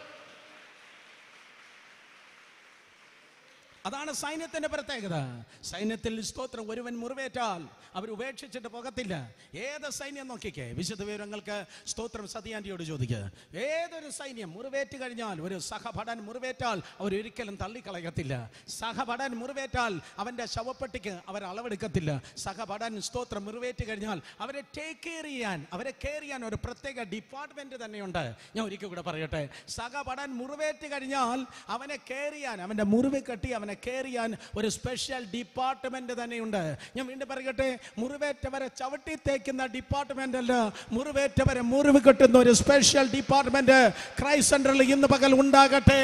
അതാണ് സൈന്യത്തിന്റെ പ്രത്യേകത സൈന്യത്തിൽ സ്തോത്രം ഒരുവൻ മുറിവേറ്റാൽ അവർ ഉപേക്ഷിച്ചിട്ട് പോകത്തില്ല ഏത് സൈന്യം നോക്കിക്കേ വിശുദ്ധ വിവരങ്ങൾക്ക് സ്തോത്രം സതിയാന്റിയോട് ചോദിക്കുക ഏതൊരു സൈന്യം മുറിവേറ്റ് കഴിഞ്ഞാൽ ഒരു സഹഭടൻ മുറിവേറ്റാൽ അവർ ഒരിക്കലും തള്ളിക്കളയത്തില്ല സഹഭടൻ മുറിവേറ്റാൽ അവന്റെ ശവപ്പെട്ടിക്ക് അവർ അളവെടുക്കത്തില്ല സഹഭടൻ സ്തോത്രം മുറിവേറ്റ് കഴിഞ്ഞാൽ അവരെ ടേക്ക് കെയർ ചെയ്യാൻ അവരെ കെയർ ചെയ്യാൻ ഒരു പ്രത്യേക ഡിപ്പാർട്ട്മെന്റ് തന്നെയുണ്ട് ഞാൻ ഒരിക്കൽ കൂടെ പറയട്ടെ സഹഭടൻ മുറിവേറ്റ് കഴിഞ്ഞാൽ അവനെ കെയർ ചെയ്യാൻ അവന്റെ മുറിവ് കെട്ടി അവനെ കെയർ ചെയ്യാൻ ഒരു സ്പെഷ്യൽ ഡിപ്പാർട്ട്മെന്റ് തന്നെയുണ്ട് ഞാൻ വീണ്ടും പറയട്ടെ മുറിവേറ്റവരെ ചവിട്ടി തേക്കുന്ന ഡിപ്പാർട്ട്മെന്റ് അല്ല മുറിവേറ്റവരെ മുറിവ് കെട്ടുന്ന ഒരു സ്പെഷ്യൽ ഡിപ്പാർട്ട്മെന്റ് ക്രൈസ്റ്റ് സെന്ററിൽ ഇന്ന് പകൽ ഉണ്ടാകട്ടെ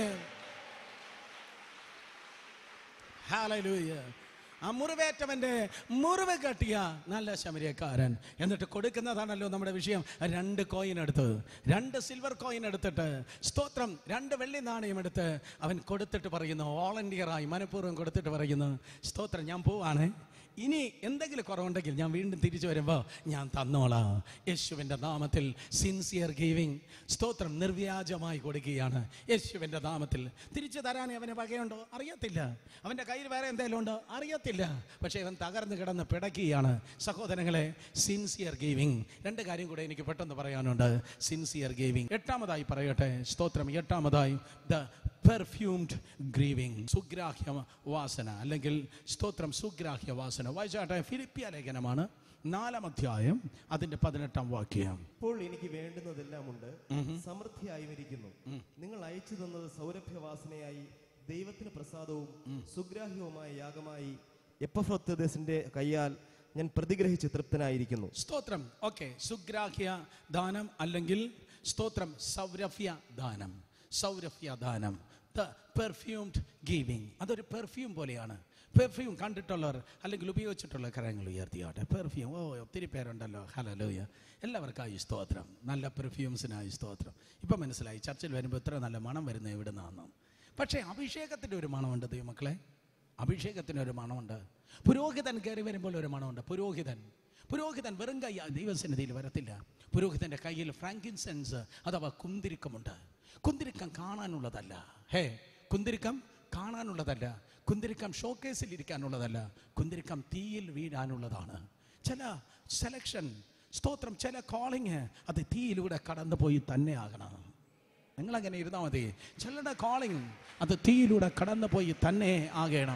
Hallelujah. ആ മുറിവേറ്റവന്റെ മുറിവ് കെട്ടിയ നല്ല ശമരിയക്കാരൻ എന്നിട്ട് കൊടുക്കുന്നതാണല്ലോ നമ്മുടെ വിഷയം രണ്ട് കോയിൻ എടുത്ത് രണ്ട് സിൽവർ കോയിൻ എടുത്തിട്ട് സ്തോത്രം രണ്ട് വെള്ളി നാണയം എടുത്ത് അവൻ കൊടുത്തിട്ട് പറയുന്നു വോളണ്ടിയറായി മനഃപൂർവ്വം കൊടുത്തിട്ട് പറയുന്നു സ്തോത്രം ഞാൻ പോവാണ് ഇനി എന്തെങ്കിലും കുറവുണ്ടെങ്കിൽ ഞാൻ വീണ്ടും തിരിച്ചു വരുമ്പോൾ ഞാൻ തന്നോളാം യേശുവിൻ്റെ നാമത്തിൽ സിൻസിയർ ഗീവിങ് സ്തോത്രം നിർവ്യാജമായി കൊടുക്കുകയാണ് യേശുവിൻ്റെ നാമത്തിൽ തിരിച്ചു തരാൻ അവന് വകയുണ്ടോ അറിയത്തില്ല അവൻ്റെ കയ്യിൽ വേറെ എന്തെങ്കിലും ഉണ്ടോ അറിയത്തില്ല പക്ഷേ അവൻ തകർന്ന് കിടന്ന് പിടയ്ക്കുകയാണ് സഹോദരങ്ങളെ സിൻസിയർ ഗീവിങ് രണ്ട് കാര്യം കൂടെ എനിക്ക് പെട്ടെന്ന് പറയാനുണ്ട് സിൻസിയർ ഗീവിങ് എട്ടാമതായി പറയട്ടെ സ്തോത്രം എട്ടാമതായി ദ പെർഫ്യൂംഡ് ഗ്രീവിങ് സുഗ്രാഹ്യ വാസന അല്ലെങ്കിൽ സ്തോത്രം സുഗ്രാഹ്യ വാസന വായിച്ചാട്ടെ ഫിലിപ്പിയ ലേഖനമാണ് നാലാം അധ്യായം അതിന്റെ പതിനെട്ടാം വാക്യം ഇപ്പോൾ എനിക്ക് വേണ്ടുന്നതെല്ലാം ഉണ്ട് സമൃദ്ധിയായും ഇരിക്കുന്നു നിങ്ങൾ അയച്ചു തന്നത് സൗരഭ്യവാസനയായി ദൈവത്തിന് പ്രസാദവും സുഗ്രാഹ്യവുമായ യാഗമായി എപ്പഫ്രൊത്തദേശിന്റെ കയ്യാൽ ഞാൻ പ്രതിഗ്രഹിച്ച് തൃപ്തനായിരിക്കുന്നു സ്തോത്രം ഓക്കെ സുഗ്രാഹ്യ ദാനം അല്ലെങ്കിൽ സ്തോത്രം സൗരഭ്യ ദാനം സൗരഭ്യ ദാനം ദ പെർഫ്യൂംഡ് ഗീവിങ് അതൊരു പെർഫ്യൂം പോലെയാണ് പെർഫ്യൂം കണ്ടിട്ടുള്ളവർ അല്ലെങ്കിൽ ഉപയോഗിച്ചിട്ടുള്ള കരങ്ങൾ ഉയർത്തിയാട്ടെ പെർഫ്യൂം ഓ ഒത്തിരി പേരുണ്ടല്ലോ ഹലോയ എല്ലാവർക്കായി സ്തോത്രം നല്ല പെർഫ്യൂംസിനായി സ്തോത്രം ഇപ്പം മനസ്സിലായി ചർച്ചിൽ വരുമ്പോൾ ഇത്ര നല്ല മണം വരുന്നത് എവിടെ നിന്നാണ് പക്ഷേ അഭിഷേകത്തിൻ്റെ ഒരു മണമുണ്ട് ദൈവമക്കളെ അഭിഷേകത്തിന് ഒരു മണമുണ്ട് പുരോഹിതൻ കയറി വരുമ്പോൾ ഒരു മണമുണ്ട് പുരോഹിതൻ പുരോഹിതൻ വെറും കൈ ദൈവസന്നിധിയിൽ വരത്തില്ല പുരോഹിതന്റെ കയ്യിൽ ഫ്രാങ്കിൻസെൻസ് അഥവാ കുന്തിരിക്കമുണ്ട് കുന്തിരിക്കം കാണാനുള്ളതല്ല ഹേ കുന്തിരിക്കം കാണാനുള്ളതല്ല കുന്തിരിക്കം ഷോക്കേസിൽ ഇരിക്കാനുള്ളതല്ല കുന്തിരിക്കം തീയിൽ വീഴാനുള്ളതാണ് ചില സെലക്ഷൻ സ്തോത്രം ചില കോളിങ് അത് തീയിലൂടെ കടന്നുപോയി തന്നെ ആകണം നിങ്ങൾ അങ്ങനെ ഇരുന്നാൽ മതി ചിലരുടെ കോളിംഗ് അത് തീയിലൂടെ കടന്നുപോയി തന്നെ ആകണം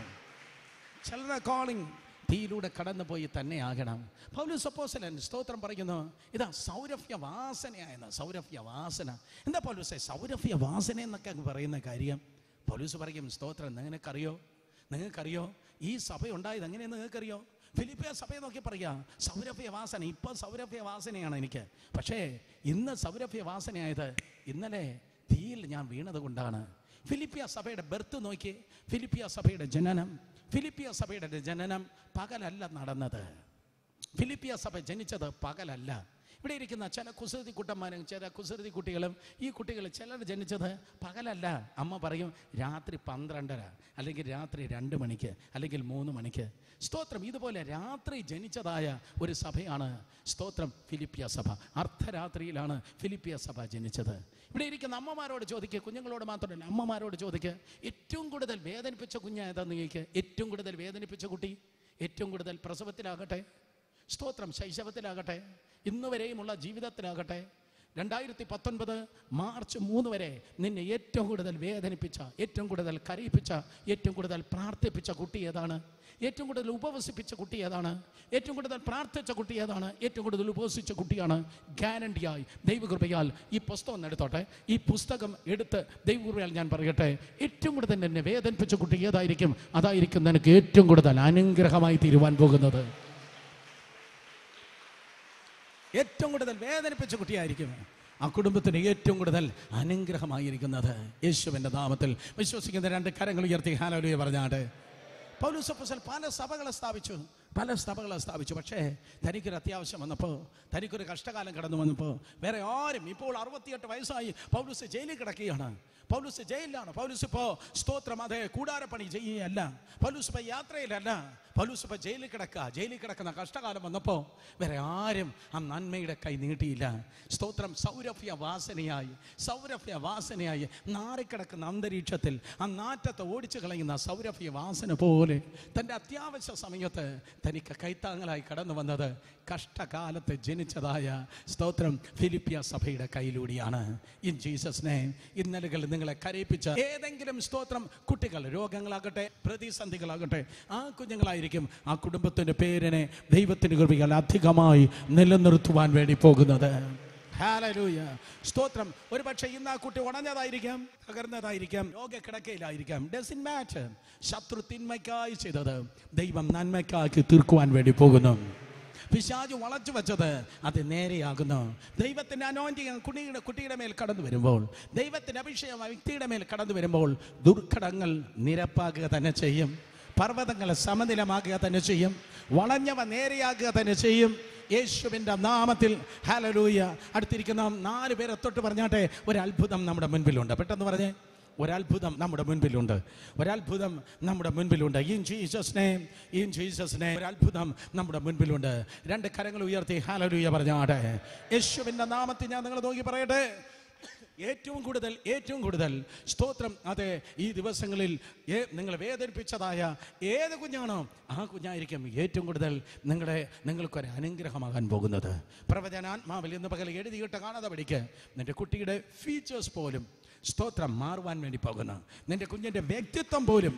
ചിലരുടെ കോളിംഗ് തീയിലൂടെ കടന്നുപോയി തന്നെ ആകണം പൗലൂസ് അപ്പോസ്തലൻ സ്തോത്രം പറയുന്നു ഇതാ സൗരഭ്യ വാസനയായെന്ന് സൗരഭ്യ വാസന എന്താ പൗലൂസെ സൗരഭ്യ വാസന എന്നൊക്കെ അങ്ങ് പറയുന്ന കാര്യം പൗലൂസ് പറയും സ്തോത്രം നിങ്ങൾക്കറിയോ നിങ്ങൾക്കറിയോ ഈ സഭ ഉണ്ടായത് എങ്ങനെയെന്ന് നിങ്ങൾക്കറിയോ ഫിലിപ്പിയ സഭയെ നോക്കി പറയാം സൗരഭ്യ വാസന ഇപ്പം സൗരഭ്യ വാസനയാണ് എനിക്ക് പക്ഷേ ഇന്ന് സൗരഭ്യ വാസനയായത് ഇന്നലെ തീയിൽ ഞാൻ വീണത് കൊണ്ടാണ് ഫിലിപ്പിയ സഭയുടെ ബർത്ത് നോക്കി ഫിലിപ്പിയ സഭയുടെ ജനനം ഫിലിപ്പിയ സഭയുടെ ജനനം പകലല്ല നടന്നത് ഫിലിപ്പിയ സഭ ജനിച്ചത് പകലല്ല ഇവിടെ ഇരിക്കുന്ന ചില കുസൃതി കുട്ടന്മാരും ചില കുസൃതി കുട്ടികളും ഈ കുട്ടികൾ ചിലർ ജനിച്ചത് പകലല്ല അമ്മ പറയും രാത്രി പന്ത്രണ്ടര അല്ലെങ്കിൽ രാത്രി രണ്ട് മണിക്ക് അല്ലെങ്കിൽ മൂന്ന് മണിക്ക് സ്തോത്രം ഇതുപോലെ രാത്രി ജനിച്ചതായ ഒരു സഭയാണ് സ്തോത്രം ഫിലിപ്പിയ സഭ അർദ്ധരാത്രിയിലാണ് ഫിലിപ്പിയ സഭ ജനിച്ചത് ഇവിടെ ഇരിക്കുന്ന അമ്മമാരോട് ചോദിക്കുക കുഞ്ഞുങ്ങളോട് മാത്രമല്ല അമ്മമാരോട് ചോദിക്കുക ഏറ്റവും കൂടുതൽ വേദനിപ്പിച്ച കുഞ്ഞ് ഏതാന്ന് ചോദിക്കുക ഏറ്റവും കൂടുതൽ വേദനിപ്പിച്ച കുട്ടി ഏറ്റവും കൂടുതൽ പ്രസവത്തിലാകട്ടെ സ്തോത്രം ശൈശവത്തിലാകട്ടെ ഇന്ന് വരെയുമുള്ള ജീവിതത്തിലാകട്ടെ രണ്ടായിരത്തി പത്തൊൻപത് മാർച്ച് മൂന്ന് വരെ നിന്നെ ഏറ്റവും കൂടുതൽ വേദനിപ്പിച്ച ഏറ്റവും കൂടുതൽ കരയിപ്പിച്ച ഏറ്റവും കൂടുതൽ പ്രാർത്ഥിപ്പിച്ച കുട്ടി ഏതാണ് ഏറ്റവും കൂടുതൽ ഉപവസിപ്പിച്ച കുട്ടി ഏതാണ് ഏറ്റവും കൂടുതൽ പ്രാർത്ഥിച്ച കുട്ടി ഏതാണ് ഏറ്റവും കൂടുതൽ ഉപവസിച്ച കുട്ടിയാണ് ഗ്യാരണ്ടിയായി ദൈവകൃപയാൽ ഈ പുസ്തകം ഒന്ന് എടുത്തോട്ടെ ഈ പുസ്തകം എടുത്ത് ദൈവകൃപയാൽ ഞാൻ പറയട്ടെ ഏറ്റവും കൂടുതൽ എന്നെ വേദനിപ്പിച്ച കുട്ടി ഏതായിരിക്കും അതായിരിക്കും നിനക്ക് ഏറ്റവും കൂടുതൽ അനുഗ്രഹമായി തീരുവാൻ പോകുന്നത് ഏറ്റവും കൂടുതൽ വേദനിപ്പിച്ച കുട്ടിയായിരിക്കും ആ കുടുംബത്തിന് ഏറ്റവും കൂടുതൽ അനുഗ്രഹമായിരിക്കുന്നത് യേശുവിൻ്റെ നാമത്തിൽ വിശ്വസിക്കുന്ന രണ്ട് കരങ്ങൾ ഉയർത്തി ഹാലോലിയ പറഞ്ഞാട്ട് പൗലൂസപ്പസൽ പല സഭകളെ സ്ഥാപിച്ചു പല സഭകളെ സ്ഥാപിച്ചു പക്ഷേ തനിക്കൊരു അത്യാവശ്യം വന്നപ്പോൾ തനിക്കൊരു കഷ്ടകാലം കടന്നു വന്നപ്പോൾ വേറെ ആരും ഇപ്പോൾ അറുപത്തിയെട്ട് വയസ്സായി പൗലൂസ് ജയിലിൽ കിടക്കുകയാണ് പൗലൂസ് ജയിലിലാണ് പൗലൂസ് ഇപ്പോൾ സ്തോത്രം അതെ കൂടാരപ്പണി ചെയ്യുകയല്ല പൗലൂസ് ഇപ്പോൾ യാത്രയിലല്ല പൗലൂസ് ഇപ്പോൾ ജയിലിൽ കിടക്കുക ജയിലിൽ കിടക്കുന്ന കഷ്ടകാലം വന്നപ്പോൾ വേറെ ആരും ആ നന്മയുടെ കൈ നീട്ടിയില്ല സ്തോത്രം സൗരഭ്യ വാസനയായി സൗരഭ്യ വാസനയായി നാറിക്കിടക്കുന്ന അന്തരീക്ഷത്തിൽ ആ നാറ്റത്തെ ഓടിച്ചു കളയുന്ന സൗരഭ്യ വാസന പോലെ തൻ്റെ അത്യാവശ്യ സമയത്ത് തനിക്ക് കൈത്താങ്ങലായി കടന്നു വന്നത് കഷ്ടകാലത്ത് ജനിച്ചതായ സ്തോത്രം ഫിലിപ്പിയ സഭയുടെ കയ്യിലൂടെയാണ് ഇൻ ജീസസിനെ ഇന്നലകൾ നിങ്ങളെ കരയിപ്പിച്ച ഏതെങ്കിലും സ്തോത്രം കുട്ടികൾ രോഗങ്ങളാകട്ടെ പ്രതിസന്ധികളാകട്ടെ ആ കുഞ്ഞുങ്ങളായിരിക്കും ആ കുടുംബത്തിൻ്റെ പേരിനെ ദൈവത്തിൻ്റെ കൃപയാൽ അധികമായി നിലനിർത്തുവാൻ വേണ്ടി പോകുന്നത് ഹാലലൂയ സ്തോത്രം ഒരു പക്ഷേ ഇന്ന് ആ കുട്ടി ഉണഞ്ഞതായിരിക്കാം തകർന്നതായിരിക്കാം രോഗക്കിടക്കയിലായിരിക്കാം ഡസിൻ മാറ്റർ ശത്രു തിന്മയ്ക്കായി ചെയ്തത് ദൈവം നന്മയ്ക്കാക്കി തീർക്കുവാൻ വേണ്ടി പോകുന്നു പിശാജ് വളച്ചു വെച്ചത് അത് നേരെയാകുന്നു ദൈവത്തിന്റെ അനോന്യം കുട്ടിയുടെ കുട്ടിയുടെ മേൽ കടന്നു വരുമ്പോൾ ദൈവത്തിന്റെ അഭിഷേകം ആ വ്യക്തിയുടെ മേൽ കടന്നു വരുമ്പോൾ ദുർഘടങ്ങൾ നിരപ്പാക്കുക തന്നെ ചെയ്യും പർവ്വതങ്ങൾ സമനിലമാക്കുക തന്നെ ചെയ്യും വളഞ്ഞവ നേരെയാക്കുക തന്നെ ചെയ്യും യേശുവിൻ്റെ നാമത്തിൽ ഹലലൂയ അടുത്തിരിക്കുന്ന നാല് പേരെ തൊട്ട് പറഞ്ഞാട്ടെ ഒരു അത്ഭുതം നമ്മുടെ മുൻപിലുണ്ട് പെട്ടെന്ന് പറഞ്ഞേ ഒരത്ഭുതം നമ്മുടെ മുൻപിലുണ്ട് ഒരത്ഭുതം നമ്മുടെ മുൻപിലുണ്ട് in Jesus name in Jesus name ഒരത്ഭുതം നമ്മുടെ മുൻപിലുണ്ട് രണ്ട് കരങ്ങൾ ഉയർത്തി ഹാലലൂയ പറഞ്ഞാട്ടെ യേശുവിൻ്റെ നാമത്തിൽ ഞാൻ നിങ്ങൾ നോക്കി പറയട്ടെ ഏറ്റവും കൂടുതൽ ഏറ്റവും കൂടുതൽ സ്തോത്രം അതെ ഈ ദിവസങ്ങളിൽ ഏ- നിങ്ങളെ വേദനിപ്പിച്ചതായ ഏത് കുഞ്ഞാണോ ആ കുഞ്ഞായിരിക്കും ഏറ്റവും കൂടുതൽ നിങ്ങളുടെ നിങ്ങൾക്കൊരു അനുഗ്രഹമാകാൻ പോകുന്നത് പ്രവചനാത്മാവിൽ ഇന്ന് പകൽ എഴുതിയിട്ട് കാണാതെ പഠിക്ക് നിന്റെ കുട്ടിയുടെ ഫീച്ചേഴ്സ് പോലും സ്തോത്രം മാറുവാൻ വേണ്ടി പോകുന്നു നിന്റെ കുഞ്ഞിൻ്റെ വ്യക്തിത്വം പോലും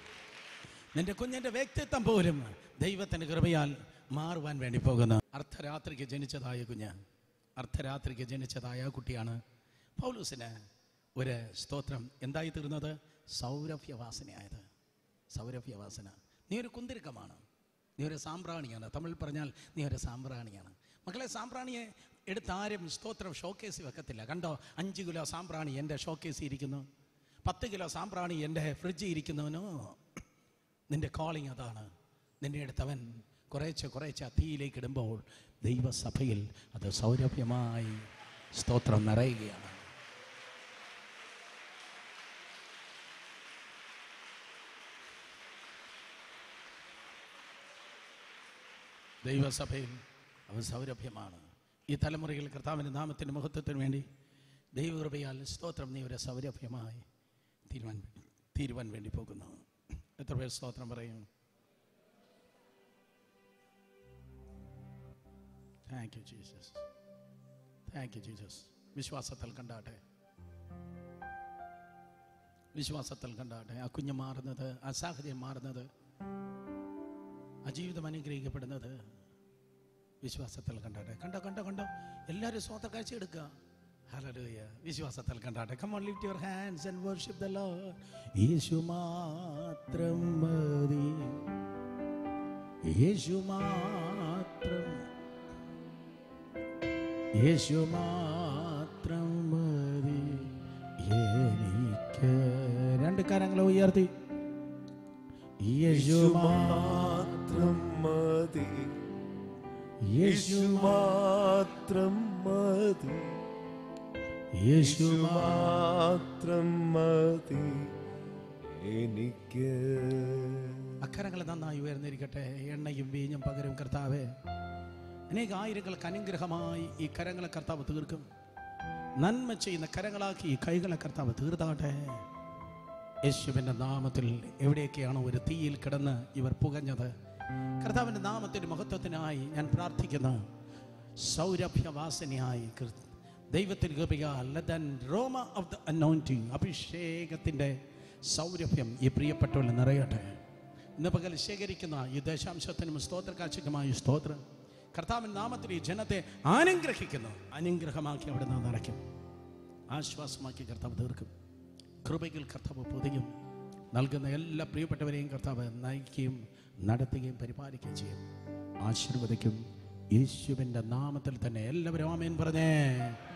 നിന്റെ കുഞ്ഞിൻ്റെ വ്യക്തിത്വം പോലും ദൈവത്തിൻ്റെ കൃപയാൽ മാറുവാൻ വേണ്ടി പോകുന്നു അർദ്ധരാത്രിക്ക് ജനിച്ചതായ കുഞ്ഞ് അർദ്ധരാത്രിക്ക് ജനിച്ചതായ ആ കുട്ടിയാണ് പൗലൂസിന് ഒരു സ്തോത്രം എന്തായി തീർന്നത് സൗരഭ്യവാസനയായത് സൗരഭ്യവാസന നീ ഒരു കുന്തിരുക്കമാണ് നീ ഒരു സാമ്പ്രാണിയാണ് തമിഴ് പറഞ്ഞാൽ നീ ഒരു സാമ്പ്രാണിയാണ് മക്കളെ സാമ്പ്രാണിയെ എടുത്താരും സ്തോത്രം ഷോക്കേസ് വെക്കത്തില്ല കണ്ടോ അഞ്ച് കിലോ സാമ്പ്രാണി എൻ്റെ ഷോക്കേസ് ഇരിക്കുന്നു പത്ത് കിലോ സാമ്പ്രാണി എൻ്റെ ഫ്രിഡ്ജിൽ ഇരിക്കുന്നവനോ നിന്റെ കോളിംഗ് അതാണ് നിന്റെ അടുത്തവൻ കുറേശ്ശെ കുറേശ്ശെ ആ തീയിലേക്ക് ഇടുമ്പോൾ ദൈവസഭയിൽ അത് സൗരഭ്യമായി സ്തോത്രം നിറയുകയാണ് ദൈവസഭയിൽ അവൻ സൗരഭ്യമാണ് ഈ തലമുറയിൽ കർത്താവിൻ്റെ നാമത്തിൻ്റെ മഹത്വത്തിന് വേണ്ടി ദൈവകൃപയാൽ സ്തോത്രം നീ ഒരു സൗരഭ്യമായി തീരുവാൻ തീരുവാൻ വേണ്ടി പോകുന്നു എത്ര പേർ സ്തോത്രം പറയും thank you Jesus thank you Jesus വിശ്വാസത്തിൽ കണ്ടാട്ടെ വിശ്വാസത്തിൽ കണ്ടാട്ടെ ആ കുഞ്ഞ് മാറുന്നത് ആ സാഹചര്യം മാറുന്നത് ആ ജീവിതം അനുഗ്രഹിക്കപ്പെടുന്നത് വിശ്വാസത്തിൽ കണ്ടാട്ടെ കണ്ടോ കണ്ടോ കണ്ടോ എല്ലാവരും സ്വന്തം കാഴ്ച എടുക്കുക ഹല്ലേലൂയ വിശ്വാസത്തിൽ കണ്ടാട്ടെ come on lift your hands and worship the Lord Yeshu മാത്രം മതി യേശു മാത്രം യേശു മാത്രം മതി എനിക്ക് രണ്ട് കരങ്ങൾ ഉയർത്തി യേശു മാത്രം മതി യേശു മാത്രം മതി യേശു മാത്രം മതി എനിക്ക് അക്കരങ്ങൾ നന്നായി ഉയർന്നിരിക്കട്ടെ എണ്ണയും വീഞ്ഞും പകരും കർത്താവേ അനേക ആയിരങ്ങൾക്ക് അനുഗ്രഹമായി ഈ കരങ്ങളെ കർത്താവ് തീർക്കും നന്മ ചെയ്യുന്ന കരങ്ങളാക്കി ഈ കൈകളെ കർത്താവ് തീർത്താട്ടെ യേശുവിൻ്റെ നാമത്തിൽ എവിടെയൊക്കെയാണോ ഒരു തീയിൽ കിടന്ന് ഇവർ പുകഞ്ഞത് കർത്താവിൻ്റെ നാമത്തിൻ്റെ മഹത്വത്തിനായി ഞാൻ പ്രാർത്ഥിക്കുന്നു സൗരഭ്യവാസനയായി കൃ- ദൈവത്തിന് കൃപയാൽ റോമ ഓഫ് ദ അനോയിൻറ്റിങ് അഭിഷേകത്തിൻ്റെ സൗരഭ്യം ഈ പ്രിയപ്പെട്ടവരിൽ നിറയട്ടെ ഇന്ന് പകൽ ശേഖരിക്കുന്ന ഈ ദശാംശത്തിനും സ്തോത്രകാഴ്ചക്കുമായി സ്തോത്രം കർത്താവിൻ നാമത്തിൽ ഈ ജനത്തെ അനുഗ്രഹിക്കുന്നു അനുഗ്രഹമാക്കി അവിടെ നിന്ന് നിറയ്ക്കും ആശ്വാസമാക്കി കർത്താവ് തീർക്കും കൃപയിൽ കർത്താവ് പൊതിയും നൽകുന്ന എല്ലാ പ്രിയപ്പെട്ടവരെയും കർത്താവ് നയിക്കുകയും നടത്തുകയും പരിപാലിക്കുകയും ചെയ്യും ആശീർവദിക്കും യേശുവിൻ്റെ നാമത്തിൽ തന്നെ എല്ലാവരും ആമേൻ പറഞ്ഞേ